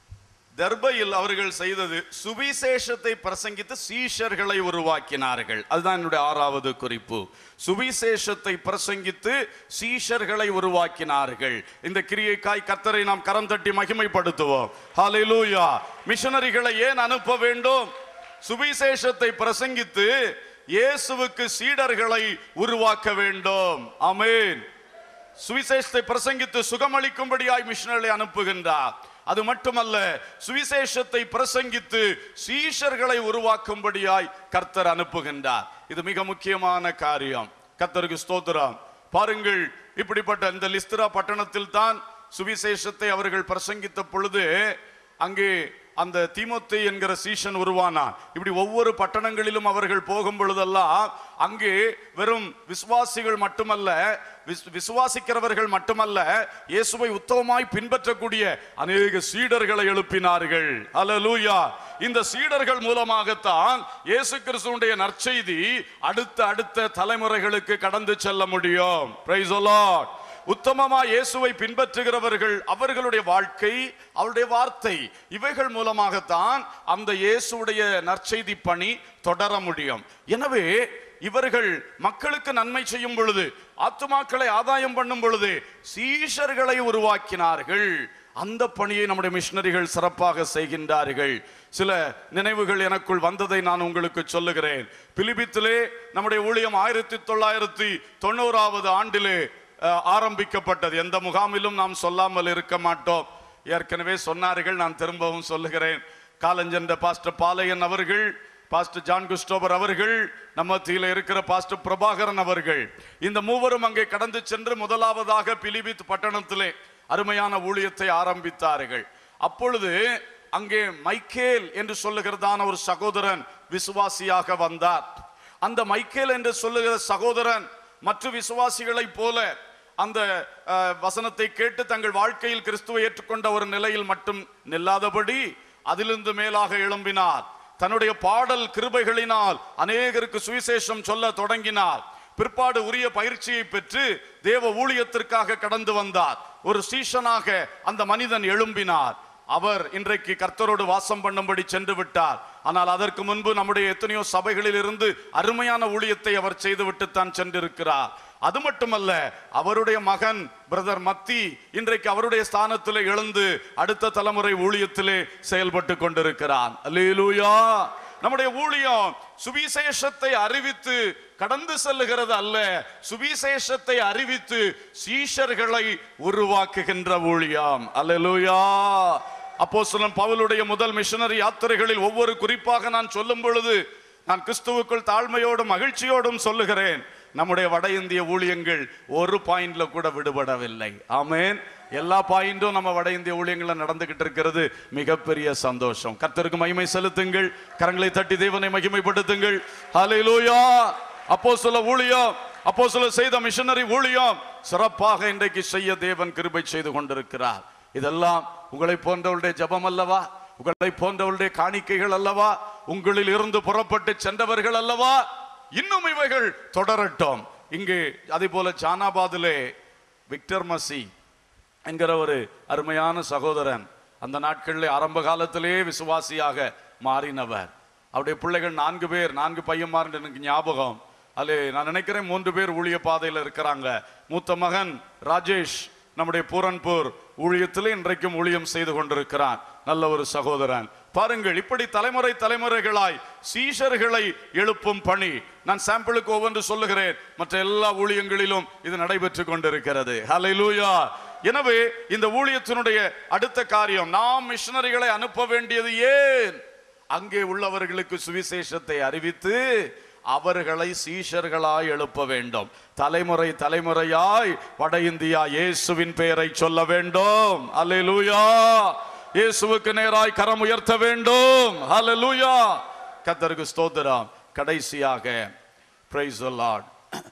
தர்பையில் அவர்கள் செய்தது சுவிசேஷத்தை பிரசங்கித்து சீஷர்களை உருவாக்கினார்கள் அதுதான் என்னுடைய ஆறாவது குறிப்பு சுவிசேஷத்தை பிரசங்கித்து சீஷர்களை உருவாக்கினார்கள் இந்த கிரியைக்காய் கர்த்தரை நாம் கரம் தட்டி மகிமைப்படுத்துவோம் ஹalleluya மிஷனரிகளை ஏன் அனுப்ப வேண்டும் சுவிசேஷத்தை பிரசங்கித்து இயேசுவுக்கு சீடர்களை உருவாக்க வேண்டும் ஆமென் சுவிசேஷத்தை பிரசங்கித்து சுகமளிக்கும்படியாய் மிஷனர்களை அனுப்புகின்றார் அது மட்டுமல்ல சுவிசேஷத்தை பிரசங்கித்து சீஷர்களை உருவாக்கும்படியாய் கர்த்தர் அனுப்புகின்றார் இது மிக முக்கியமான காரியம் கர்த்தருக்கு ஸ்தோத்திரம் பாருங்கள் இப்படிப்பட்ட இந்த லிஸ்திரா பட்டணத்தில் தான் சுவிசேஷத்தை அவர்கள் பிரசங்கித்த பொழுது அங்கே அந்த தீமோத்தே என்கிற சீஷன் உருவானான் இப்படி ஒவ்வொரு பட்டணங்களிலும் அவர்கள் போகும் பொழுதெல்லாம் அங்கே வெறும் விசுவாசிகள் மட்டுமல்ல விஸ்- விசுவாசிக்கிறவர்கள் மட்டுமல்ல இயேசுவை உத்தமமாய் பின்பற்றக்கூடிய அநேக சீடர்களை எழுப்பினார்கள் அல்லேலூயா இந்த சீடர்கள் மூலமாகத்தான் இயேசு கிறிஸ்துவுடைய நற்செய்தி அடுத்த அடுத்த தலைமுறைகளுக்கு கடந்து செல்ல முடியும் பிரைஸ் லார்ட் உத்தமமா இயேசுவை பின்பற்றுகிறவர்கள் அவர்களுடைய வாழ்க்கை அவருடைய வார்த்தை இவைகள் மூலமாகத்தான் அந்த இயேசுடைய நற்செய்தி பணி தொடர முடியும் எனவே இவர்கள் மக்களுக்கு நன்மை செய்யும் பொழுது ஆத்துமாக்களை ஆதாயம் பண்ணும் பொழுது சீஷர்களை உருவாக்கினார்கள் அந்த பணியை நம்முடைய மிஷனரிகள் சிறப்பாக செய்கின்றார்கள் சில நினைவுகள் எனக்குள் வந்ததை நான் உங்களுக்கு சொல்லுகிறேன் பிலிபித்திலே நம்முடைய ஊழியம் ஆயிரத்தி தொள்ளாயிரத்தி தொண்ணூறாவது ஆண்டிலே அஹ், ஆரம்பிக்கப்பட்டது எந்த முகாமிலும் நாம் சொல்லாமல் இருக்க மாட்டோம் ஏற்கனவே சொன்னார்கள் நான் திரும்பவும் சொல்லுகிறேன் காலஞ்சென்ற பாஸ்டர் பாலையன் அவர்கள் பாஸ்டர் ஜான் குஸ்டோபர் அவர்கள் நம்ம மத்தியில இருக்கிற பாஸ்டர் பிரபாகரன் அவர்கள் இந்த மூவரும் அங்கே கடந்து சென்று முதலாவதாக பிலிபித் பட்டணத்திலே அருமையான ஊழியத்தை ஆரம்பித்தார்கள் அப்பொழுது அங்கே மைக்கேல் என்று சொல்லுகிறதான ஒரு சகோதரன் விசுவாசியாக வந்தார் அந்த மைக்கேல் என்று சொல்லுகிற சகோதரன் மற்ற விசுவாசிகளைப் போல அந்த அஹ், வசனத்தை கேட்டு தங்கள் வாழ்க்கையில் கிறிஸ்துவை ஏற்றுக்கொண்ட ஒரு நிலையில் மட்டும் நில்லாதபடி அதிலிருந்து மேலாக எழும்பினார் தன்னுடைய பாடல் கிருபைகளினால் அநேகருக்கு சுவிசேஷம் சொல்ல தொடங்கினார் பிற்பாடு உரிய பயிற்சியை பெற்று தேவ ஊழியத்திற்காக கடந்து வந்தார் ஒரு சீஷனாக அந்த மனிதன் எழும்பினார் அவர் இன்றைக்கு கர்த்தரோடு வாசம் பண்ணும்படி சென்று விட்டார் ஆனால் அதற்கு முன்பு நம்முடைய எத்தனையோ சபைகளில் இருந்து அருமையான ஊழியத்தை அவர் செய்துவிட்டு தான் சென்றிருக்கிறார் அது மட்டுமல்ல அவருடைய மகன் பிரதர் மத்தி இன்றைக்கு அவருடைய ஸ்தானத்திலே எழுந்து அடுத்த தலைமுறை ஊழியத்திலே செயல்பட்டு கொண்டிருக்கிறான் அல்லேலூயா நம்முடைய ஊழியம் சுவிசேஷத்தை அறிவித்து கடந்து செல்லுகிறது அல்ல சுவிசேஷத்தை அறிவித்து சீஷர்களை உருவாக்குகின்ற ஊழியம் அல்லேலூயா அப்போஸ்தலன் பவுலுடைய முதல் மிஷனரி யாத்திரைகளில் ஒவ்வொரு குறிப்பாக நான் சொல்லும் பொழுது நான் கிறிஸ்துவுக்குள் தாழ்மையோடும் மகிழ்ச்சியோடும் சொல்லுகிறேன் நம்முடைய வட இந்திய ஊழியங்கள் ஒரு பாயிண்ட்ல கூட விடுபடவில்லை ஆமென் எல்லா பாயிண்டும் நம்ம வட இந்திய ஊழியங்கள்ல நடந்துகிட்டு இருக்கிறது மிகப்பெரிய சந்தோஷம் கர்த்தருக்கு மகிமை செலுத்துங்கள் கரங்களை தட்டி தேவனை மகிமைப்படுத்துங்கள் ஹalleluya அப்போ சொல்ல ஊழியம் அப்போ சொல்ல செய்த மிஷனரி ஊழியம் சிறப்பாக இன்றைக்கு செய்ய தேவன் கிருபை செய்து கொண்டிருக்கிறார் இதெல்லாம் உங்களை போன்றவருடைய ஜெபம் அல்லவா உங்களை போன்றவருடைய காணிக்கைகள் அல்லவா உங்களில் இருந்து புறப்பட்டு சென்றவர்கள் அல்லவா இன்னும் இவைகள் தொடரட்டும் இங்கு அதே போல ஜானாபாதிலே விக்டர் மசி என்கிற ஒரு அருமையான சகோதரன் அந்த நாட்களில் ஆரம்ப காலத்திலே விசுவாசியாக மாறினவர் அவருடைய பிள்ளைகள் நான்கு பேர் நான்கு பையன்மார் எனக்கு ஞாபகம் அதில் நான் நினைக்கிறேன் மூன்று பேர் ஊழிய பாதையில் இருக்கிறாங்க மூத்த மகன் ராஜேஷ் நம்முடைய பூரன்பூர் ஊழியத்தில் இன்றைக்கும் ஊழியம் செய்து கொண்டிருக்கிறான் நல்ல ஒரு சகோதரன் பாருங்கள் இப்படி தலைமுறை தலைமுறைகளாய் சீஷர்களை எழுப்பும் பணி நான் சாம்பிளுக்கு ஒவ்வொன்று சொல்லுகிறேன் மற்ற எல்லா ஊழியங்களிலும் இது நடைபெற்று கொண்டிருக்கிறது ஹalleluya எனவே இந்த ஊழியத்தினுடைய அடுத்த காரியம் நாம் மிஷனரிகளை அனுப்ப வேண்டியது ஏன் அங்கே உள்ளவர்களுக்கு சுவிசேஷத்தை அறிவித்து அவர்களை சீஷர்களாய் எழுப்ப வேண்டும் தலைமுறை தலைமுறையாய் வட இந்தியா இயேசுவின் பெயரை சொல்ல வேண்டும் அல்லேலூயா இயேசுவுக்கு நேராய் கரம் உயர்த்த வேண்டும் அல்லேலூயா கத்தருக்கு ஸ்தோத்திரம் கடைசியாக பிரைஸ் லார்ட்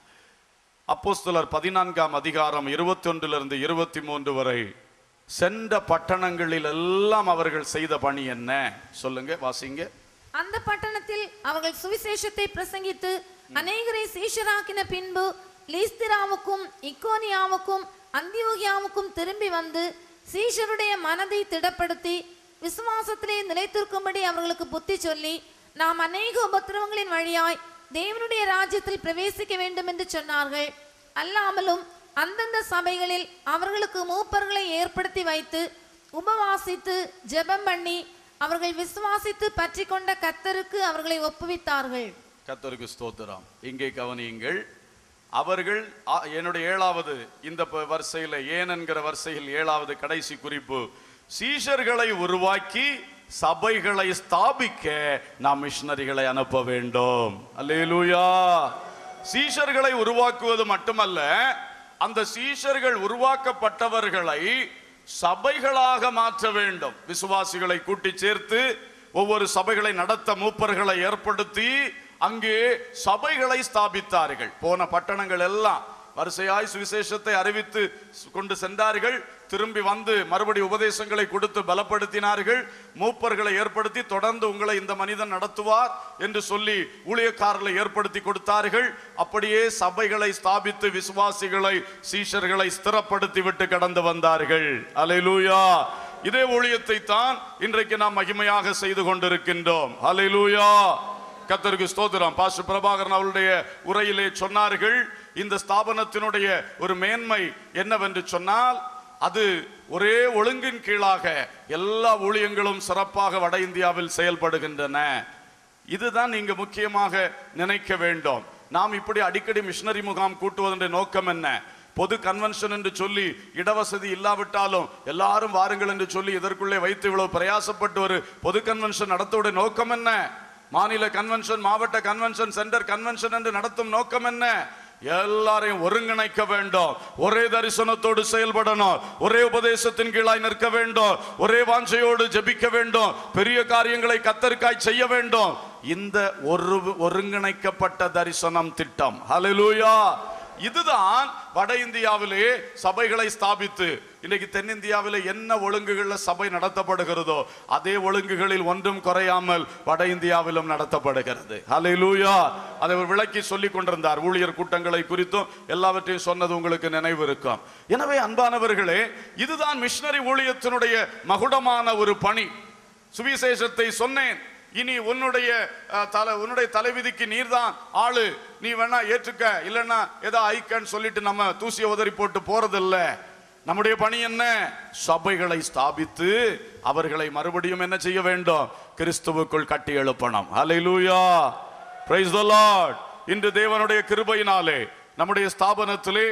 அப்போஸ்தலர் பதினான்காம் அதிகாரம் இருபத்தி ஒன்றிலிருந்து இருபத்தி மூன்று வரை சென்ற பட்டணங்களில் எல்லாம் அவர்கள் செய்த பணி என்ன சொல்லுங்க வாசிங்க அந்த பட்டணத்தில் அவர்கள் சுவிசேஷத்தை பிரசங்கித்து அநேகரை சீஷராக்கின பின்பு லீஸ்திராவுக்கும் இக்கோனியாவுக்கும் அந்தியோகியாவுக்கும் திரும்பி வந்து சீஷருடைய மனதை திடப்படுத்தி விசுவாசத்திலே நிலைத்திருக்கும்படி அவர்களுக்கு புத்தி சொல்லி நாம் அநேக உபத்திரவங்களின் வழியாய் தேவனுடைய ராஜ்யத்தில் பிரவேசிக்க வேண்டும் என்று சொன்னார்கள் அல்லாமலும் அந்தந்த சபைகளில் அவர்களுக்கு மூப்பர்களை ஏற்படுத்தி வைத்து உபவாசித்து ஜெபம் பண்ணி அவர்கள் விசுவாசித்து பற்றி கொண்ட கத்தருக்கு அவர்களை ஒப்புவித்தார்கள் கர்த்தருக்கு ஸ்தோத்திரம் இங்கே கவனியுங்கள் அவர்கள் ஆ- என்னுடைய ஏழாவது இந்த ப- வரிசையில ஏன் என்கிற வரிசையில் ஏழாவது கடைசி குறிப்பு சீஷர்களை உருவாக்கி சபைகளை ஸ்தாபிக்க நாம் மிஷனரிகளை அனுப்ப வேண்டும் அல்லேலூயா சீஷர்களை உருவாக்குவது மட்டுமல்ல அந்த சீஷர்கள் உருவாக்கப்பட்டவர்களை சபைகளாக மாற்ற வேண்டும் விசுவாசிகளை கூட்டி சேர்த்து ஒவ்வொரு சபைகளை நடத்த மூப்பர்களை ஏற்படுத்தி அங்கே சபைகளை ஸ்தாபித்தார்கள் போன பட்டணங்கள் எல்லாம் வரிசையாய் சுவிசேஷத்தை அறிவித்து கொண்டு சென்றார்கள் திரும்பி வந்து மறுபடி உபதேசங்களை கொடுத்து பலப்படுத்தினார்கள் மூப்பர்களை ஏற்படுத்தி தொடர்ந்து உங்களை இந்த மனிதன் நடத்துவார் என்று சொல்லி ஊழியக்காரர்களை ஏற்படுத்தி கொடுத்தார்கள் அப்படியே சபைகளை ஸ்தாபித்து விசுவாசிகளை சீஷர்களை ஸ்திரப்படுத்தி விட்டு கடந்து வந்தார்கள் அலைலூயா இதே ஊழியத்தை தான் இன்றைக்கு நாம் மகிமையாக செய்து கொண்டிருக்கின்றோம் அலைலூயா கத்தருக்கு ஸ்தோத்திரம் பாஸ்டர் பிரபாகரன் அவருடைய உரையிலே சொன்னார்கள் இந்த ஸ்தாபனத்தினுடைய ஒரு மேன்மை என்னவென்று சொன்னால் அது ஒரே ஒழுங்கின் கீழாக எல்லா ஊழியங்களும் சிறப்பாக வட இந்தியாவில் செயல்படுகின்றன இதுதான் நீங்க முக்கியமாக நினைக்க வேண்டும் நாம் இப்படி அடிக்கடி மிஷனரி முகாம் கூட்டுவதன் நோக்கம் என்ன பொது கன்வென்ஷன் என்று சொல்லி இடவசதி இல்லாவிட்டாலும் எல்லாரும் வாருங்கள் என்று சொல்லி இதற்குள்ளே வைத்து இவ்வளவு பிரயாசப்பட்டு ஒரு பொது கன்வென்ஷன் நடத்துவதன் நோக்கம் என்ன மாநில கன்வென்ஷன் மாவட்ட கன்வென்ஷன் சென்டர் கன்வென்ஷன் என்று நடத்தும் நோக்கம் என்ன எல்லாரையும் ஒருங்கிணைக்க வேண்டும் ஒரே தரிசனத்தோடு செயல்படணும் ஒரே உபதேசத்தின் கீழாய் நிற்க வேண்டும் ஒரே வாஞ்சையோடு ஜெபிக்க வேண்டும் பெரிய காரியங்களை கத்தருக்காய் செய்ய வேண்டும் இந்த ஒரு ஒருங்கிணைக்கப்பட்ட தரிசனம் திட்டம் ஹalleluya இதுதான் வட இந்தியாவிலே சபைகளை ஸ்தாபித்து இன்னைக்கு தென்னிந்தியாவிலே என்ன ஒழுங்குகள்ல சபை நடத்தப்படுகிறதோ அதே ஒழுங்குகளில் ஒன்றும் குறையாமல் வட இந்தியாவிலும் நடத்தப்படுகிறது ஹalleluya அதை அவர் விளக்கி சொல்லிக் கொண்டிருந்தார் ஊழியர் கூட்டங்களை குறித்தும் எல்லாவற்றையும் சொன்னது உங்களுக்கு நினைவு இருக்கும் எனவே அன்பானவர்களே இதுதான் மிஷனரி ஊழியத்தினுடைய மகுடமான ஒரு பணி சுவிசேஷத்தை சொன்னேன் இனி உன்னுடைய அஹ், தலை உன்னுடைய தலைவிதிக்கு நீர்தான் ஆளு நீ வேணா ஏற்றுக்க இல்லைன்னா ஏதோ ஐக்கன்னு சொல்லிட்டு நம்ம தூசிய உதறி போட்டு போறதில்ல நம்முடைய பணி என்ன சபைகளை ஸ்தாபித்து அவர்களை மறுபடியும் என்ன செய்ய வேண்டும் கிறிஸ்துவுக்குள் கட்டி எழுப்பணும் ஹalleluya praise the lord இன்று தேவனுடைய கிருபையினாலே நம்முடைய ஸ்தாபனத்திலே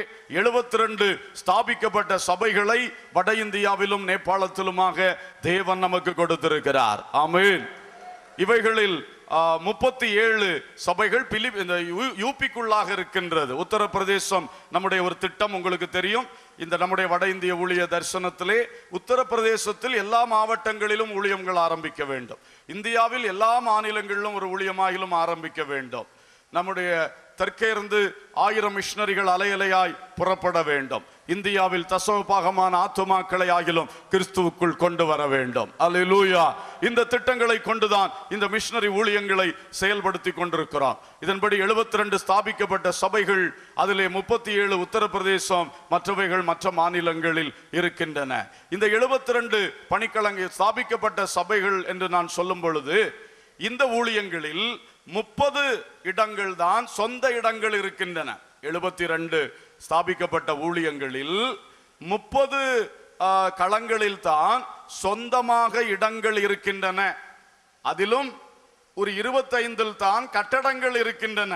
72 ஸ்தாபிக்கப்பட்ட சபைகளை வட இந்தியாவிலும் நேபாளத்திலுமாக தேவன் நமக்கு கொடுத்திருக்கிறார் ஆமென் இவைகளில் முப்பத்தி ஏழு சபைகள் பிலிப் இந்த யூ- யூபிக்குள்ளாக இருக்கின்றது உத்தரப்பிரதேசம் நம்முடைய ஒரு திட்டம் உங்களுக்கு தெரியும் இந்த நம்முடைய வட இந்திய ஊழிய தரிசனத்திலே உத்தரப்பிரதேசத்தில் எல்லா மாவட்டங்களிலும் ஊழியங்கள் ஆரம்பிக்க வேண்டும் இந்தியாவில் எல்லா மாநிலங்களிலும் ஒரு ஊழியமாகிலும் ஆரம்பிக்க வேண்டும் நம்முடைய தெற்கே இருந்து ஆயிரம் மிஷனரிகள் அலையலையாய் புறப்பட வேண்டும் இந்தியாவில் தசவபாகமான ஆத்துமாக்களை ஆகிலும் கிறிஸ்துவுக்குள் கொண்டு வர வேண்டும் அல்லேலூயா இந்த திட்டங்களை கொண்டுதான் இந்த மிஷனரி ஊழியங்களை செயல்படுத்தி கொண்டிருக்கிறோம் இதன்படி 72 ஸ்தாபிக்கப்பட்ட சபைகள் அதிலே முப்பத்தி ஏழு உத்தரப்பிரதேசம் மற்றவைகள் மற்ற மாநிலங்களில் இருக்கின்றன இந்த 72 பணிக்களங்கள் ஸ்தாபிக்கப்பட்ட சபைகள் என்று நான் சொல்லும் பொழுது இந்த ஊழியங்களில் முப்பது இடங்கள் தான் சொந்த இடங்கள் இருக்கின்றன எழுபத்தி ரெண்டு ஸ்தாபிக்கப்பட்ட ஊழியங்களில் முப்பது களங்களில் தான் சொந்தமாக இடங்கள் இருக்கின்றன அதிலும் ஒரு இருபத்தைந்தில் தான் கட்டடங்கள் இருக்கின்றன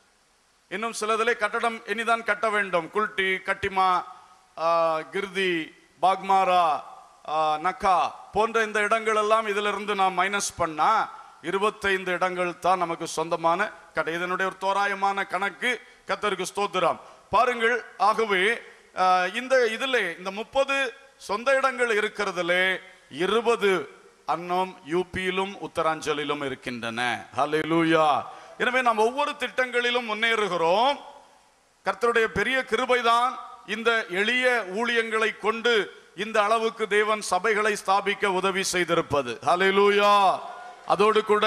இன்னும் சிலதிலே கட்டடம் இனிதான் கட்ட வேண்டும் குல்டி கட்டிமா ஆ, கிர்தி பாக்மாரா ஆ, நக்கா போன்ற இந்த இடங்கள் எல்லாம் இதிலிருந்து நாம் மைனஸ் பண்ணா இருபத்தைந்து இடங்கள் தான் நமக்கு சொந்தமான கடை இதனுடைய ஒரு தோராயமான கணக்கு கத்தருக்கு ஸ்தோத்திரம் பாருங்கள் ஆகவே ஆ, இந்த இதிலே இந்த முப்பது சொந்த இடங்கள் இருக்கிறதுலே இருபது அன்னம் யூபியிலும் உத்தராஞ்சலிலும் இருக்கின்றன ஹalleluya எனவே நாம் ஒவ்வொரு திட்டங்களிலும் முன்னேறுகிறோம் கர்த்தருடைய பெரிய கிருபைதான் இந்த எளிய ஊழியங்களை கொண்டு இந்த அளவுக்கு தேவன் சபைகளை ஸ்தாபிக்க உதவி செய்திருப்பது ஹalleluya அதோடு கூட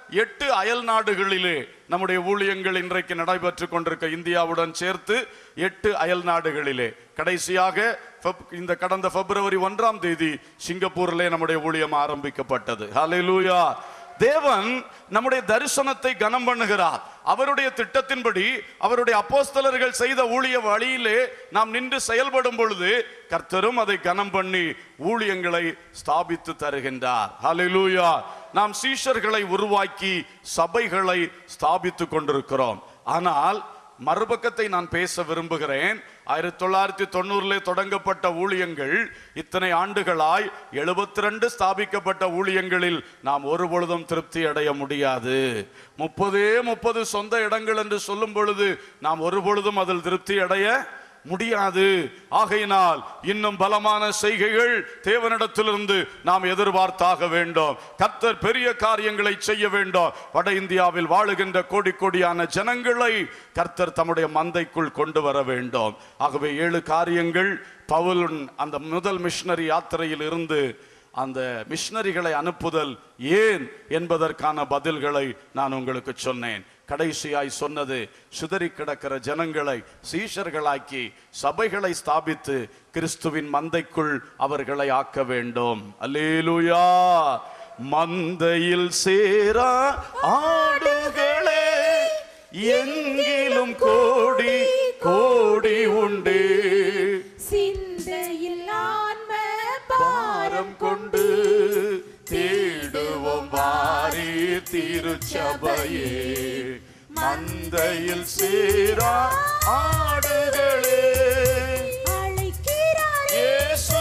எட்டு அயல் நாடுகளிலே நம்முடைய ஊழியங்கள் இன்றைக்கு நடைபெற்று கொண்டிருக்க இந்தியாவுடன் சேர்த்து எட்டு அயல் நாடுகளிலே கடைசியாக பெப்- இந்த கடந்த பிப்ரவரி ஒன்றாம் தேதி சிங்கப்பூரிலே நம்முடைய ஊழியம் ஆரம்பிக்கப்பட்டது ஹalleluya தேவன் நம்முடைய தரிசனத்தை கனம் பண்ணுகிறார் அவருடைய திட்டத்தின்படி அவருடைய அப்போஸ்தலர்கள் செய்த ஊழிய வழியிலே நாம் நின்று செயல்படும் பொழுது கர்த்தரும் அதை கனம் பண்ணி ஊழியங்களை ஸ்தாபித்து தருகின்றார் ஹalleluya நாம் சீஷர்களை உருவாக்கி சபைகளை ஸ்தாபித்து கொண்டிருக்கிறோம் ஆனால் மறுபக்கத்தை நான் பேச விரும்புகிறேன் ஆயிரத்தி தொள்ளாயிரத்தி தொண்ணூறுல தொடங்கப்பட்ட ஊழியங்கள் இத்தனை ஆண்டுகளாய் எழுபத்தி ரெண்டு ஸ்தாபிக்கப்பட்ட ஊழியங்களில் நாம் ஒரு பொழுதும் திருப்தி அடைய முடியாது முப்பதே முப்பது சொந்த இடங்கள் என்று சொல்லும் பொழுது நாம் ஒரு பொழுதும் அதில் திருப்தி அடைய முடியாது ஆகையினால் இன்னும் பலமான செய்கைகள் தேவனிடத்திலிருந்து நாம் எதிர்பார்த்தாக வேண்டும் கர்த்தர் பெரிய காரியங்களை செய்ய வேண்டும் வட இந்தியாவில் வாழுகின்ற கோடி கோடியான ஜனங்களை கர்த்தர் தம்முடைய மந்தைக்குள் கொண்டு வர வேண்டும் ஆகவே ஏழு காரியங்கள் பவுலின் அந்த முதல் மிஷனரி யாத்திரையில் இருந்து அந்த மிஷனரிகளை அனுப்புதல் ஏன் என்பதற்கான பதில்களை நான் உங்களுக்கு சொன்னேன் கடைசியாய் சொன்னது சிதறி கிடக்கிற ஜனங்களை சீஷர்களாக்கி சபைகளை ஸ்தாபித்து கிறிஸ்துவின் மந்தைக்குள் அவர்களை ஆக்க வேண்டும் அல்லேலூயா மந்தையில் சேரா ஆடுகளே எங்கிலும் கோடி கோடி உண்டு சிந்தையில் ஆன்ம பாரம் கொண்டு தேடுவோம் வாரி திருச்சபையே மந்தையில் சேரா ஆடுகளே அழைக்கிறார் இயேசு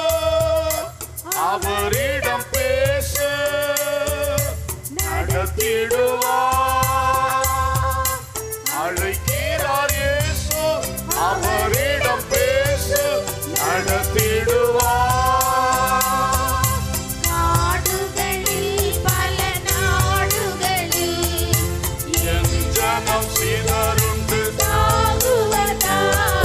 அவரிடம் பேசு நடத்திடுவார் அழைக்கிறார் இயேசு அவரிடம் பேசு நடத்திடுவார் காடுகளில் பல நாடுகளில் என் ஜனம் சிதறுண்டு சாகுவதா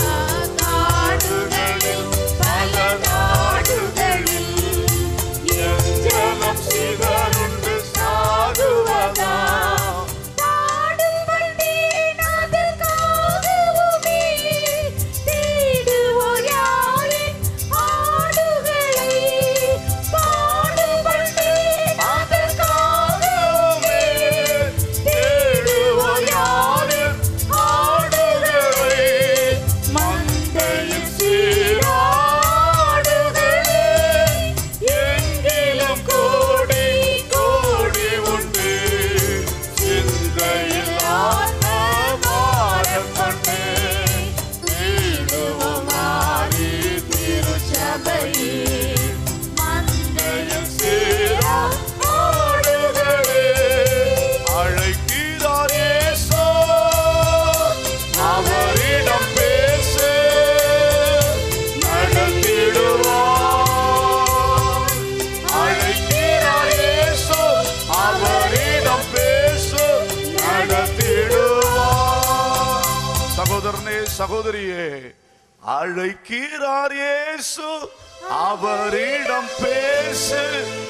காடுகளில் பல நாடுகளில் என் ஜனம் சிதறுண்டு சாகுவதா பாடும் வந்தேன் அதற்காகவுமே தேடுவோர் யாரின் ஆடுகளை பாடும் வந்தேன் அதற்காகவுமே தேடுவோர் யாரின் ஆடுகளை மந்தையில் சீராடுகளே எங்கிலும் கோடி கோடி உண்டு சிந்தையில் ஆத்மபாரம் கொண்டு தேடுவோமாரி திருச்சபையே மந்தையில் சீரா ஆடுகளே அழைக்கிறார் இயேசு அவரிடம் பேசு நடத்திடுவார் அழைக்கிறார் இயேசு அவரிடம் பேசு நடத்திடுவார் சகோதரனே சகோதரியே அழைக்கிறார் இயேசு அவரிடம் பேசு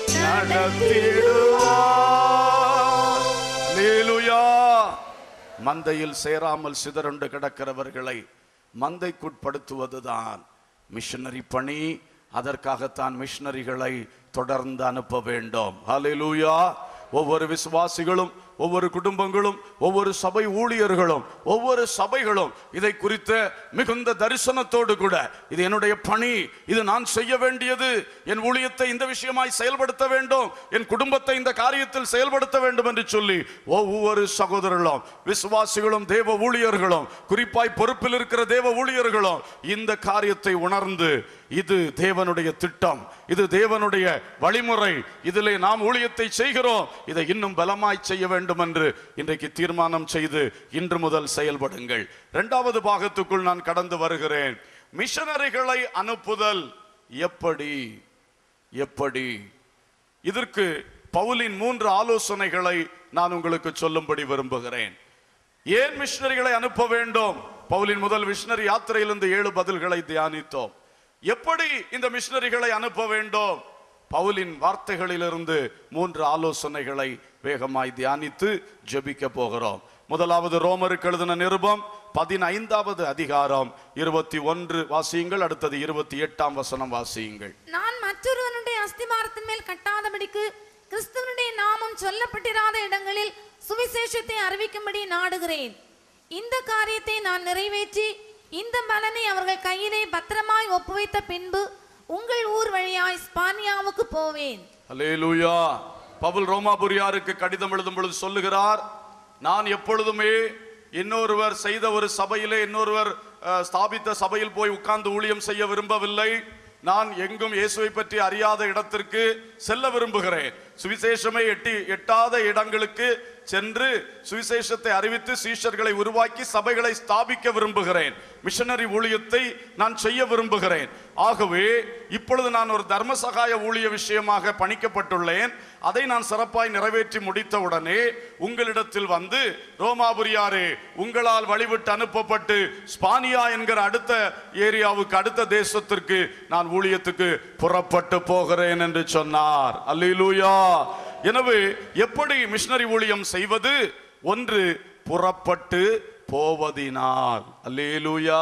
நடத்திடுவார் அல்லேலூயா மந்தையில் சேராமல் சிதறுண்டு கிடக்கிறவர்களை மந்தைக்குட்படுத்துவதுதான் மிஷனரி பணி அதற்காகத்தான் மிஷனரிகளை தொடர்ந்து அனுப்ப வேண்டும் ஹalleluya ஒவ்வொரு விசுவாசிகளும் ஒவ்வொரு குடும்பங்களும் ஒவ்வொரு சபை ஊழியர்களும் ஒவ்வொரு சபைகளும் இதை குறித்த மிகுந்த தரிசனத்தோடு கூட இது என்னுடைய பணி இது நான் செய்ய வேண்டியது என் ஊழியத்தை இந்த விஷயமாய் செயல்படுத்த வேண்டும் என் குடும்பத்தை இந்த காரியத்தில் செயல்படுத்த வேண்டும் என்று சொல்லி ஒவ்வொரு சகோதரர்களும் விசுவாசிகளும் தேவ ஊழியர்களும் குறிப்பாய் பொறுப்பில் இருக்கிற தேவ ஊழியர்களும் இந்த காரியத்தை உணர்ந்து இது தேவனுடைய திட்டம் இது தேவனுடைய வழிமுறை இதிலே நாம் ஊழியத்தை செய்கிறோம் இதை இன்னும் பலமாய் செய்ய வேண்டும் என்று இன்றைக்கு தீர்மானம் செய்து இன்று முதல் செயல்படுங்கள் இரண்டாவது பாகத்துக்குள் நான் கடந்து வருகிறேன் மிஷனரிகளை அனுப்புதல் எப்படி எப்படி இதற்கு பவுலின் மூன்று ஆலோசனைகளை நான் உங்களுக்கு சொல்லும்படி விரும்புகிறேன் ஏன் மிஷனரிகளை அனுப்ப வேண்டும் பவுலின் முதல் மிஷனரி யாத்திரையிலிருந்து ஏழு பதில்களை தியானித்தோம் எப்படி இந்த மிஷனரிகளை அனுப்ப வேண்டும் பவுலின் வார்த்தைகளிலிருந்து மூன்று ஆலோசனைகளை வேகமாய் தியானித்து ஜெபிக்க போகிறோம் முதலாவது ரோமருக்கு எழுதின நிருபம் பதினைந்தாவது அதிகாரம் இருபத்தி ஒன்று வாசியுங்கள் அடுத்தது இருபத்தி எட்டாம் வசனம் வாசியுங்கள் நான் மற்றொருவனுடைய அஸ்திமாரத்தின் மேல் கட்டாதபடிக்கு கிறிஸ்துவனுடைய நாமம் சொல்லப்பட்டிராத இடங்களில் சுவிசேஷத்தை அறிவிக்கும்படி நாடுகிறேன் இந்த காரியத்தை நான் நிறைவேற்றி இந்த பலனை அவர்கள் கையிலே பத்திரமாய் ஒப்புவைத்த பின்பு உங்கள் ஊர் வழியாய் ஸ்பானியாவுக்கு போவேன் அல்லேலூயா பவுல் ரோமாபுரியாருக்கு கடிதம் எழுதும் பொழுது சொல்லுகிறார் நான் எப்பொழுதுமே இன்னொருவர் செய்த ஒரு சபையிலே இன்னொருவர் அஹ், ஸ்தாபித்த சபையில் போய் உட்கார்ந்து ஊழியம் செய்ய விரும்பவில்லை நான் எங்கும் இயேசுவை பற்றி அறியாத இடத்திற்கு செல்ல விரும்புகிறேன் சுவிசேஷமே எட்டி எட்டாத இடங்களுக்கு சென்று சுவிசேஷத்தை அறிவித்து சீஷர்களை உருவாக்கி சபைகளை ஸ்தாபிக்க விரும்புகிறேன் மிஷனரி ஊழியத்தை நான் செய்ய விரும்புகிறேன் ஆகவே இப்பொழுது நான் ஒரு தர்ம சகாய ஊழிய விஷயமாக பணிக்கப்பட்டுள்ளேன் அதை நான் சிறப்பாய் நிறைவேற்றி முடித்தவுடனே உங்களிடத்தில் வந்து ரோமாபுரியாரே உங்களால் வழிவிட்டு அனுப்பப்பட்டு ஸ்பானியா என்கிற அடுத்த ஏரியாவுக்கு அடுத்த தேசத்திற்கு நான் ஊழியத்துக்கு புறப்பட்டு போகிறேன் என்று சொன்னார் அல்லேலூயா எனவே எப்படி மிஷனரி ஊழியம் செய்வது ஒன்று புறப்பட்டு போவதினால் அல்லேலூயா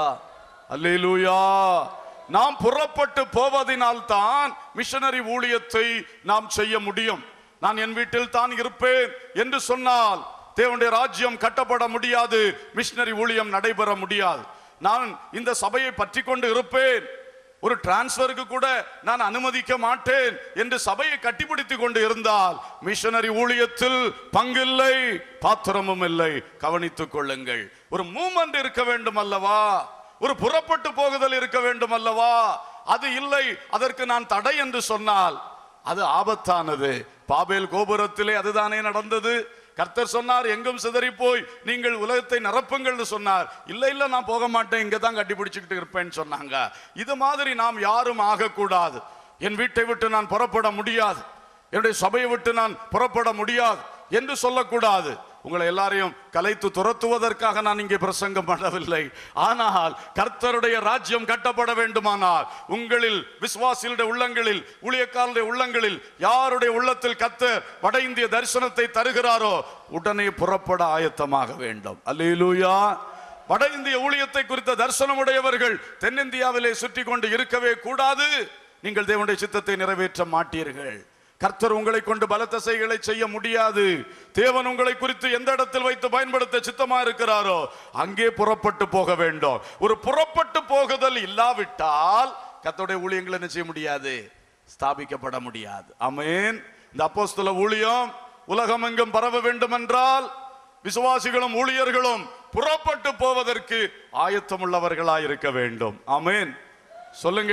அல்லேலூயா நாம் புறப்பட்டு போவதினால் தான் மிஷனரி ஊழியத்தை நாம் செய்ய முடியும் நான் என் வீட்டில் தான் இருப்பேன் என்று சொன்னால் தேவனுடைய ராஜ்யம் கட்டப்பட முடியாது மிஷனரி ஊழியம் நடைபெற முடியாது நான் இந்த சபையை பற்றி கொண்டு இருப்பேன் ஒரு டிரான்ஸ்பருக்கு கூட நான் அனுமதிக்க மாட்டேன் என்று சபையை கட்டிப்பிடித்துக் கொண்டு இருந்தால் மிஷனரி ஊழியத்தில் பங்கில்லை பாத்திரமும் இல்லை கவனித்துக் கொள்ளுங்கள் ஒரு மூமெண்ட் இருக்க வேண்டும் அல்லவா ஒரு புறப்பட்டு போகுதல் இருக்க வேண்டும் அல்லவா அது இல்லை அதற்கு நான் தடை என்று சொன்னால் அது ஆபத்தானது பாபேல் கோபுரத்திலே அதுதானே நடந்தது கர்த்தர் சொன்னார் எங்கும் சிதறி போய் நீங்கள் உலகத்தை நிரப்புங்கள்னு சொன்னார் இல்ல இல்ல நான் போக மாட்டேன் இங்க தான் கட்டி பிடிச்சுக்கிட்டு இருப்பேன்னு சொன்னாங்க இது மாதிரி நாம் யாரும் ஆகக்கூடாது என் வீட்டை விட்டு நான் புறப்பட முடியாது என்னுடைய சபையை விட்டு நான் புறப்பட முடியாது என்று சொல்லக்கூடாது உங்களை எல்லாரையும் கலைத்து துரத்துவதற்காக நான் இங்கே பிரசங்கம் பண்ணவில்லை ஆனால் கர்த்தருடைய ராஜ்யம் கட்டப்பட வேண்டுமானால் உங்களில் விசுவாசிகளுடைய உள்ளங்களில் ஊழியக்காரருடைய உள்ளங்களில் யாருடைய உள்ளத்தில் கர்த்தர் வட இந்திய தரிசனத்தை தருகிறாரோ உடனே புறப்பட ஆயத்தமாக வேண்டும் அல்லேலூயா வட இந்திய ஊழியத்தை குறித்த தரிசனம் உடையவர்கள் தென்னிந்தியாவிலே சுற்றி கொண்டு இருக்கவே கூடாது நீங்கள் தேவனுடைய சித்தத்தை நிறைவேற்ற மாட்டீர்கள் கர்த்தர் உங்களை கொண்டு பலத்த செய்களை செய்ய முடியாது தேவன் உங்களை குறித்து எந்த இடத்தில் வைத்து பயன்படுத்த சித்தமா இருக்கிறாரோ அங்கே புறப்பட்டு போக வேண்டும் ஒரு புறப்பட்டு போகுதல் இல்லாவிட்டால் கர்த்தருடைய ஊழியங்களை என்ன செய்ய முடியாது ஸ்தாபிக்கப்பட முடியாது ஆமென் இந்த அப்போஸ்தல ஊழியம் உலகமெங்கும் பரவ வேண்டும் என்றால் விசுவாசிகளும் ஊழியர்களும் புறப்பட்டு போவதற்கு ஆயத்தம் உள்ளவர்களாய் இருக்க வேண்டும் ஆமென் சொல்லுங்க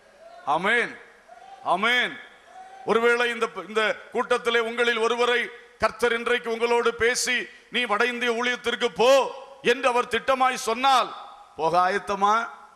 ஆமென் ஆமென் ஒருவேளை இந்த இந்த கூட்டத்திலே உங்களில் ஒருவரை கர்த்தர் இன்றைக்கு உங்களோடு பேசி நீ வட இந்திய ஊழியத்திற்கு போ என்று அவர் திட்டமாய் சொன்னால் போக ஆயத்தமா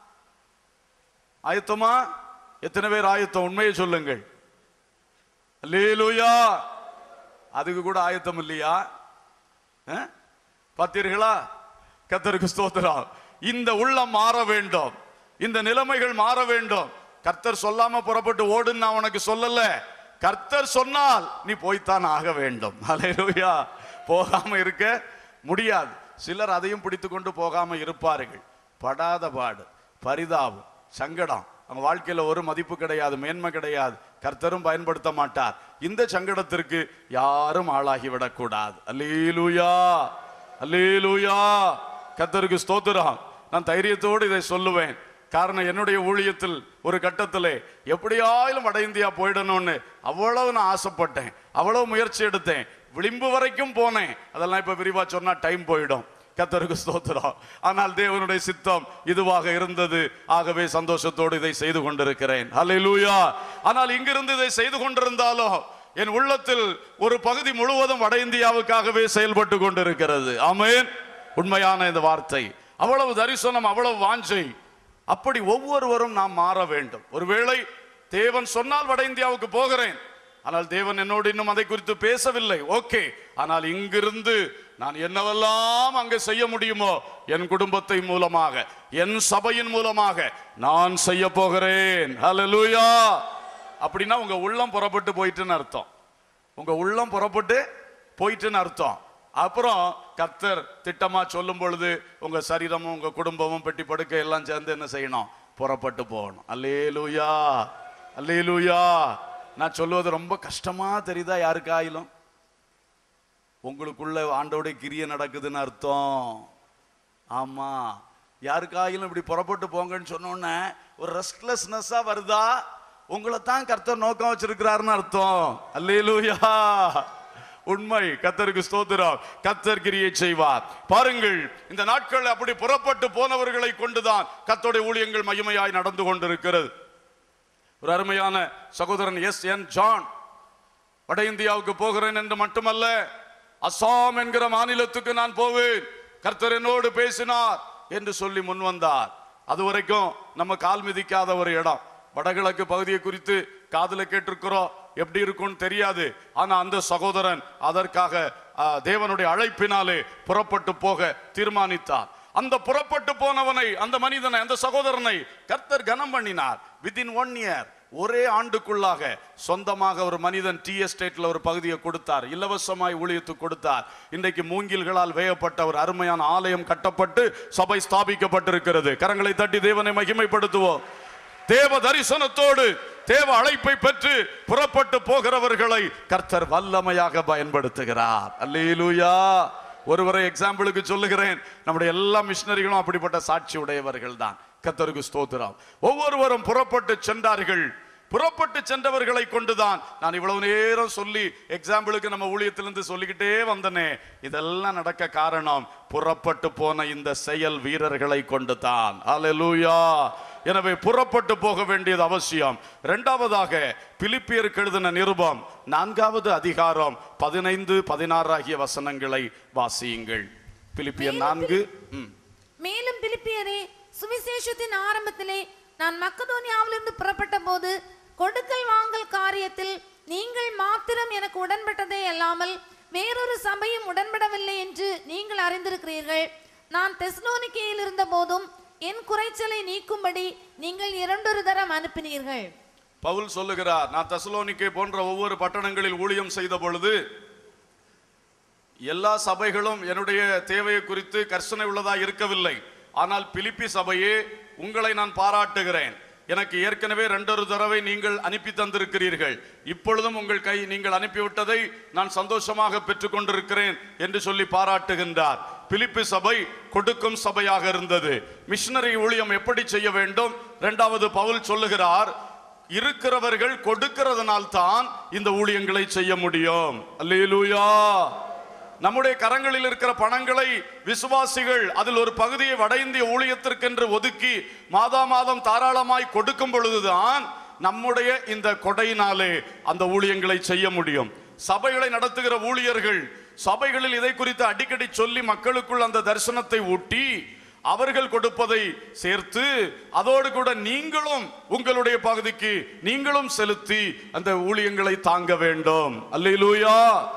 ஆயத்தமா எத்தனை பேர் ஆயத்தம் உண்மையை சொல்லுங்கள் அல்லேலூயா அதுக்கு கூட ஆயத்தம் இல்லையா அஹ்? பார்த்தீர்களா கர்த்தருக்கு ஸ்தோத்திரம் இந்த உள்ளம் மாற வேண்டும் இந்த நிலைமைகள் மாற வேண்டும் கர்த்தர் சொல்லாம புறப்பட்டு ஓடுன்னு நான் உனக்கு சொல்லல கர்த்தர் சொன்னால் நீ போய்த்தான் ஆக வேண்டும் அல்லேலூயா போகாம இருக்க முடியாது சிலர் அதையும் பிடித்து கொண்டு போகாம இருப்பார்கள் படாத பாடு பரிதாபம் சங்கடம் அவங்க வாழ்க்கையில ஒரு மதிப்பு கிடையாது மேன்மை கிடையாது கர்த்தரும் பயன்படுத்த மாட்டார் இந்த சங்கடத்திற்கு யாரும் ஆளாகி விடக்கூடாது அல்லேலூயா அல்லேலூயா கர்த்தருக்கு ஸ்தோத்திரம் நான் தைரியத்தோடு இதை சொல்லுவேன் காரணம் என்னுடைய ஊழியத்தில் ஒரு கட்டத்திலே எப்படியாயிலும் வட இந்தியா போயிடணும்னு அவ்வளவு நான் ஆசைப்பட்டேன் அவ்வளவு முயற்சி எடுத்தேன் விளிம்பு வரைக்கும் போனேன் அதெல்லாம் இப்ப விரிவா சொன்னா டைம் போயிடும் கத்தருக்கு ஸ்தோத்திரம் ஆனால் தேவனுடைய சித்தம் இதுவாக இருந்தது ஆகவே சந்தோஷத்தோடு இதை செய்து கொண்டிருக்கிறேன் ஹalleluya ஆனால் இங்கிருந்து இதை செய்து கொண்டிருந்தாலும் என் உள்ளத்தில் ஒரு பகுதி முழுவதும் வட இந்தியாவுக்காகவே செயல்பட்டு கொண்டிருக்கிறது ஆமென் உண்மையான இந்த வார்த்தை அவ்வளவு தரிசனம் அவ்வளவு வாஞ்சை அப்படி ஒவ்வொருவரும் நாம் மாற வேண்டும் ஒருவேளை தேவன் சொன்னால் வட இந்தியாவுக்கு போகிறேன் ஆனால் தேவன் என்னோடு இன்னும் அதை குறித்து பேசவில்லை ஓகே ஆனால் இங்கிருந்து நான் என்னவெல்லாம் அங்கே செய்ய முடியுமோ என் குடும்பத்தை மூலமாக என் சபையின் மூலமாக நான் செய்ய போகிறேன் ஹalleluya அப்படின்னா உங்க உள்ளம் புறப்பட்டு போயிட்டுன்னு அர்த்தம் உங்க உள்ளம் புறப்பட்டு போயிட்டுன்னு அர்த்தம் அப்புறம் கர்த்தர் திட்டமா சொல்லும் பொழுது உங்க சரீரமும் உங்க குடும்பமும் பெட்டி படுக்கை எல்லாம் சேர்ந்து என்ன செய்யணும் புறப்பட்டு போகணும் அல்லேலூயா அல்லேலூயா நான் சொல்லுவது ரொம்ப கஷ்டமா தெரியுதா யாருக்காயிலும் உங்களுக்குள்ள ஆண்டோடைய கிரிய நடக்குதுன்னு அர்த்தம் ஆமா யாருக்காயிலும் இப்படி புறப்பட்டு போங்கன்னு சொன்னோன்னே ஒரு ரெஸ்ட்லெஸ்னஸா வருதா உங்களை தான் கர்த்தர் நோக்கம் வச்சிருக்கிறாருன்னு அர்த்தம் அல்லேலூயா உண்மை கத்தருக்கு ஸ்தோத்திரம் கத்தர் கிரியை செய்வார் பாருங்கள் இந்த நாட்கள் அப்படி புறப்பட்டு போனவர்களை கொண்டுதான் கத்தோடைய ஊழியங்கள் மகிமையாய் நடந்து கொண்டிருக்கிறது ஒரு அருமையான சகோதரன் எஸ் என் ஜான் வட இந்தியாவுக்கு போகிறேன் என்று மட்டுமல்ல அசாம் என்கிற மாநிலத்துக்கு நான் போவேன் கர்த்தர் என்னோடு பேசினார் என்று சொல்லி முன் வந்தார் அது வரைக்கும் நம்ம கால் மிதிக்காத ஒரு இடம் வடகிழக்கு பகுதியை குறித்து காதுல கேட்டிருக்கிறோம் எப்படி இருக்கும்னு தெரியாது ஆனா அந்த சகோதரன் அதற்காக ஆ, தேவனுடைய அழைப்பினாலே புறப்பட்டு போக தீர்மானித்தார் அந்த புறப்பட்டு போனவனை அந்த மனிதனை அந்த சகோதரனை கர்த்தர் கனம் பண்ணினார் வித்தின் ஒன் இயர் ஒரே ஆண்டுக்குள்ளாக சொந்தமாக ஒரு மனிதன் டி எஸ்டேட்ல ஒரு பகுதியை கொடுத்தார் இலவசமாய் ஊழியத்துக்கு கொடுத்தார் இன்றைக்கு மூங்கில்களால் வேயப்பட்ட ஒரு அருமையான ஆலயம் கட்டப்பட்டு சபை ஸ்தாபிக்கப்பட்டிருக்கிறது கரங்களை தட்டி தேவனை மகிமைப்படுத்துவோம் தேவ தரிசனத்தோடு தேவ அழைப்பை பெற்று புறப்பட்டு போகிறவர்களை கர்த்தர் வல்லமையாக பயன்படுத்துகிறார் அல்லேலூயா ஒருவரை எக்ஸாம்பிளுக்கு சொல்லுகிறேன் நம்முடைய எல்லா மிஷினரிகளும் அப்படிப்பட்ட சாட்சி உடையவர்கள் தான் கர்த்தருக்கு ஸ்தோத்திரம் ஒவ்வொருவரும் புறப்பட்டு சென்றார்கள் புறப்பட்டு சென்றவர்களை கொண்டுதான் நான் இவ்வளவு நேரம் சொல்லி எக்ஸாம்பிளுக்கு நம்ம ஊழியத்திலிருந்து சொல்லிக்கிட்டே வந்தனே இதெல்லாம் நடக்க காரணம் புறப்பட்டு போன இந்த செயல் வீரர்களை கொண்டு தான் அல்லேலூயா எனவே புறப்பட்டு போக வேண்டியது அவசியம் இரண்டாவதாக பிலிப்பியருக்கு எழுதின நிருபம் நான்காவது அதிகாரம் பதினைந்து பதினாறு ஆகிய வசனங்களை வாசியுங்கள் பிலிப்பியர் நான்கு ம். மேலும் பிலிப்பியரே சுவிசேஷத்தின் ஆரம்பத்திலே நான் மக்கதோனியாவிலிருந்து புறப்பட்ட போது கொடுக்கல் வாங்கல் காரியத்தில் நீங்கள் மாத்திரம் எனக்கு உடன்பட்டதே அல்லாமல் வேறொரு சபையும் உடன்படவில்லை என்று நீங்கள் அறிந்திருக்கிறீர்கள் நான் தெஸ்லோனிக்கேயில் இருந்த போதும் என் குறைச்சலை நீக்கும்படி நீங்கள் இரண்டொரு தரம் அனுப்பினீர்கள் பவுல் சொல்லுகிறார் நான் தசலோனிக்கே போன்ற ஒவ்வொரு பட்டணங்களில் ஊழியம் செய்த பொழுது எல்லா சபைகளும் என்னுடைய தேவையை குறித்து கர்சனை உள்ளதா இருக்கவில்லை ஆனால் பிலிப்பி சபையே உங்களை நான் பாராட்டுகிறேன் எனக்கு ஏற்கனவே ரெண்டொரு தடவை நீங்கள் அனுப்பி தந்திருக்கிறீர்கள் இப்பொழுதும் உங்கள் கை நீங்கள் அனுப்பிவிட்டதை நான் சந்தோஷமாக பெற்றுக்கொண்டிருக்கிறேன் என்று சொல்லி பாராட்டுகின்றார் பிலிப்பி சபை கொடுக்கும் சபையாக இருந்தது மிஷனரி ஊழியம் எப்படி செய்ய வேண்டும் இரண்டாவது பவுல் சொல்லுகிறார் இருக்கிறவர்கள் கொடுக்கிறதுனால் தான் இந்த ஊழியங்களை செய்ய முடியும் அல்லேலூயா நம்முடைய கரங்களில் இருக்கிற பணங்களை விசுவாசிகள் அதில் ஒரு பகுதியை வட இந்திய ஊழியத்திற்கென்று ஒதுக்கி மாதா மாதம் தாராளமாய் கொடுக்கும் பொழுதுதான் நம்முடைய இந்த கொடையினாலே அந்த ஊழியங்களை செய்ய முடியும் சபைகளை நடத்துகிற ஊழியர்கள் சபைகளில் இதை குறித்து அடிக்கடி சொல்லி மக்களுக்குள் அந்த தரிசனத்தை ஊட்டி அவர்கள் கொடுப்பதை சேர்த்து அதோடு கூட நீங்களும் உங்களுடைய பகுதிக்கு நீங்களும் செலுத்தி அந்த ஊழியங்களை தாங்க வேண்டும் அல்லேலூயா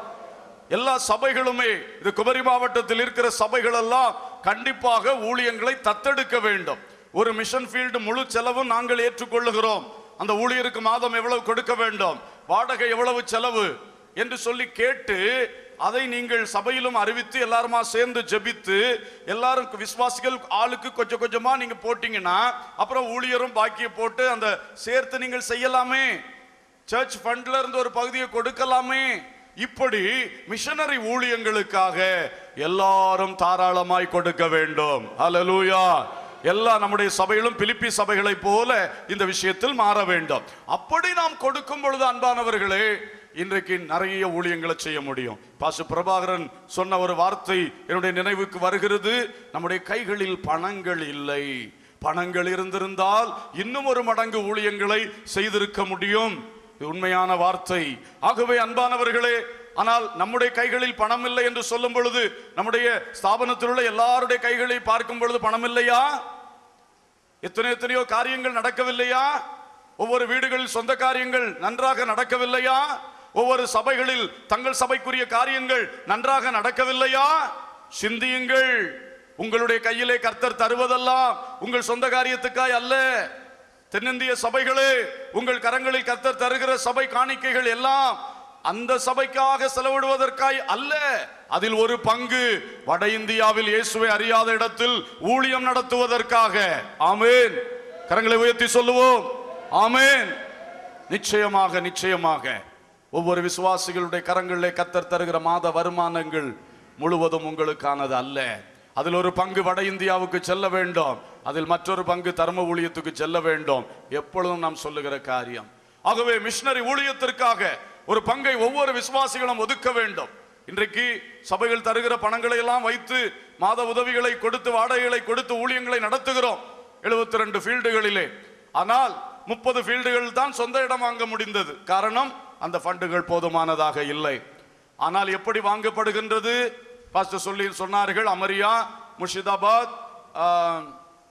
எல்லா சபைகளுமே இது குமரி மாவட்டத்தில் இருக்கிற சபைகள் எல்லாம் கண்டிப்பாக ஊழியங்களை தத்தெடுக்க வேண்டும் ஒரு மிஷன் ஃபீல்டு முழு செலவும் நாங்கள் ஏற்றுக்கொள்ளுகிறோம் அந்த ஊழியருக்கு மாதம் எவ்வளவு கொடுக்க வேண்டும் வாடகை எவ்வளவு செலவு என்று சொல்லி கேட்டு அதை நீங்கள் சபையிலும் அறிவித்து எல்லாருமா சேர்ந்து ஜெபித்து எல்லாரும் விசுவாசிகள் ஆளுக்கு கொஞ்சம் கொஞ்சமா நீங்க போட்டீங்கன்னா அப்புறம் ஊழியரும் பாக்கிய போட்டு அந்த சேர்த்து நீங்கள் செய்யலாமே சர்ச் ஃபண்ட்ல இருந்து ஒரு பகுதியை கொடுக்கலாமே இப்படி மிஷனரி ஊழியங்களுக்காக எல்லாரும் தாராளமாய் கொடுக்க வேண்டும் அல்லேலூயா எல்லா நம்முடைய சபைகளும் பிலிப்பி சபைகளைப் போல இந்த விஷயத்தில் மாற வேண்டும் அப்படி நாம் கொடுக்கும் பொழுது அன்பானவர்களே இன்றைக்கு நிறைய ஊழியங்களை செய்ய முடியும் பாசு பிரபாகரன் சொன்ன ஒரு வார்த்தை என்னுடைய நினைவுக்கு வருகிறது நம்முடைய கைகளில் பணங்கள் இல்லை பணங்கள் இருந்திருந்தால் இன்னும் ஒரு மடங்கு ஊழியங்களை செய்திருக்க முடியும் இது உண்மையான வார்த்தை ஆகவே அன்பானவர்களே ஆனால் நம்முடைய கைகளில் பணம் இல்லை என்று சொல்லும் பொழுது நம்முடைய ஸ்தாபனத்தில் உள்ள எல்லாருடைய கைகளை பார்க்கும் பொழுது பணம் இல்லையா எத்தனை எத்தனையோ காரியங்கள் நடக்கவில்லையா ஒவ்வொரு வீடுகளில் சொந்த காரியங்கள் நன்றாக நடக்கவில்லையா ஒவ்வொரு சபைகளில் தங்கள் சபைக்குரிய காரியங்கள் நன்றாக நடக்கவில்லையா சிந்தியுங்கள் உங்களுடைய கையிலே கர்த்தர் தருவதெல்லாம் உங்கள் சொந்த காரியத்துக்காய் அல்ல தென்னிந்திய சபைகளே உங்கள் கரங்களில் கத்தர் தருகிற சபை காணிக்கைகள் எல்லாம் அந்த சபைக்காக செலவிடுவதற்காய் அல்ல அதில் ஒரு பங்கு வட இந்தியாவில் இயேசுவை அறியாத இடத்தில் ஊழியம் நடத்துவதற்காக ஆமென் கரங்களை உயர்த்தி சொல்லுவோம் ஆமென் நிச்சயமாக நிச்சயமாக ஒவ்வொரு விசுவாசிகளுடைய கரங்களிலே கத்தர் தருகிற மாத வருமானங்கள் முழுவதும் உங்களுக்கானது அல்ல அதில் ஒரு பங்கு வட இந்தியாவுக்கு செல்ல வேண்டும் அதில் மற்றொரு பங்கு தர்ம ஊழியத்துக்கு செல்ல வேண்டும் எப்பொழுதும் நாம் சொல்லுகிற காரியம் ஆகவே மிஷனரி ஊழியத்திற்காக ஒரு பங்கை ஒவ்வொரு விசுவாசிகளும் ஒதுக்க வேண்டும் இன்றைக்கு சபைகள் தருகிற பணங்களை எல்லாம் வைத்து மாத உதவிகளை கொடுத்து வாடகைகளை கொடுத்து ஊழியங்களை நடத்துகிறோம் எழுபத்தி ரெண்டு ஃபீல்டுகளிலே ஆனால் முப்பது ஃபீல்டுகள் தான் சொந்த இடம் வாங்க முடிந்தது காரணம் அந்த ஃபண்டுகள் போதுமானதாக இல்லை ஆனால் எப்படி வாங்கப்படுகின்றது பாஸ்டர் சொல்லி சொன்னார்கள் அமரியா முர்ஷிதாபாத் ஆஹ்,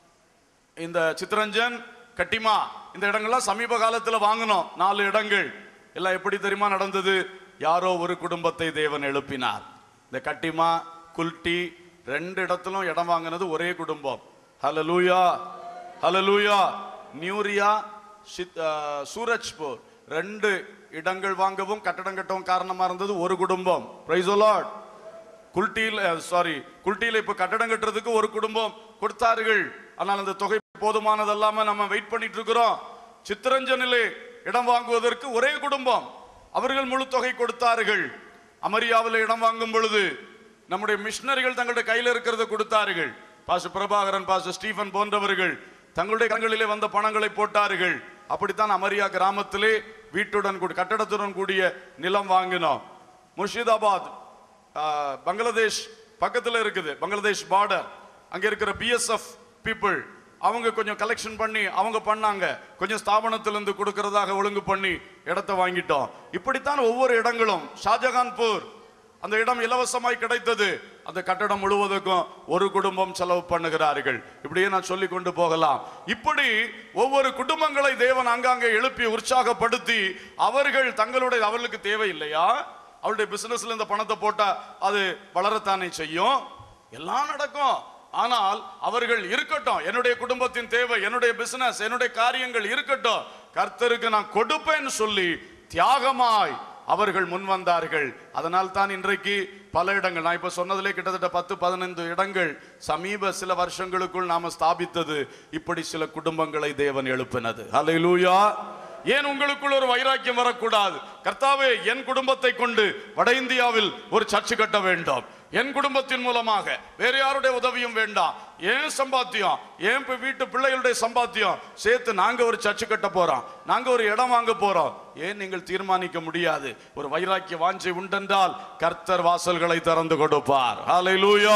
இந்த சித்ரஞ்சன் கட்டிமா இந்த இடங்கள்லாம் சமீப காலத்துல வாங்கினோம் நாலு இடங்கள் எல்லாம் எப்படி தெரியுமா நடந்தது யாரோ ஒரு குடும்பத்தை தேவன் எழுப்பினார் இந்த கட்டிமா குல்டி ரெண்டு இடத்திலும் இடம் வாங்கினது ஒரே குடும்பம் ஹலலூயா ஹலலூயா நியூரியா சித்- ஆஹ், சூரஜ்பூர் ரெண்டு இடங்கள் வாங்கவும் கட்டடம் கட்டவும் காரணமா இருந்தது ஒரு குடும்பம் பிரைஸ் லார்ட் குல்டியில் சாரி குல்டியில் இப்ப கட்டடம் கட்டுறதுக்கு ஒரு குடும்பம் கொடுத்தார்கள் ஆனால் அந்த தொகை போதுமானதல்லாம நம்ம வெயிட் பண்ணிட்டு இருக்கிறோம் சித்திரஞ்சனிலே இடம் வாங்குவதற்கு ஒரே குடும்பம் அவர்கள் முழு தொகை கொடுத்தார்கள் அமரியாவில் இடம் வாங்கும் பொழுது நம்முடைய மிஷனரிகள் தங்களுடைய கையில் இருக்கிறத கொடுத்தார்கள் பாச பிரபாகரன் பாச ஸ்டீஃபன் போன்றவர்கள் தங்களுடைய கரங்களிலே வந்த பணங்களை போட்டார்கள் அப்படித்தான் அமரியா கிராமத்திலே வீட்டுடன் கூடி கட்டடத்துடன் கூடிய நிலம் வாங்கினோம் முர்ஷிதாபாத் ஆஹ், பங்களாதேஷ் பக்கத்துல இருக்குது பங்களாதேஷ் பார்டர் அங்க இருக்கிற பிஎஸ்எஃப் பீப்புள் அவங்க கொஞ்சம் கலெக்ஷன் பண்ணி அவங்க பண்ணாங்க கொஞ்சம் ஸ்தாபனத்திலிருந்து கொடுக்கறதாக ஒழுங்கு பண்ணி இடத்த வாங்கிட்டோம் இப்படித்தான் ஒவ்வொரு இடங்களும் ஷாஜகான்பூர் அந்த இடம் இலவசமாய் கிடைத்தது அந்த கட்டடம் முழுவதுக்கும் ஒரு குடும்பம் செலவு பண்ணுகிறார்கள் இப்படியே நான் சொல்லி கொண்டு போகலாம் இப்படி ஒவ்வொரு குடும்பங்களை தேவன் அங்காங்கே எழுப்பி உற்சாகப்படுத்தி அவர்கள் தங்களுடைய அவர்களுக்கு தேவை இல்லையா அவருடைய பிசினஸ்ல இந்த பணத்தை போட்டா அது வளரத்தானே செய்யும் எல்லாம் நடக்கும் ஆனால் அவர்கள் இருக்கட்டும் என்னுடைய குடும்பத்தின் தேவை என்னுடைய பிசினஸ் என்னுடைய காரியங்கள் இருக்கட்டும் கர்த்தருக்கு நான் கொடுப்பேன்னு சொல்லி தியாகமாய் அவர்கள் முன் வந்தார்கள் அதனால் தான் இன்றைக்கு பல இடங்கள் நான் இப்ப சொன்னதிலே கிட்டத்தட்ட பத்து பதினைந்து இடங்கள் சமீப சில வருஷங்களுக்குள் நாம ஸ்தாபித்தது இப்படி சில குடும்பங்களை தேவன் எழுப்பினது ஹalleluya ஏன் உங்களுக்குள் ஒரு வைராக்கியம் வரக்கூடாது கர்த்தாவே என் குடும்பத்தை கொண்டு வட இந்தியாவில் ஒரு சர்ச்சு கட்ட வேண்டும் என் குடும்பத்தின் மூலமாக வேற யாருடைய உதவியும் வேண்டாம் ஏன் சம்பாத்தியம் ஏன் இப்ப வீட்டு பிள்ளைகளுடைய சம்பாத்தியம் சேர்த்து நாங்க ஒரு சர்ச்சு கட்ட போறோம் நாங்க ஒரு இடம் வாங்க போறோம் ஏன் நீங்கள் தீர்மானிக்க முடியாது ஒரு வைராக்கிய வாஞ்சை உண்டென்றால் கர்த்தர் வாசல்களை திறந்து கொடுப்பார் ஹalleluya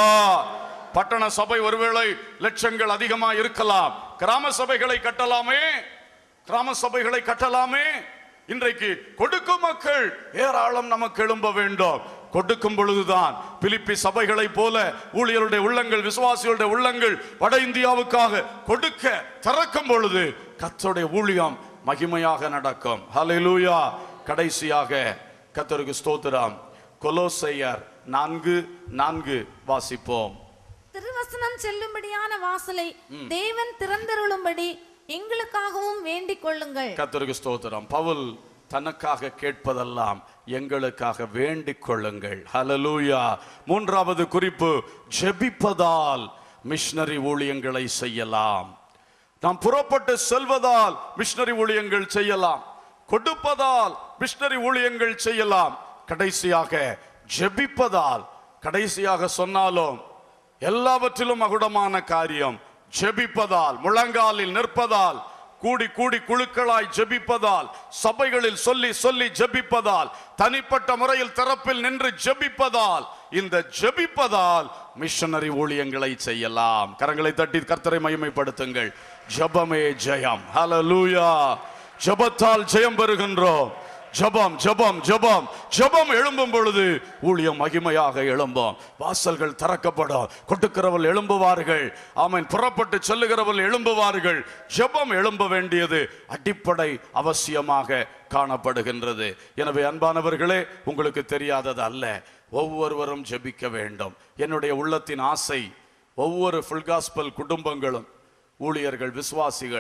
பட்டண சபை ஒருவேளை லட்சங்கள் அதிகமா இருக்கலாம் கிராம சபைகளை கட்டலாமே கிராம சபைகளை கட்டலாமே இன்றைக்கு கொடுக்கும் மக்கள் ஏராளம் நமக்கு எழும்ப வேண்டும் கொடுக்கும் பொழுதுதான் பிலிப்பி சபைகளைப் போல ஊழியருடைய உள்ளங்கள் விசுவாசிகளுடைய உள்ளங்கள் வட இந்தியாவுக்காக கொடுக்க திறக்கும் பொழுது கர்த்தருடைய ஊழியம் மகிமையாக நடக்கும் ஹalleluya கடைசியாக கர்த்தருக்கு ஸ்தோத்திரம் கொலோசையர் நான்கு நான்கு வாசிப்போம் திருவசனம் செல்லும்படியான வாசலை தேவன் திறந்தருளும்படி எங்களுக்காகவும் வேண்டிக் கொள்ளுங்கள் கர்த்தருக்கு ஸ்தோத்திரம் பவுல் தனக்காக கேட்பதெல்லாம் எங்களுக்காக வேண்டிக் கொள்ளுங்கள் ஹalleluya மூன்றாவது குறிப்பு ஜெபிப்பதால் மிஷனரி ஊழியங்களை செய்யலாம் நாம் புறப்பட்டு செல்வதால் மிஷனரி ஊழியங்கள் செய்யலாம் கொடுப்பதால் மிஷனரி ஊழியங்கள் செய்யலாம் கடைசியாக ஜெபிப்பதால் கடைசியாக சொன்னாலும் எல்லாவற்றிலும் மகுடமான காரியம் ஜெபிப்பதால் முழங்காலில் நிற்பதால் கூடி கூடி குழுக்களாய் ஜெபிப்பதால் சபைகளில் சொல்லி சொல்லி ஜெபிப்பதால் தனிப்பட்ட முறையில் திறப்பில் நின்று ஜெபிப்பதால் இந்த ஜெபிப்பதால் மிஷனரி ஊழியங்களை செய்யலாம் கரங்களை தட்டி கர்த்தரை மகிமைப்படுத்துங்கள் ஜெபமே ஜெயம் ஹalleluya ஜெபத்தால் ஜெயம் பெறுகின்றோம் ஜெபம் ஜெபம் ஜெபம் ஜெபம் எழும்பும் பொழுது ஊழியம் மகிமையாக எழும்பும் வாசல்கள் திறக்கப்படும் கொடுக்கிறவள் எழும்புவார்கள் ஆமென் புறப்பட்டு செல்லுகிறவள் எழும்புவார்கள் ஜெபம் எழும்ப வேண்டியது அடிப்படை அவசியமாக காணப்படுகின்றது எனவே அன்பானவர்களே உங்களுக்கு தெரியாதது அல்ல ஒவ்வொருவரும் ஜெபிக்க வேண்டும் என்னுடைய உள்ளத்தின் ஆசை ஒவ்வொரு ஃபுல் காஸ்பல் குடும்பங்களும் ஊழியர்கள் விசுவாசிகள்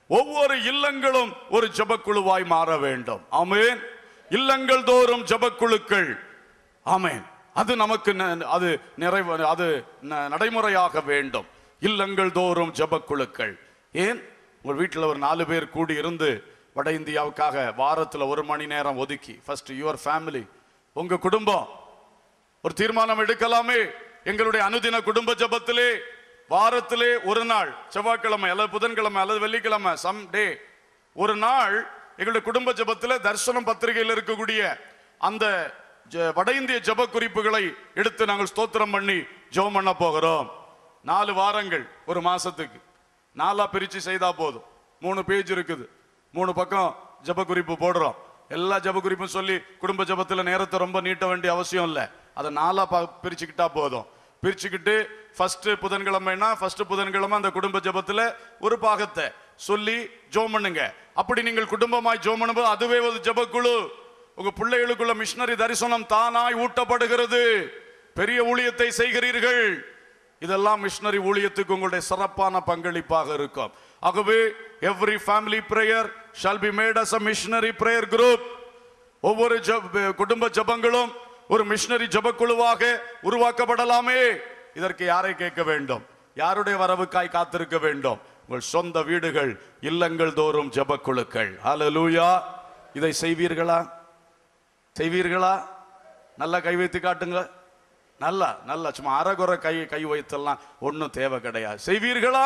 ஒவ்வொரு இல்லங்களும் ஒரு ஜெபக்குழுவாய் மாற வேண்டும் ஆமென் இல்லங்கள் தோறும் ஜெபக்குழுக்கள் ஆமென் அது நமக்கு ந- அது நிறைவு அது ந- நடைமுறையாக வேண்டும் இல்லங்கள் தோறும் ஜெபக்குழுக்கள் ஏன் உங்கள் வீட்டில் ஒரு நாலு பேர் கூடி இருந்து வட இந்தியாவுக்காக வாரத்துல ஒரு மணி நேரம் ஒதுக்கி ஃபர்ஸ்ட் யுவர் ஃபேமிலி உங்க குடும்பம் ஒரு தீர்மானம் எடுக்கலாமே எங்களுடைய அனுதின குடும்ப ஜெபத்திலே வாரத்திலே ஒரு நாள் செவ்வாய்க்கிழமை அல்லது புதன்கிழமை அல்லது வெள்ளிக்கிழமை சம் டே ஒரு நாள் எங்களுடைய குடும்ப ஜெபத்திலே தரிசனம் பத்திரிகையில் இருக்கக்கூடிய அந்த ஜ- வட இந்திய ஜெப குறிப்புகளை எடுத்து நாங்கள் ஸ்தோத்திரம் பண்ணி ஜெபம் பண்ண போகிறோம் நாலு வாரங்கள் ஒரு மாசத்துக்கு நாலா பிரிச்சு செய்தா போதும் மூணு பேஜ் இருக்குது மூணு பக்கம் ஜெப குறிப்பு போடுறோம் எல்லா ஜெப குறிப்பும் சொல்லி குடும்ப ஜெபத்துல நேரத்தை ரொம்ப நீட்ட வேண்டிய அவசியம் இல்லை அதை நாலா பா- பிரிச்சுக்கிட்டா போதும் பிரிச்சுக்கிட்டு ஃபர்ஸ்ட் புதன்கிழமைனா ஃபர்ஸ்ட் புதன்கிழமை அந்த குடும்ப ஜெபத்துல ஒரு பாகத்தை சொல்லி ஜோம் பண்ணுங்க அப்படி நீங்கள் குடும்பமாய் ஜோம் பண்ணும்போது அதுவே ஒரு ஜெபக்குழு உங்க பிள்ளைகளுக்குள்ள மிஷனரி தரிசனம் தானாய் ஊட்டப்படுகிறது பெரிய ஊழியத்தை செய்கிறீர்கள் இதெல்லாம் மிஷனரி ஊழியத்துக்கு உங்களுடைய சிறப்பான பங்களிப்பாக இருக்கும் ஆகவே every family prayer shall be made as a missionary prayer group ஒவ்வொரு ஜெப- குடும்ப ஜெபங்களும் ஒரு மிஷனரி ஜெபக்குழுவாக உருவாக்கப்படலாமே இதற்கு யாரை கேட்க வேண்டும் யாருடைய வரவுக்காய் காத்திருக்க வேண்டும் உங்கள் சொந்த வீடுகள் இல்லங்கள் தோறும் ஜெபக்குழுக்கள் ஹalleluya இதை செய்வீர்களா செய்வீர்களா நல்லா கை வைத்து காட்டுங்க நல்லா நல்லா சும்மா அறகுறை கை கை வைத்தெல்லாம் ஒண்ணும் தேவை கிடையாது செய்வீர்களா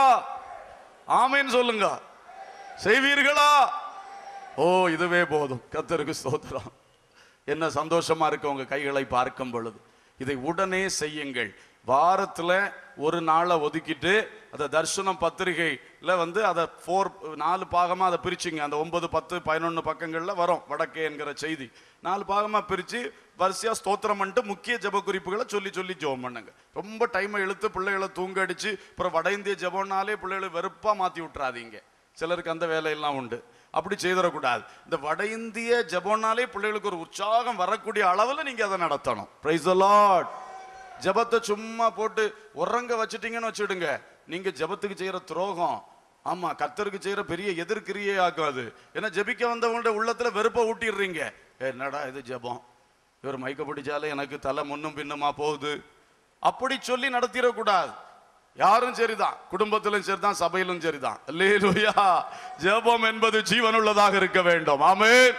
ஆமேன்னு சொல்லுங்க செய்வீர்களா ஓ இதுவே போதும் கத்தருக்கு ஸ்தோத்திரம் என்ன சந்தோஷமா இருக்கு உங்க கைகளை பார்க்கும் பொழுது இதை உடனே செய்யுங்கள் வாரத்துல ஒரு நாளை ஒதுக்கிட்டு அதை தர்சனம் பத்திரிகையில் வந்து அதை ஃபோர் நாலு பாகமா அதை பிரிச்சுங்க அந்த ஒன்பது பத்து பதினொன்று பக்கங்கள்ல வரும் வடக்கே என்கிற செய்தி நாலு பாகமா பிரிச்சு வரிசையா ஸ்தோத்திரம் பண்ணிட்டு முக்கிய ஜெப குறிப்புகளை சொல்லி சொல்லி ஜெபம் பண்ணுங்க ரொம்ப டைமை இழுத்து பிள்ளைகளை தூங்க அடிச்சு அப்புறம் வட இந்திய ஜெபம்னாலே பிள்ளைகளை வெறுப்பா மாத்தி விட்டுறாதீங்க சிலருக்கு அந்த வேலையெல்லாம் உண்டு அப்படி செய்திடக்கூடாது இந்த வட இந்திய ஜெபம்னாலே பிள்ளைகளுக்கு ஒரு உற்சாகம் வரக்கூடிய அளவில் நீங்க அதை நடத்தணும் பிரைஸ் லார்ட் ஜெபத்தை சும்மா போட்டு உறங்க வச்சிட்டீங்கன்னு வச்சுடுங்க நீங்க ஜெபத்துக்கு செய்யற துரோகம் ஆமா கர்த்தருக்கு செய்யற பெரிய எதிர்க்கிரியே ஆகாது ஏன்னா ஜெபிக்க வந்தவங்கள்ட்ட உள்ளத்துல வெறுப்பை ஊட்டிடுறீங்க "ஏய், என்னடா இது ஜெபம் இவர் மைக்க பிடிச்சாலே எனக்கு தலை முன்னும் பின்னுமா போகுது அப்படி சொல்லி நடத்திடக்கூடாது யாரும் சரிதான் குடும்பத்திலும் சரிதான் சபையிலும் சரிதான் அல்லேலூயா ஜெபம் என்பது ஜீவனுள்ளதாக இருக்க வேண்டும் ஆமென்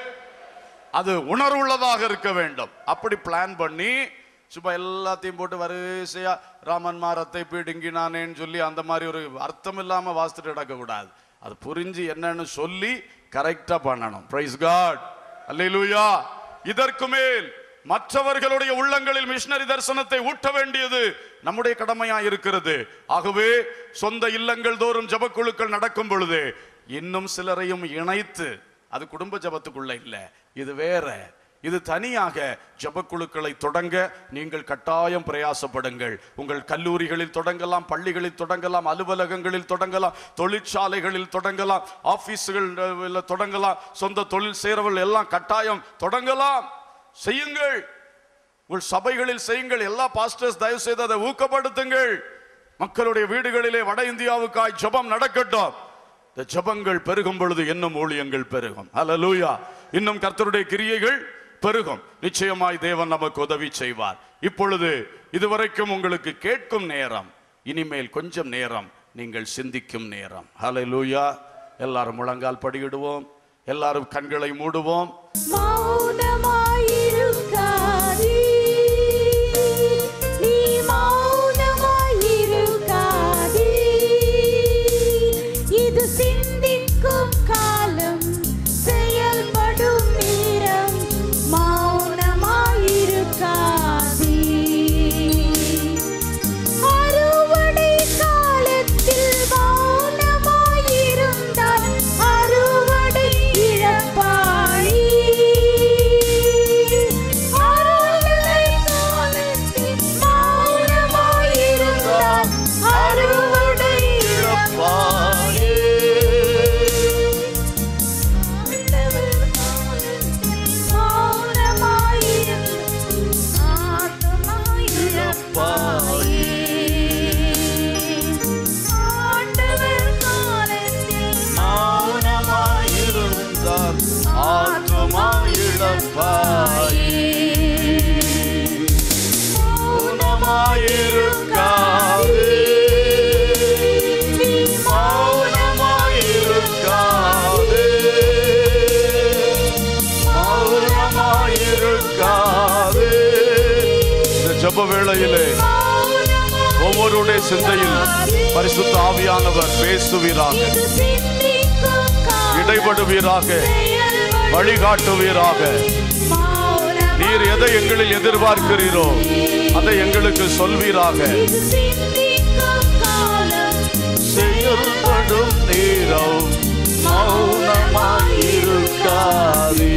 அது உணர்வுள்ளதாக இருக்க வேண்டும் அப்படி பிளான் பண்ணி சும்மா எல்லாத்தையும் போட்டு வரிசையா ராமன் மாரத்தை பிடுங்கினானேன்னு சொல்லி அந்த மாதிரி ஒரு அர்த்தம் இல்லாம வாசித்துட்டு நடக்க கூடாது அது புரிஞ்சு என்னன்னு சொல்லி கரெக்டா பண்ணணும் பிரைஸ் காட் அல்லேலூயா இதற்கு மேல் மற்றவர்களுடைய உள்ளங்களில் மிஷனரி தரிசனத்தை ஊட்ட வேண்டியது நம்முடைய கடமையா இருக்கிறது ஆகவே சொந்த இல்லங்கள் தோறும் ஜெபக்குழுக்கள் நடக்கும் பொழுது இன்னும் சிலரையும் இணைத்து அது குடும்ப ஜெபத்துக்குள்ள இல்ல இது வேற இது தனியாக ஜெபக்குழுக்களை தொடங்க நீங்கள் கட்டாயம் பிரயாசப்படுங்கள் உங்கள் கல்லூரிகளில் தொடங்கலாம் பள்ளிகளில் தொடங்கலாம் அலுவலகங்களில் தொடங்கலாம் தொழிற்சாலைகளில் தொடங்கலாம் ஆபீஸ்கள் தொடங்கலாம் சொந்த தொழில் செய்கிறவர்கள் எல்லாம் கட்டாயம் தொடங்கலாம் செய்யுங்கள் உங்கள் சபைகளில் செய்யுங்கள் எல்லா பாஸ்டர்ஸ் தயவு செய்து அதை ஊக்கப்படுத்துங்கள் மக்களுடைய வீடுகளிலே வட இந்தியாவுக்காய் ஜெபம் நடக்கட்டும் இந்த ஜெபங்கள் பெருகும் பொழுது இன்னும் ஊழியங்கள் பெருகும் ஹalleluya இன்னும் கர்த்தருடைய கிரியைகள் பெருகும் நிச்சயமாய் தேவன் நமக்கு உதவி செய்வார் இப்பொழுது இதுவரைக்கும் உங்களுக்கு கேட்கும் நேரம் இனிமேல் கொஞ்சம் நேரம் நீங்கள் சிந்திக்கும் நேரம் ஹalleluya எல்லாரும் முழங்கால் படியிடுவோம் எல்லாரும் கண்களை மூடுவோம் மௌனமாயிருக்காதே நீ மௌனமாயிருக்காதே இது சிந்திக்கும் காலம் செயல்படும் நேரம் மௌனமாயிருக்காதே அறுவடை காலத்தில் மௌனமாயிருந்தால் அறுவடை இழப்பாய் ஜெப வேளையிலே ஒவ்வொருடைய சிந்தையில் பரிசுத்த ஆவியானவர் பேசுவீராக இடைபடுவீராக வழிகாட்டுவீராக நீர் எதை எங்களில் எதிர்பார்க்கிறீரோ அதை எங்களுக்கு சொல்வீராக செயல்படும் நேரம் மௌனமாயிருக்காதே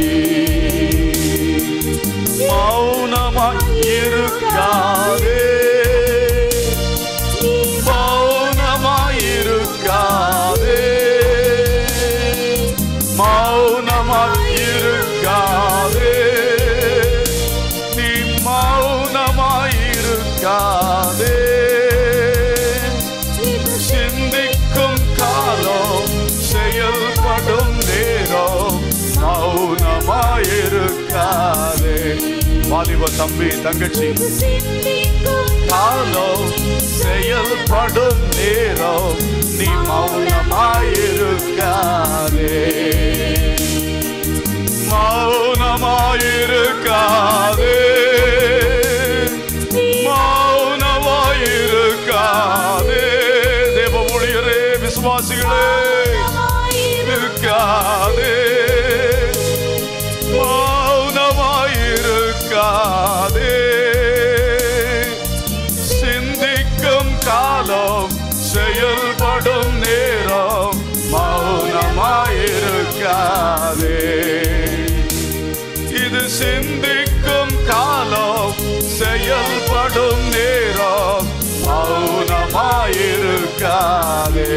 மௌனமாயிருக்காதே மௌனமாயிருக்காதே மௌனமாயிருக்காதே நீ மௌனமாயிருக்காதே சிந்திக்கும் காலம் செயல்படும் நேரம் மௌனமாயிருக்காதே வாலிப தம்பி தங்கச்சி காலம் செயல்படும் நேரம் நீ மௌனமாயிருக்காதே மௌனமாயிருக்காதே மௌனமாயிருக்காதே தேவ ஊழியரே விசுவாசிகளே இருக்காதே மௌனமாயிருக்காதே சிந்திக்கும் காலம் செயல்படும் நேரம் மௌனமாயிருக்காதே இது சிந்திக்கும் காலம் செயல்படும் நேரம் மௌனமாயிருக்காதே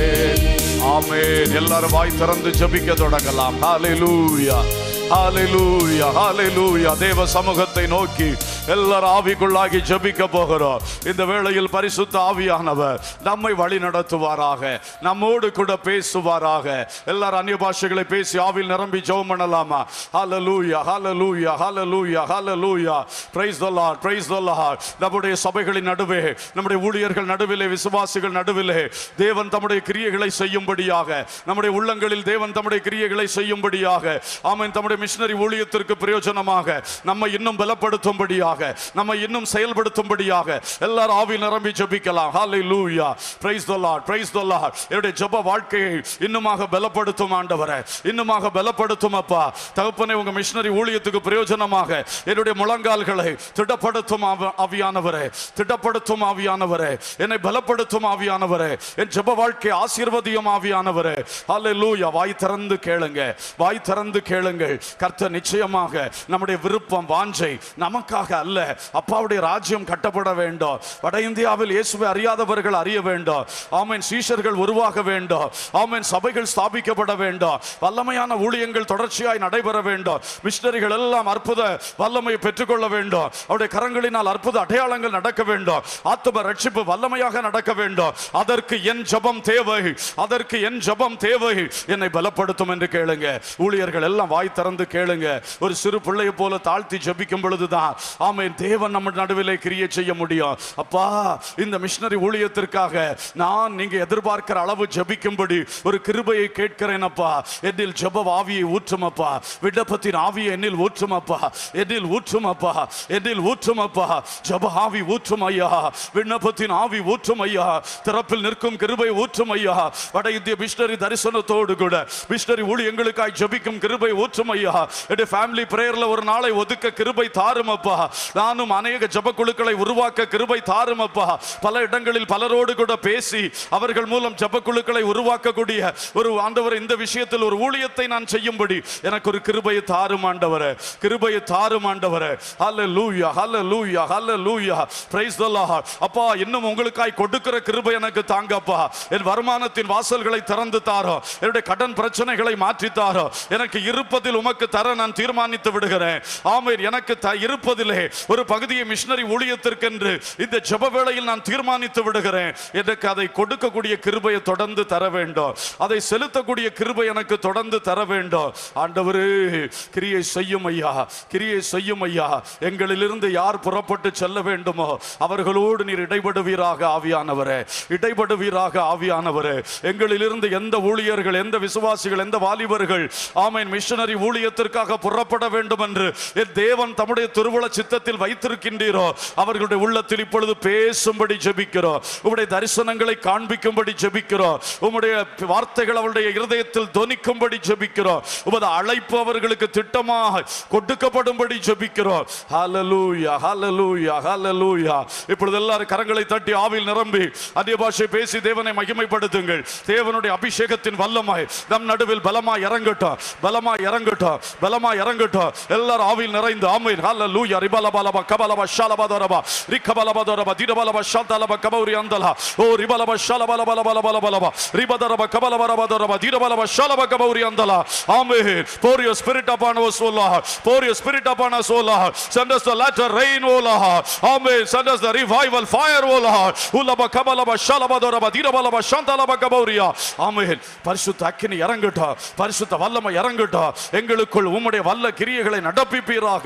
ஆமென் எல்லாரும் வாய் திறந்து ஜெபிக்க தொடங்கலாம் ஹalleluya ஹalleluya ஹalleluya தேவ சமூகத்தை நோக்கி எல்லாரும் ஆவிக்குள்ளாகி ஜெபிக்க போகிறோம் இந்த வேளையில் பரிசுத்த ஆவியானவர் நம்மை வழி நடத்துவாராக நம்மோடு கூட பேசுவாராக எல்லாரும் அந்நிய பாஷைகளை பேசி ஆவில் நிரம்பி ஜெபம் பண்ணலாமா ஹalleluya ஹalleluya ஹalleluya ஹalleluya praise the lord praise the lord நம்முடைய சபைகளின் நடுவே நம்முடைய ஊழியர்கள் நடுவிலே விசுவாசிகள் நடுவிலே தேவன் தம்முடைய கிரியைகளை செய்யும்படியாக நம்முடைய உள்ளங்களில் தேவன் தம்முடைய கிரியைகளை செய்யும்படியாக ஆமென் தம்முடைய மிஷனரி ஊழியத்திற்கு பிரயோஜனமாக நம்மை இன்னும் பலப்படுத்தும்படியாக நம்மை இன்னும் செயல்படுத்தும்படியாக எல்லாரும் ஆவி நிரம்பி ஜெபிக்கலாம் ஹalleluya praise the lord praise the lord என்னுடைய ஜெப வாழ்க்கையை இன்னுமாக பலப்படுத்தும் ஆண்டவரே இன்னுமாக பலப்படுத்தும் அப்பா தகப்பனே உங்க மிஷனரி ஊழியத்துக்கு பிரயோஜனமாக என்னுடைய முழங்கால்களை திடப்படுத்தும் ஆவ- ஆவியானவரே திடப்படுத்தும் ஆவியானவரே என்னை பலப்படுத்தும் ஆவியானவரே என் ஜெப வாழ்க்கை ஆசீர்வதியும் ஆவியானவரே ஹalleluya வாய் திறந்து கேளுங்க வாய் திறந்து கேளுங்கள் கர்த்தர் நிச்சயமாக நம்முடைய விருப்பம் வாஞ்சை நமக்காக அல்ல அப்பாவுடைய ராஜ்யம் கட்டப்பட வேண்டும் வட இந்தியாவில் இயேசுவை அறியாதவர்கள் அறிய வேண்டும் ஆமென் சீஷர்கள் உருவாக வேண்டும் ஆமென் சபைகள் ஸ்தாபிக்கப்பட வேண்டும் வல்லமையான ஊழியங்கள் தொடர்ச்சியாய் நடைபெற வேண்டும் மிஷனரிகள் எல்லாம் அற்புத வல்லமையை பெற்றுக்கொள்ள வேண்டும் அவருடைய கரங்களினால் அற்புத அடையாளங்கள் நடக்க வேண்டும் ஆத்தும ரட்சிப்பு வல்லமையாக நடக்க வேண்டும் அதற்கு என் ஜெபம் தேவை அதற்கு என் ஜெபம் தேவை என்னை பலப்படுத்தும் என்று கேளுங்க ஊழியர்கள் எல்லாம் வாய் திறந்து கேளுங்க ஒரு சிறு பிள்ளையை போல தாழ்த்தி ஜெபிக்கும் பொழுதுதான் ஆமென் தேவன் நம்ம நடுவிலே கிரியை செய்ய முடியும் அப்பா இந்த மிஷனரி ஊழியத்திற்காக நான் நீங்க எதிர்பார்க்கிற அளவு ஜெபிக்கும்படி ஒரு கிருபையை கேட்கிறேன் அப்பா என்னில் ஜெப ஆவியை ஊற்றும் அப்பா விண்ணப்பத்தின் ஆவியை என்னில் ஊற்றும் அப்பா என்னில் ஊற்றும் அப்பா என்னில் ஊற்றும் அப்பா ஜெப ஆவி ஊற்றும் ஐயா விண்ணப்பத்தின் ஆவி ஊற்றும் ஐயா திறப்பில் நிற்கும் கிருபை ஊற்றும் ஐயா வட இந்திய மிஷனரி தரிசனத்தோடு கூட மிஷனரி ஊழியங்களுக்காய் ஜெபிக்கும் கிருபை ஊற்றும் ஐயா என்னுடைய ஃபேமிலி பிரேயர்ல ஒரு நாளை ஒதுக்க கிருபை தாரும் அப்பா நானும் அநேக ஜெப குழுக்களை உருவாக்க கிருபை தாரும் அப்பா பல இடங்களில் பலரோடு கூட பேசி அவர்கள் மூலம் ஜெப குழுக்களை உருவாக்கக்கூடிய ஒரு ஆண்டவர் இந்த விஷயத்தில் ஒரு ஊழியத்தை நான் செய்யும்படி எனக்கு ஒரு கிருபையை தாரும் ஆண்டவரே கிருபையை தாரும் ஆண்டவரே ஹalleluya ஹalleluya ஹalleluya praise the lord அப்பா இன்னும் உங்களுக்காய் கொடுக்கிற கிருபை எனக்கு தாங்கப்பா என் வருமானத்தின் வாசல்களை திறந்து தாரோ என்னுடைய கடன் பிரச்சனைகளை மாற்றி தாரோ எனக்கு இருப்பதில் உமக்கு தர நான் தீர்மானித்து விடுகிறேன் ஆமென் எனக்கு த இருப்பதிலே ஒரு பகுதியை மிஷனரி ஊழியத்திற்கென்று இந்த ஜெப வேளையில் நான் தீர்மானித்து விடுகிறேன் எனக்கு அதை கொடுக்கக்கூடிய கிருபையை தொடர்ந்து தர வேண்டும் அதை செலுத்தக்கூடிய கிருபை எனக்கு தொடர்ந்து தர வேண்டும் ஆண்டவரே கிரியை செய்யும் ஐயா கிரியை செய்யும் ஐயா எங்களிலிருந்து யார் புறப்பட்டு செல்ல வேண்டுமோ அவர்களோடு நீர் இடைபடுவீராக ஆவியானவரே இடைபடுவீராக ஆவியானவரே எங்களிலிருந்து எந்த ஊழியர்கள் எந்த விசுவாசிகள் எந்த வாலிபர்கள் ஆமென் மிஷனரி ஊழியத்திற்காக புறப்பட வேண்டும் என்று என் தேவன் தம்முடைய திருவுள சித்தத்தில் உள்ளத்தில் வைத்திருக்கின்றீரோ அவர்களுடைய உள்ளத்தில் இப்பொழுது பேசும்படி ஜெபிக்கிறோம் உம்முடைய தரிசனங்களை காண்பிக்கும்படி ஜெபிக்கிறோம் உம்முடைய வார்த்தைகள் அவருடைய இருதயத்தில் தொனிக்கும்படி ஜெபிக்கிறோம் உமது அழைப்பு அவர்களுக்கு திட்டமாக கொடுக்கப்படும்படி ஜெபிக்கிறோம் ஹalleluya ஹalleluya ஹalleluya இப்பொழுது எல்லாரும் கரங்களை தட்டி ஆவில் நிரம்பி அந்நிய பாஷை பேசி தேவனை மகிமைப்படுத்துங்கள் தேவனுடைய அபிஷேகத்தின் வல்லமாய் நம் நடுவில் பலமாய் இறங்கட்டும் பலமாய் இறங்கட்டும் பலமாய் இறங்கட்டும் எல்லாரும் ஆவில் நிறைந்து ஆமீன் ஹalleluya ரிபலபலப கபலப ஷலபதரப ரிக்கபலபதரப திரபலப ஷந்தலப கபௌரி அந்தலா ஓ ரிபலப ஷலபலபலபலபலப ரிபதரப கபலபரபதரப திரபலப ஷலப கபௌரி அந்தலா ஆமென் pour your spirit upon us o lord pour your spirit upon us o lord send us the latter rain o lord amen send us the revival fire o lord ulaba kabalaba shalabadoraba dirabala shantala கபௌரியா ஆமென் பரிசுத்த அக்கினி இறங்கட்டும் பரிசுத்த வல்லமை இறங்கட்டும் எங்களுக்குள் உம்முடைய வல்ல கிரியைகளை நடப்பிப்பீராக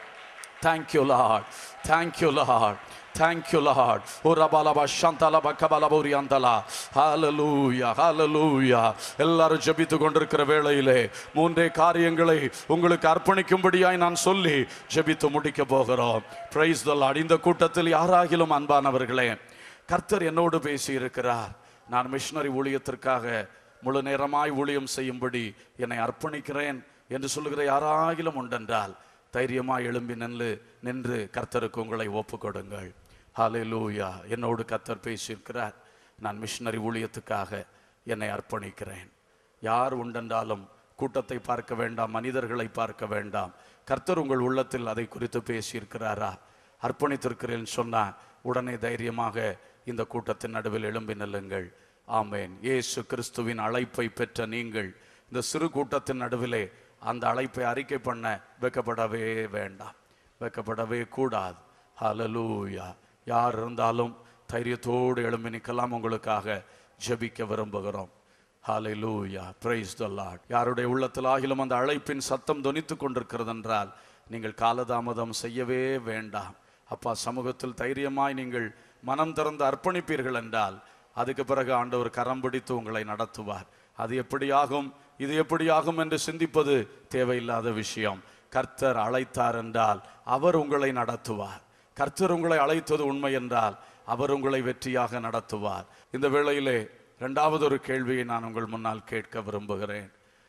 Thank you, Lord. Thank you, Lord. Thank you, Lord. Urabalaba shantalaba kabalaba uriandala. Hallelujah. Hallelujah. எல்லாரும் ஜெபித்து கொண்டிருக்கிற வேளையிலே மூன்றே காரியங்களை உங்களுக்கு அர்ப்பணிக்கும்படியாய் நான் சொல்லி ஜெபித்து முடிக்க போகிறோம் பிரைஸ் த லார்ட் இந்த கூட்டத்தில் யாராகிலும் அன்பானவர்களே கர்த்தர் என்னோடு பேசி இருக்கிறார் நான் மிஷனரி ஊழியத்திற்காக முழு நேரமாய் ஊழியம் செய்யும்படி என்னை அர்ப்பணிக்கிறேன் என்று சொல்லுகிற யாராகிலும் உண்டென்றால் தைரியமாய் எழும்பி நின்று நின்று கர்த்தருக்கு உங்களை ஒப்பு கொடுங்கள் ஹalleluya என்னோடு கர்த்தர் பேசியிருக்கிறார் நான் மிஷனரி ஊழியத்துக்காக என்னை அர்ப்பணிக்கிறேன் யார் உண்டென்றாலும் கூட்டத்தை பார்க்க வேண்டாம் மனிதர்களை பார்க்க வேண்டாம் கர்த்தர் உங்கள் உள்ளத்தில் அதை குறித்து பேசியிருக்கிறாரா அர்ப்பணித்திருக்கிறேன் சொன்னா உடனே தைரியமாக இந்த கூட்டத்தின் நடுவில் எழும்பி நில்லுங்கள் ஆமேன் இயேசு கிறிஸ்துவின் அழைப்பை பெற்ற நீங்கள் இந்த சிறு கூட்டத்தின் நடுவிலே அந்த அழைப்பை அறிக்கை பண்ண வெக்கப்படவே வேண்டாம் வெக்கப்படவே கூடாது ஹalleluya யார் இருந்தாலும் தைரியத்தோடு எழும்பி நிற்கலாம் உங்களுக்காக ஜெபிக்க விரும்புகிறோம் ஹalleluya praise the lord யாருடைய உள்ளத்தில் ஆகிலும் அந்த அழைப்பின் சத்தம் தொனித்துக் கொண்டிருக்கிறது என்றால் நீங்கள் காலதாமதம் செய்யவே வேண்டாம் அப்பா சமூகத்தில் தைரியமாய் நீங்கள் மனம் திறந்து அர்ப்பணிப்பீர்கள் என்றால் அதுக்கு பிறகு ஆண்டவர் கரம் பிடித்து உங்களை நடத்துவார் அது எப்படியாகும் இது எப்படியாகும் என்று சிந்திப்பது தேவையில்லாத விஷயம் கர்த்தர் அழைத்தார் என்றால் அவர் உங்களை நடத்துவார் கர்த்தர் உங்களை அழைத்தது உண்மை என்றால் அவர் உங்களை வெற்றியாக நடத்துவார் இந்த வேளையிலே இரண்டாவது ஒரு கேள்வியை நான் உங்கள் முன்னால் கேட்க விரும்புகிறேன்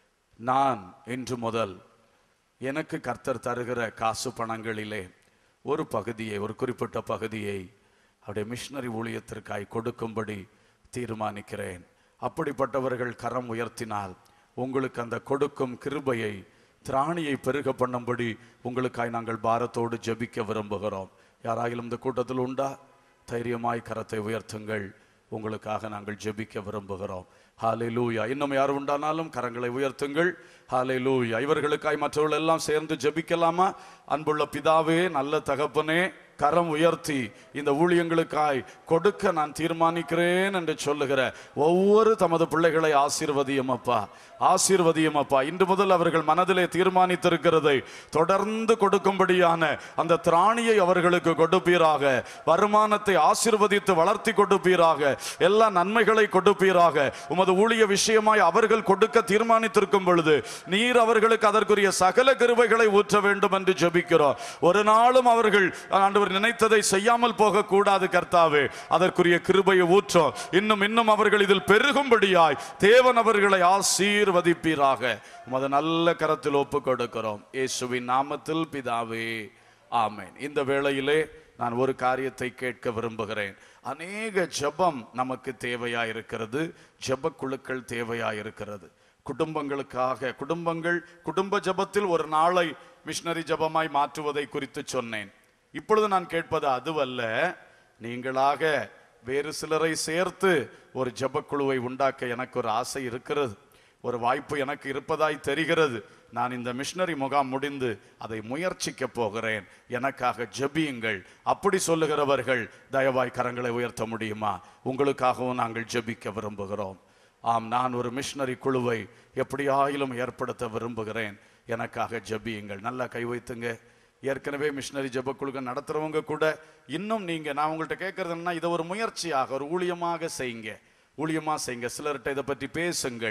நான் இன்று முதல் எனக்கு கர்த்தர் தருகிற காசு பணங்களிலே ஒரு பகுதியை ஒரு குறிப்பிட்ட பகுதியை அவருடைய மிஷனரி ஊழியத்திற்காய் கொடுக்கும்படி தீர்மானிக்கிறேன் அப்படிப்பட்டவர்கள் கரம் உயர்த்தினால் உங்களுக்கு அந்த கொடுக்கும் கிருபையை திராணியை பெருக பண்ணும்படி உங்களுக்காய் நாங்கள் பாரத்தோடு ஜெபிக்க விரும்புகிறோம் யாராகிலும் இந்த கூட்டத்தில் உண்டா தைரியமாய் கரத்தை உயர்த்துங்கள் உங்களுக்காக நாங்கள் ஜெபிக்க விரும்புகிறோம் ஹாலே லூயா இன்னும் யார் உண்டானாலும் கரங்களை உயர்த்துங்கள் ஹாலே லூயா இவர்களுக்காய் மற்றவர்கள் எல்லாம் சேர்ந்து ஜெபிக்கலாமா அன்புள்ள பிதாவே நல்ல தகப்பனே கரம் உயர்த்தி இந்த ஊழியங்களுக்காய் கொடுக்க நான் தீர்மானிக்கிறேன் என்று சொல்லுகிற ஒவ்வொரு தமது பிள்ளைகளை ஆசீர்வதியும் அப்பா ஆசீர்வதியும் அப்பா இன்று முதல் அவர்கள் மனதிலே தீர்மானித்திருக்கிறதை தொடர்ந்து கொடுக்கும்படியான அந்த திராணியை அவர்களுக்கு கொடுப்பீராக வருமானத்தை ஆசீர்வதித்து வளர்த்தி கொடுப்பீராக எல்லா நன்மைகளை கொடுப்பீராக உமது ஊழிய விஷயமாய் அவர்கள் கொடுக்க தீர்மானித்திருக்கும் பொழுது நீர் அவர்களுக்கு அதற்குரிய சகல கிருபைகளை ஊற்ற வேண்டும் என்று ஜெபிக்கிறோம் ஒரு நாளும் அவர்கள் ஆண்டவர் நினைத்ததை செய்யாமல் போக கூடாது கர்த்தாவே அதற்குரிய கிருபையை ஊற்றும் இன்னும் இன்னும் அவர்கள் இதில் பெருகும்படியாய் தேவன் அவர்களை ஆசீர்வதிப்பீராக உமது நல்ல கரத்தில் ஒப்பு கொடுக்கிறோம் இயேசுவின் நாமத்தில் பிதாவே ஆமென் இந்த வேளையிலே நான் ஒரு காரியத்தை கேட்க விரும்புகிறேன் அநேக ஜெபம் நமக்கு தேவையா இருக்கிறது ஜெப குழுக்கள் தேவையா இருக்கிறது குடும்பங்களுக்காக குடும்பங்கள் குடும்ப ஜெபத்தில் ஒரு நாளை மிஷனரி ஜெபமாய் மாற்றுவதை குறித்து சொன்னேன் இப்பொழுது நான் கேட்பது அதுவல்ல நீங்களாக வேறு சிலரை சேர்த்து ஒரு ஜெபக்குழுவை உண்டாக்க எனக்கு ஒரு ஆசை இருக்கிறது ஒரு வாய்ப்பு எனக்கு இருப்பதாய் தெரிகிறது நான் இந்த மிஷனரி முகாம் முடிந்து அதை முயற்சிக்க போகிறேன் எனக்காக ஜெபியுங்கள் அப்படி சொல்லுகிறவர்கள் தயவாய் கரங்களை உயர்த்த முடியுமா உங்களுக்காகவும் நாங்கள் ஜெபிக்க விரும்புகிறோம் ஆம் நான் ஒரு மிஷனரி குழுவை எப்படியாயிலும் ஏற்படுத்த விரும்புகிறேன் எனக்காக ஜெபியுங்கள் நல்லா கை வைத்துங்க ஏற்கனவே மிஷனரி ஜெபக்குழுக்க நடத்துறவங்க கூட இன்னும் நீங்க நான் உங்கள்கிட்ட கேட்கறது என்னன்னா இதை ஒரு முயற்சியாக ஒரு ஊழியமாக செய்யுங்க ஊழியமா செய்யுங்க சிலர்கிட்ட இதை பற்றி பேசுங்கள்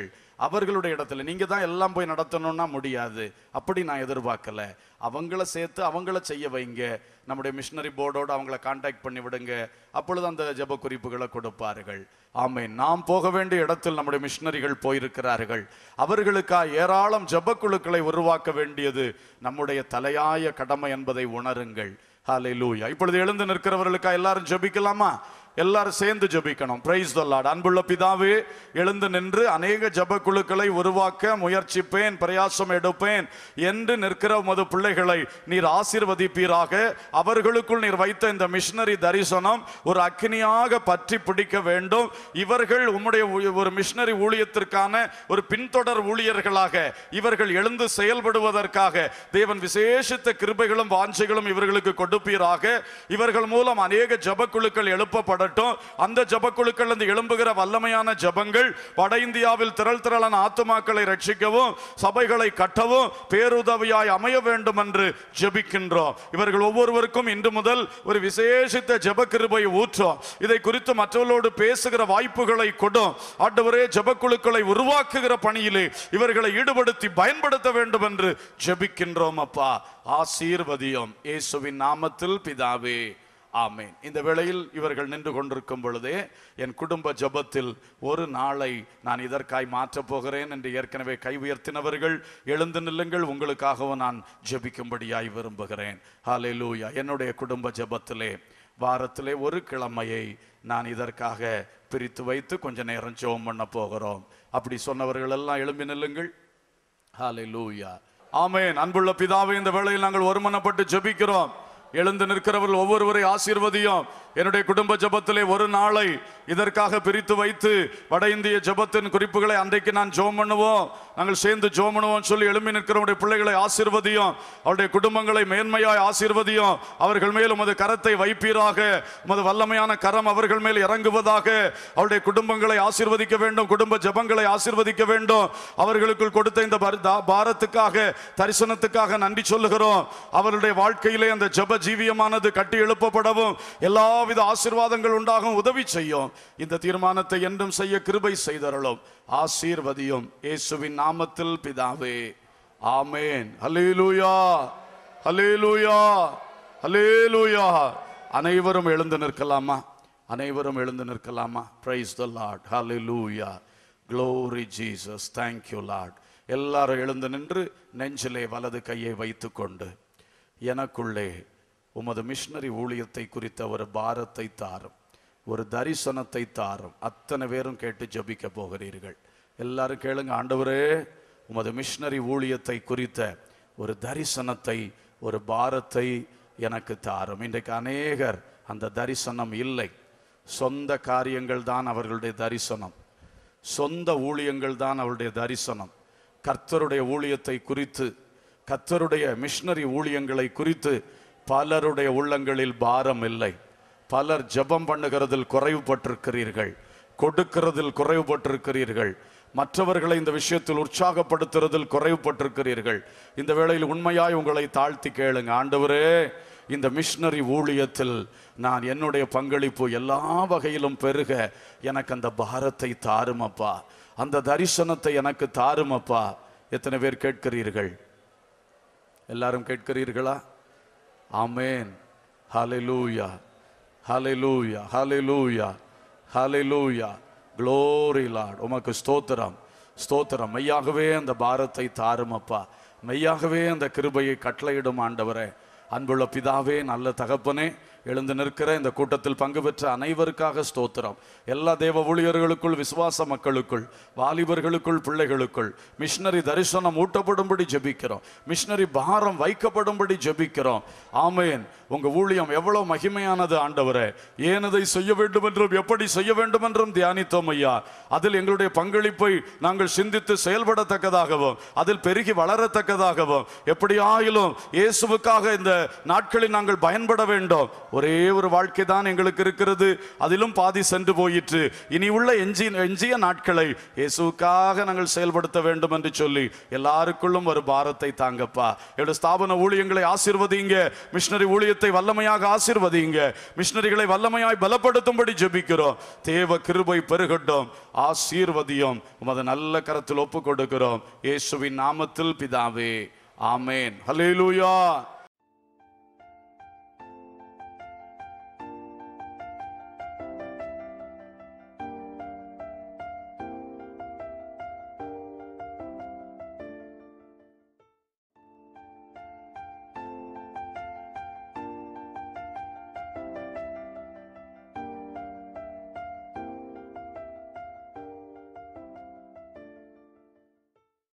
அவர்களுடைய இடத்துல நீங்க தான் எல்லாம் போய் நடத்தணும்னா முடியாது அப்படி நான் எதிர்பார்க்கல அவங்கள சேர்த்து அவங்கள செய்ய வைங்க நம்முடைய மிஷினரி போர்டோட அவங்கள காண்டாக்ட் பண்ணி விடுங்க அப்பொழுது அந்த ஜெப குறிப்புகளை கொடுப்பார்கள் ஆமென் நாம் போக வேண்டிய இடத்தில் நம்முடைய மிஷினரிகள் போயிருக்கிறார்கள் அவர்களுக்காக ஏராளம் ஜெப குழுக்களை உருவாக்க வேண்டியது நம்முடைய தலையாய கடமை என்பதை உணருங்கள் ஹalleluya இப்பொழுது எழுந்து நிற்கிறவர்களுக்காக எல்லாரும் ஜெபிக்கலாமா எல்லாரும் சேர்ந்து ஜெபிக்கணும் பிரைஸ் த லார்ட் அன்புள்ள பிதாவே எழுந்து நின்று அநேக ஜெப குழுக்களை உருவாக்க முயற்சிப்பேன் பிரயாசம் எடுப்பேன் என்று நிற்கிற உமது பிள்ளைகளை நீர் ஆசீர்வதிப்பீராக அவர்களுக்குள் நீர் வைத்த இந்த மிஷினரி தரிசனம் ஒரு அக்கினியாக பற்றி பிடிக்க வேண்டும் இவர்கள் உம்முடைய ஊ- ஒரு மிஷினரி ஊழியத்திற்கான ஒரு பின்தொடர் ஊழியர்களாக இவர்கள் எழுந்து செயல்படுவதற்காக தேவன் விசேஷித்த கிருபைகளும் வாஞ்சைகளும் இவர்களுக்கு கொடுப்பீராக இவர்கள் மூலம் அநேக ஜபக்குழுக்கள் எழுப்பப்படட்டும் அந்த ஜபக்குழுக்கள் இருந்து எழும்புகிற வல்லமையான ஜபங்கள் வட இந்தியாவில் திரள் திரளான ஆத்துமாக்களை ரட்சிக்கவும் சபைகளை கட்டவும் பேருதவியாய் அமைய வேண்டும் என்று ஜெபிக்கின்றோம் இவர்கள் ஒவ்வொருவருக்கும் இன்று முதல் ஒரு விசேஷித்த ஜெப கிருபை ஊற்றும் இதை குறித்து மற்றவர்களோடு பேசுகிற வாய்ப்புகளை கொடும் ஆண்டவரே ஜெபக்குழுக்களை உருவாக்குகிற பணியிலே இவர்களை ஈடுபடுத்தி பயன்படுத்த வேண்டும் என்று ஜெபிக்கின்றோம் அப்பா ஆசீர்வதியும் இயேசுவின் நாமத்தில் பிதாவே ஆமென் இந்த வேளையில் இவர்கள் நின்று கொண்டிருக்கும் பொழுதே என் குடும்ப ஜெபத்தில் ஒரு நாளை நான் இதற்காய் மாற்றப் போகிறேன் என்று ஏற்கனவே கை உயர்த்தினவர்கள் எழுந்து நில்லுங்கள் உங்களுக்காகவும் நான் ஜெபிக்கும்படியாய் விரும்புகிறேன் ஹalleluya என்னுடைய குடும்ப ஜெபத்திலே வாரத்திலே ஒரு கிழமையை நான் இதற்காக பிரித்து வைத்து கொஞ்ச நேரம் ஜெபம் பண்ண போகிறோம் அப்படி சொன்னவர்கள் எல்லாம் எழும்பி நில்லுங்கள் ஹalleluya ஆமென் அன்புள்ள பிதாவே இந்த வேளையில் நாங்கள் ஒருமனப்பட்டு ஜெபிக்கிறோம் எழுந்து நிற்கிறவர்கள் ஒவ்வொருவரை ஆசீர்வதியும் என்னுடைய குடும்ப ஜெபத்திலே ஒரு நாளை இதற்காக பிரித்து வைத்து வட இந்திய ஜெபத்தின் குறிப்புகளை அன்றைக்கு நான் ஜோம் பண்ணுவோம் நாங்கள் சேர்ந்து ஜோம் பண்ணுவோம் சொல்லி எழும்பி நிற்கிறவருடைய பிள்ளைகளை ஆசீர்வதியும் அவருடைய குடும்பங்களை மேன்மையாய் ஆசீர்வதியும் அவர்கள் மேல் உமது கரத்தை வைப்பீராக உமது வல்லமையான கரம் அவர்கள் மேல் இறங்குவதாக அவருடைய குடும்பங்களை ஆசீர்வதிக்க வேண்டும் குடும்ப ஜெபங்களை ஆசீர்வதிக்க வேண்டும் அவர்களுக்குள் கொடுத்த இந்த பர- தா- பாரத்துக்காக தரிசனத்துக்காக நன்றி சொல்லுகிறோம் அவருடைய வாழ்க்கையிலே அந்த ஜெப ஜீவியமானது கட்டி எழுப்பப்படவும் எல்லாவித ஆசீர்வாதங்கள் உண்டாகும் உதவி செய்யும் இந்த தீர்மானத்தை என்றும் செய்ய கிருபை செய்தருளும் ஆசீர்வதியும் இயேசுவின் நாமத்தில் பிதாவே ஆமேன் ஹல்லேலூயா ஹல்லேலூயா ஹல்லேலூயா அனைவரும் எழுந்து நிற்கலாமா அனைவரும் எழுந்து நிற்கலாமா பிரைஸ் த லார்ட் ஹalleluya glory Jesus thank you lord எல்லாரும் எழுந்து நின்று நெஞ்சிலே வலது கையை வைத்துக்கொண்டு எனக்குள்ளே உமது மிஷனரி ஊழியத்தை குறித்த ஒரு பாரத்தை தாரும் ஒரு தரிசனத்தை தாரும் அத்தனை பேரும் கேட்டு ஜெபிக்க போகிறீர்கள் எல்லாரும் கேளுங்க ஆண்டவரே உமது மிஷனரி ஊழியத்தை குறித்த ஒரு தரிசனத்தை ஒரு பாரத்தை எனக்கு தாரும் இன்றைக்கு அநேகர் அந்த தரிசனம் இல்லை சொந்த காரியங்கள் தான் அவர்களுடைய தரிசனம் சொந்த ஊழியங்கள் தான் அவருடைய தரிசனம் கர்த்தருடைய ஊழியத்தை குறித்து கர்த்தருடைய மிஷனரி ஊழியங்களை குறித்து பலருடைய உள்ளங்களில் பாரம் இல்லை பலர் ஜெபம் பண்ணுகிறதில் குறைவுபட்டிருக்கிறீர்கள் கொடுக்கிறதில் குறைவுபட்டிருக்கிறீர்கள் மற்றவர்களை இந்த விஷயத்தில் உற்சாகப்படுத்துறதில் குறைவுபட்டிருக்கிறீர்கள் இந்த வேளையில் உண்மையாய் உங்களை தாழ்த்தி கேளுங்க ஆண்டவரே இந்த மிஷனரி ஊழியத்தில் நான் என்னுடைய பங்களிப்பு எல்லா வகையிலும் பெருக எனக்கு அந்த பாரத்தை தாருமப்பா அந்த தரிசனத்தை எனக்கு தாருமப்பா எத்தனை பேர் கேட்கிறீர்கள் எல்லாரும் கேட்கிறீர்களா ஆமேன் ஹalleluya ஹalleluya ஹalleluya ஹalleluya glory lord உமக்கு ஸ்தோத்திரம் ஸ்தோத்திரம் மெய்யாகவே அந்த பாரத்தை தாரும் அப்பா மெய்யாகவே அந்த கிருபையை கட்டளையிடும் ஆண்டவரே அன்புள்ள பிதாவே நல்ல தகப்பனே எழுந்து நிற்கிற இந்த கூட்டத்தில் பங்கு பெற்ற அனைவருக்காக ஸ்தோத்திரம் எல்லா தேவ ஊழியர்களுக்குள் விசுவாச மக்களுக்குள் வாலிபர்களுக்குள் பிள்ளைகளுக்குள் மிஷனரி தரிசனம் ஊட்டப்படும்படி ஜெபிக்கிறோம் மிஷனரி பாரம் வைக்கப்படும்படி ஜெபிக்கிறோம் ஆமேன் உங்க ஊழியம் எவ்வளவு மகிமையானது ஆண்டவரே ஏன் இதை செய்ய வேண்டும் என்றும் எப்படி செய்ய வேண்டும் என்றும் தியானித்தோம் ஐயா அதில் எங்களுடைய பங்களிப்பை நாங்கள் சிந்தித்து செயல்படத்தக்கதாகவும் அதில் பெருகி வளரத்தக்கதாகவும் எப்படியாயிலும் இயேசுவுக்காக இந்த நாட்களில் நாங்கள் பயன்பட வேண்டும் ஒரே ஒரு வாழ்க்கை தான் எங்களுக்கு இருக்கிறது அதிலும் பாதி சென்று போயிற்று இனி உள்ள எஞ்சி எஞ்சிய நாட்களை இயேசுக்காக நாங்கள் செயல்படுத்த வேண்டும் என்று சொல்லி எல்லாருக்குள்ளும் ஒரு பாரத்தை தாங்கப்பா என்னுடைய ஸ்தாபன ஊழியங்களை ஆசீர்வதிங்க மிஷினரி ஊழியத்தை வல்லமையாக ஆசீர்வதிங்க மிஷினரிகளை வல்லமையாய் பலப்படுத்தும்படி ஜெபிக்கிறோம் தேவ கிருபை பெருகட்டும் ஆசீர்வதியும் உமது நல்ல கரத்தில் ஒப்பு கொடுக்கிறோம் இயேசுவின் நாமத்தில் பிதாவே ஆமேன் ஹalleluya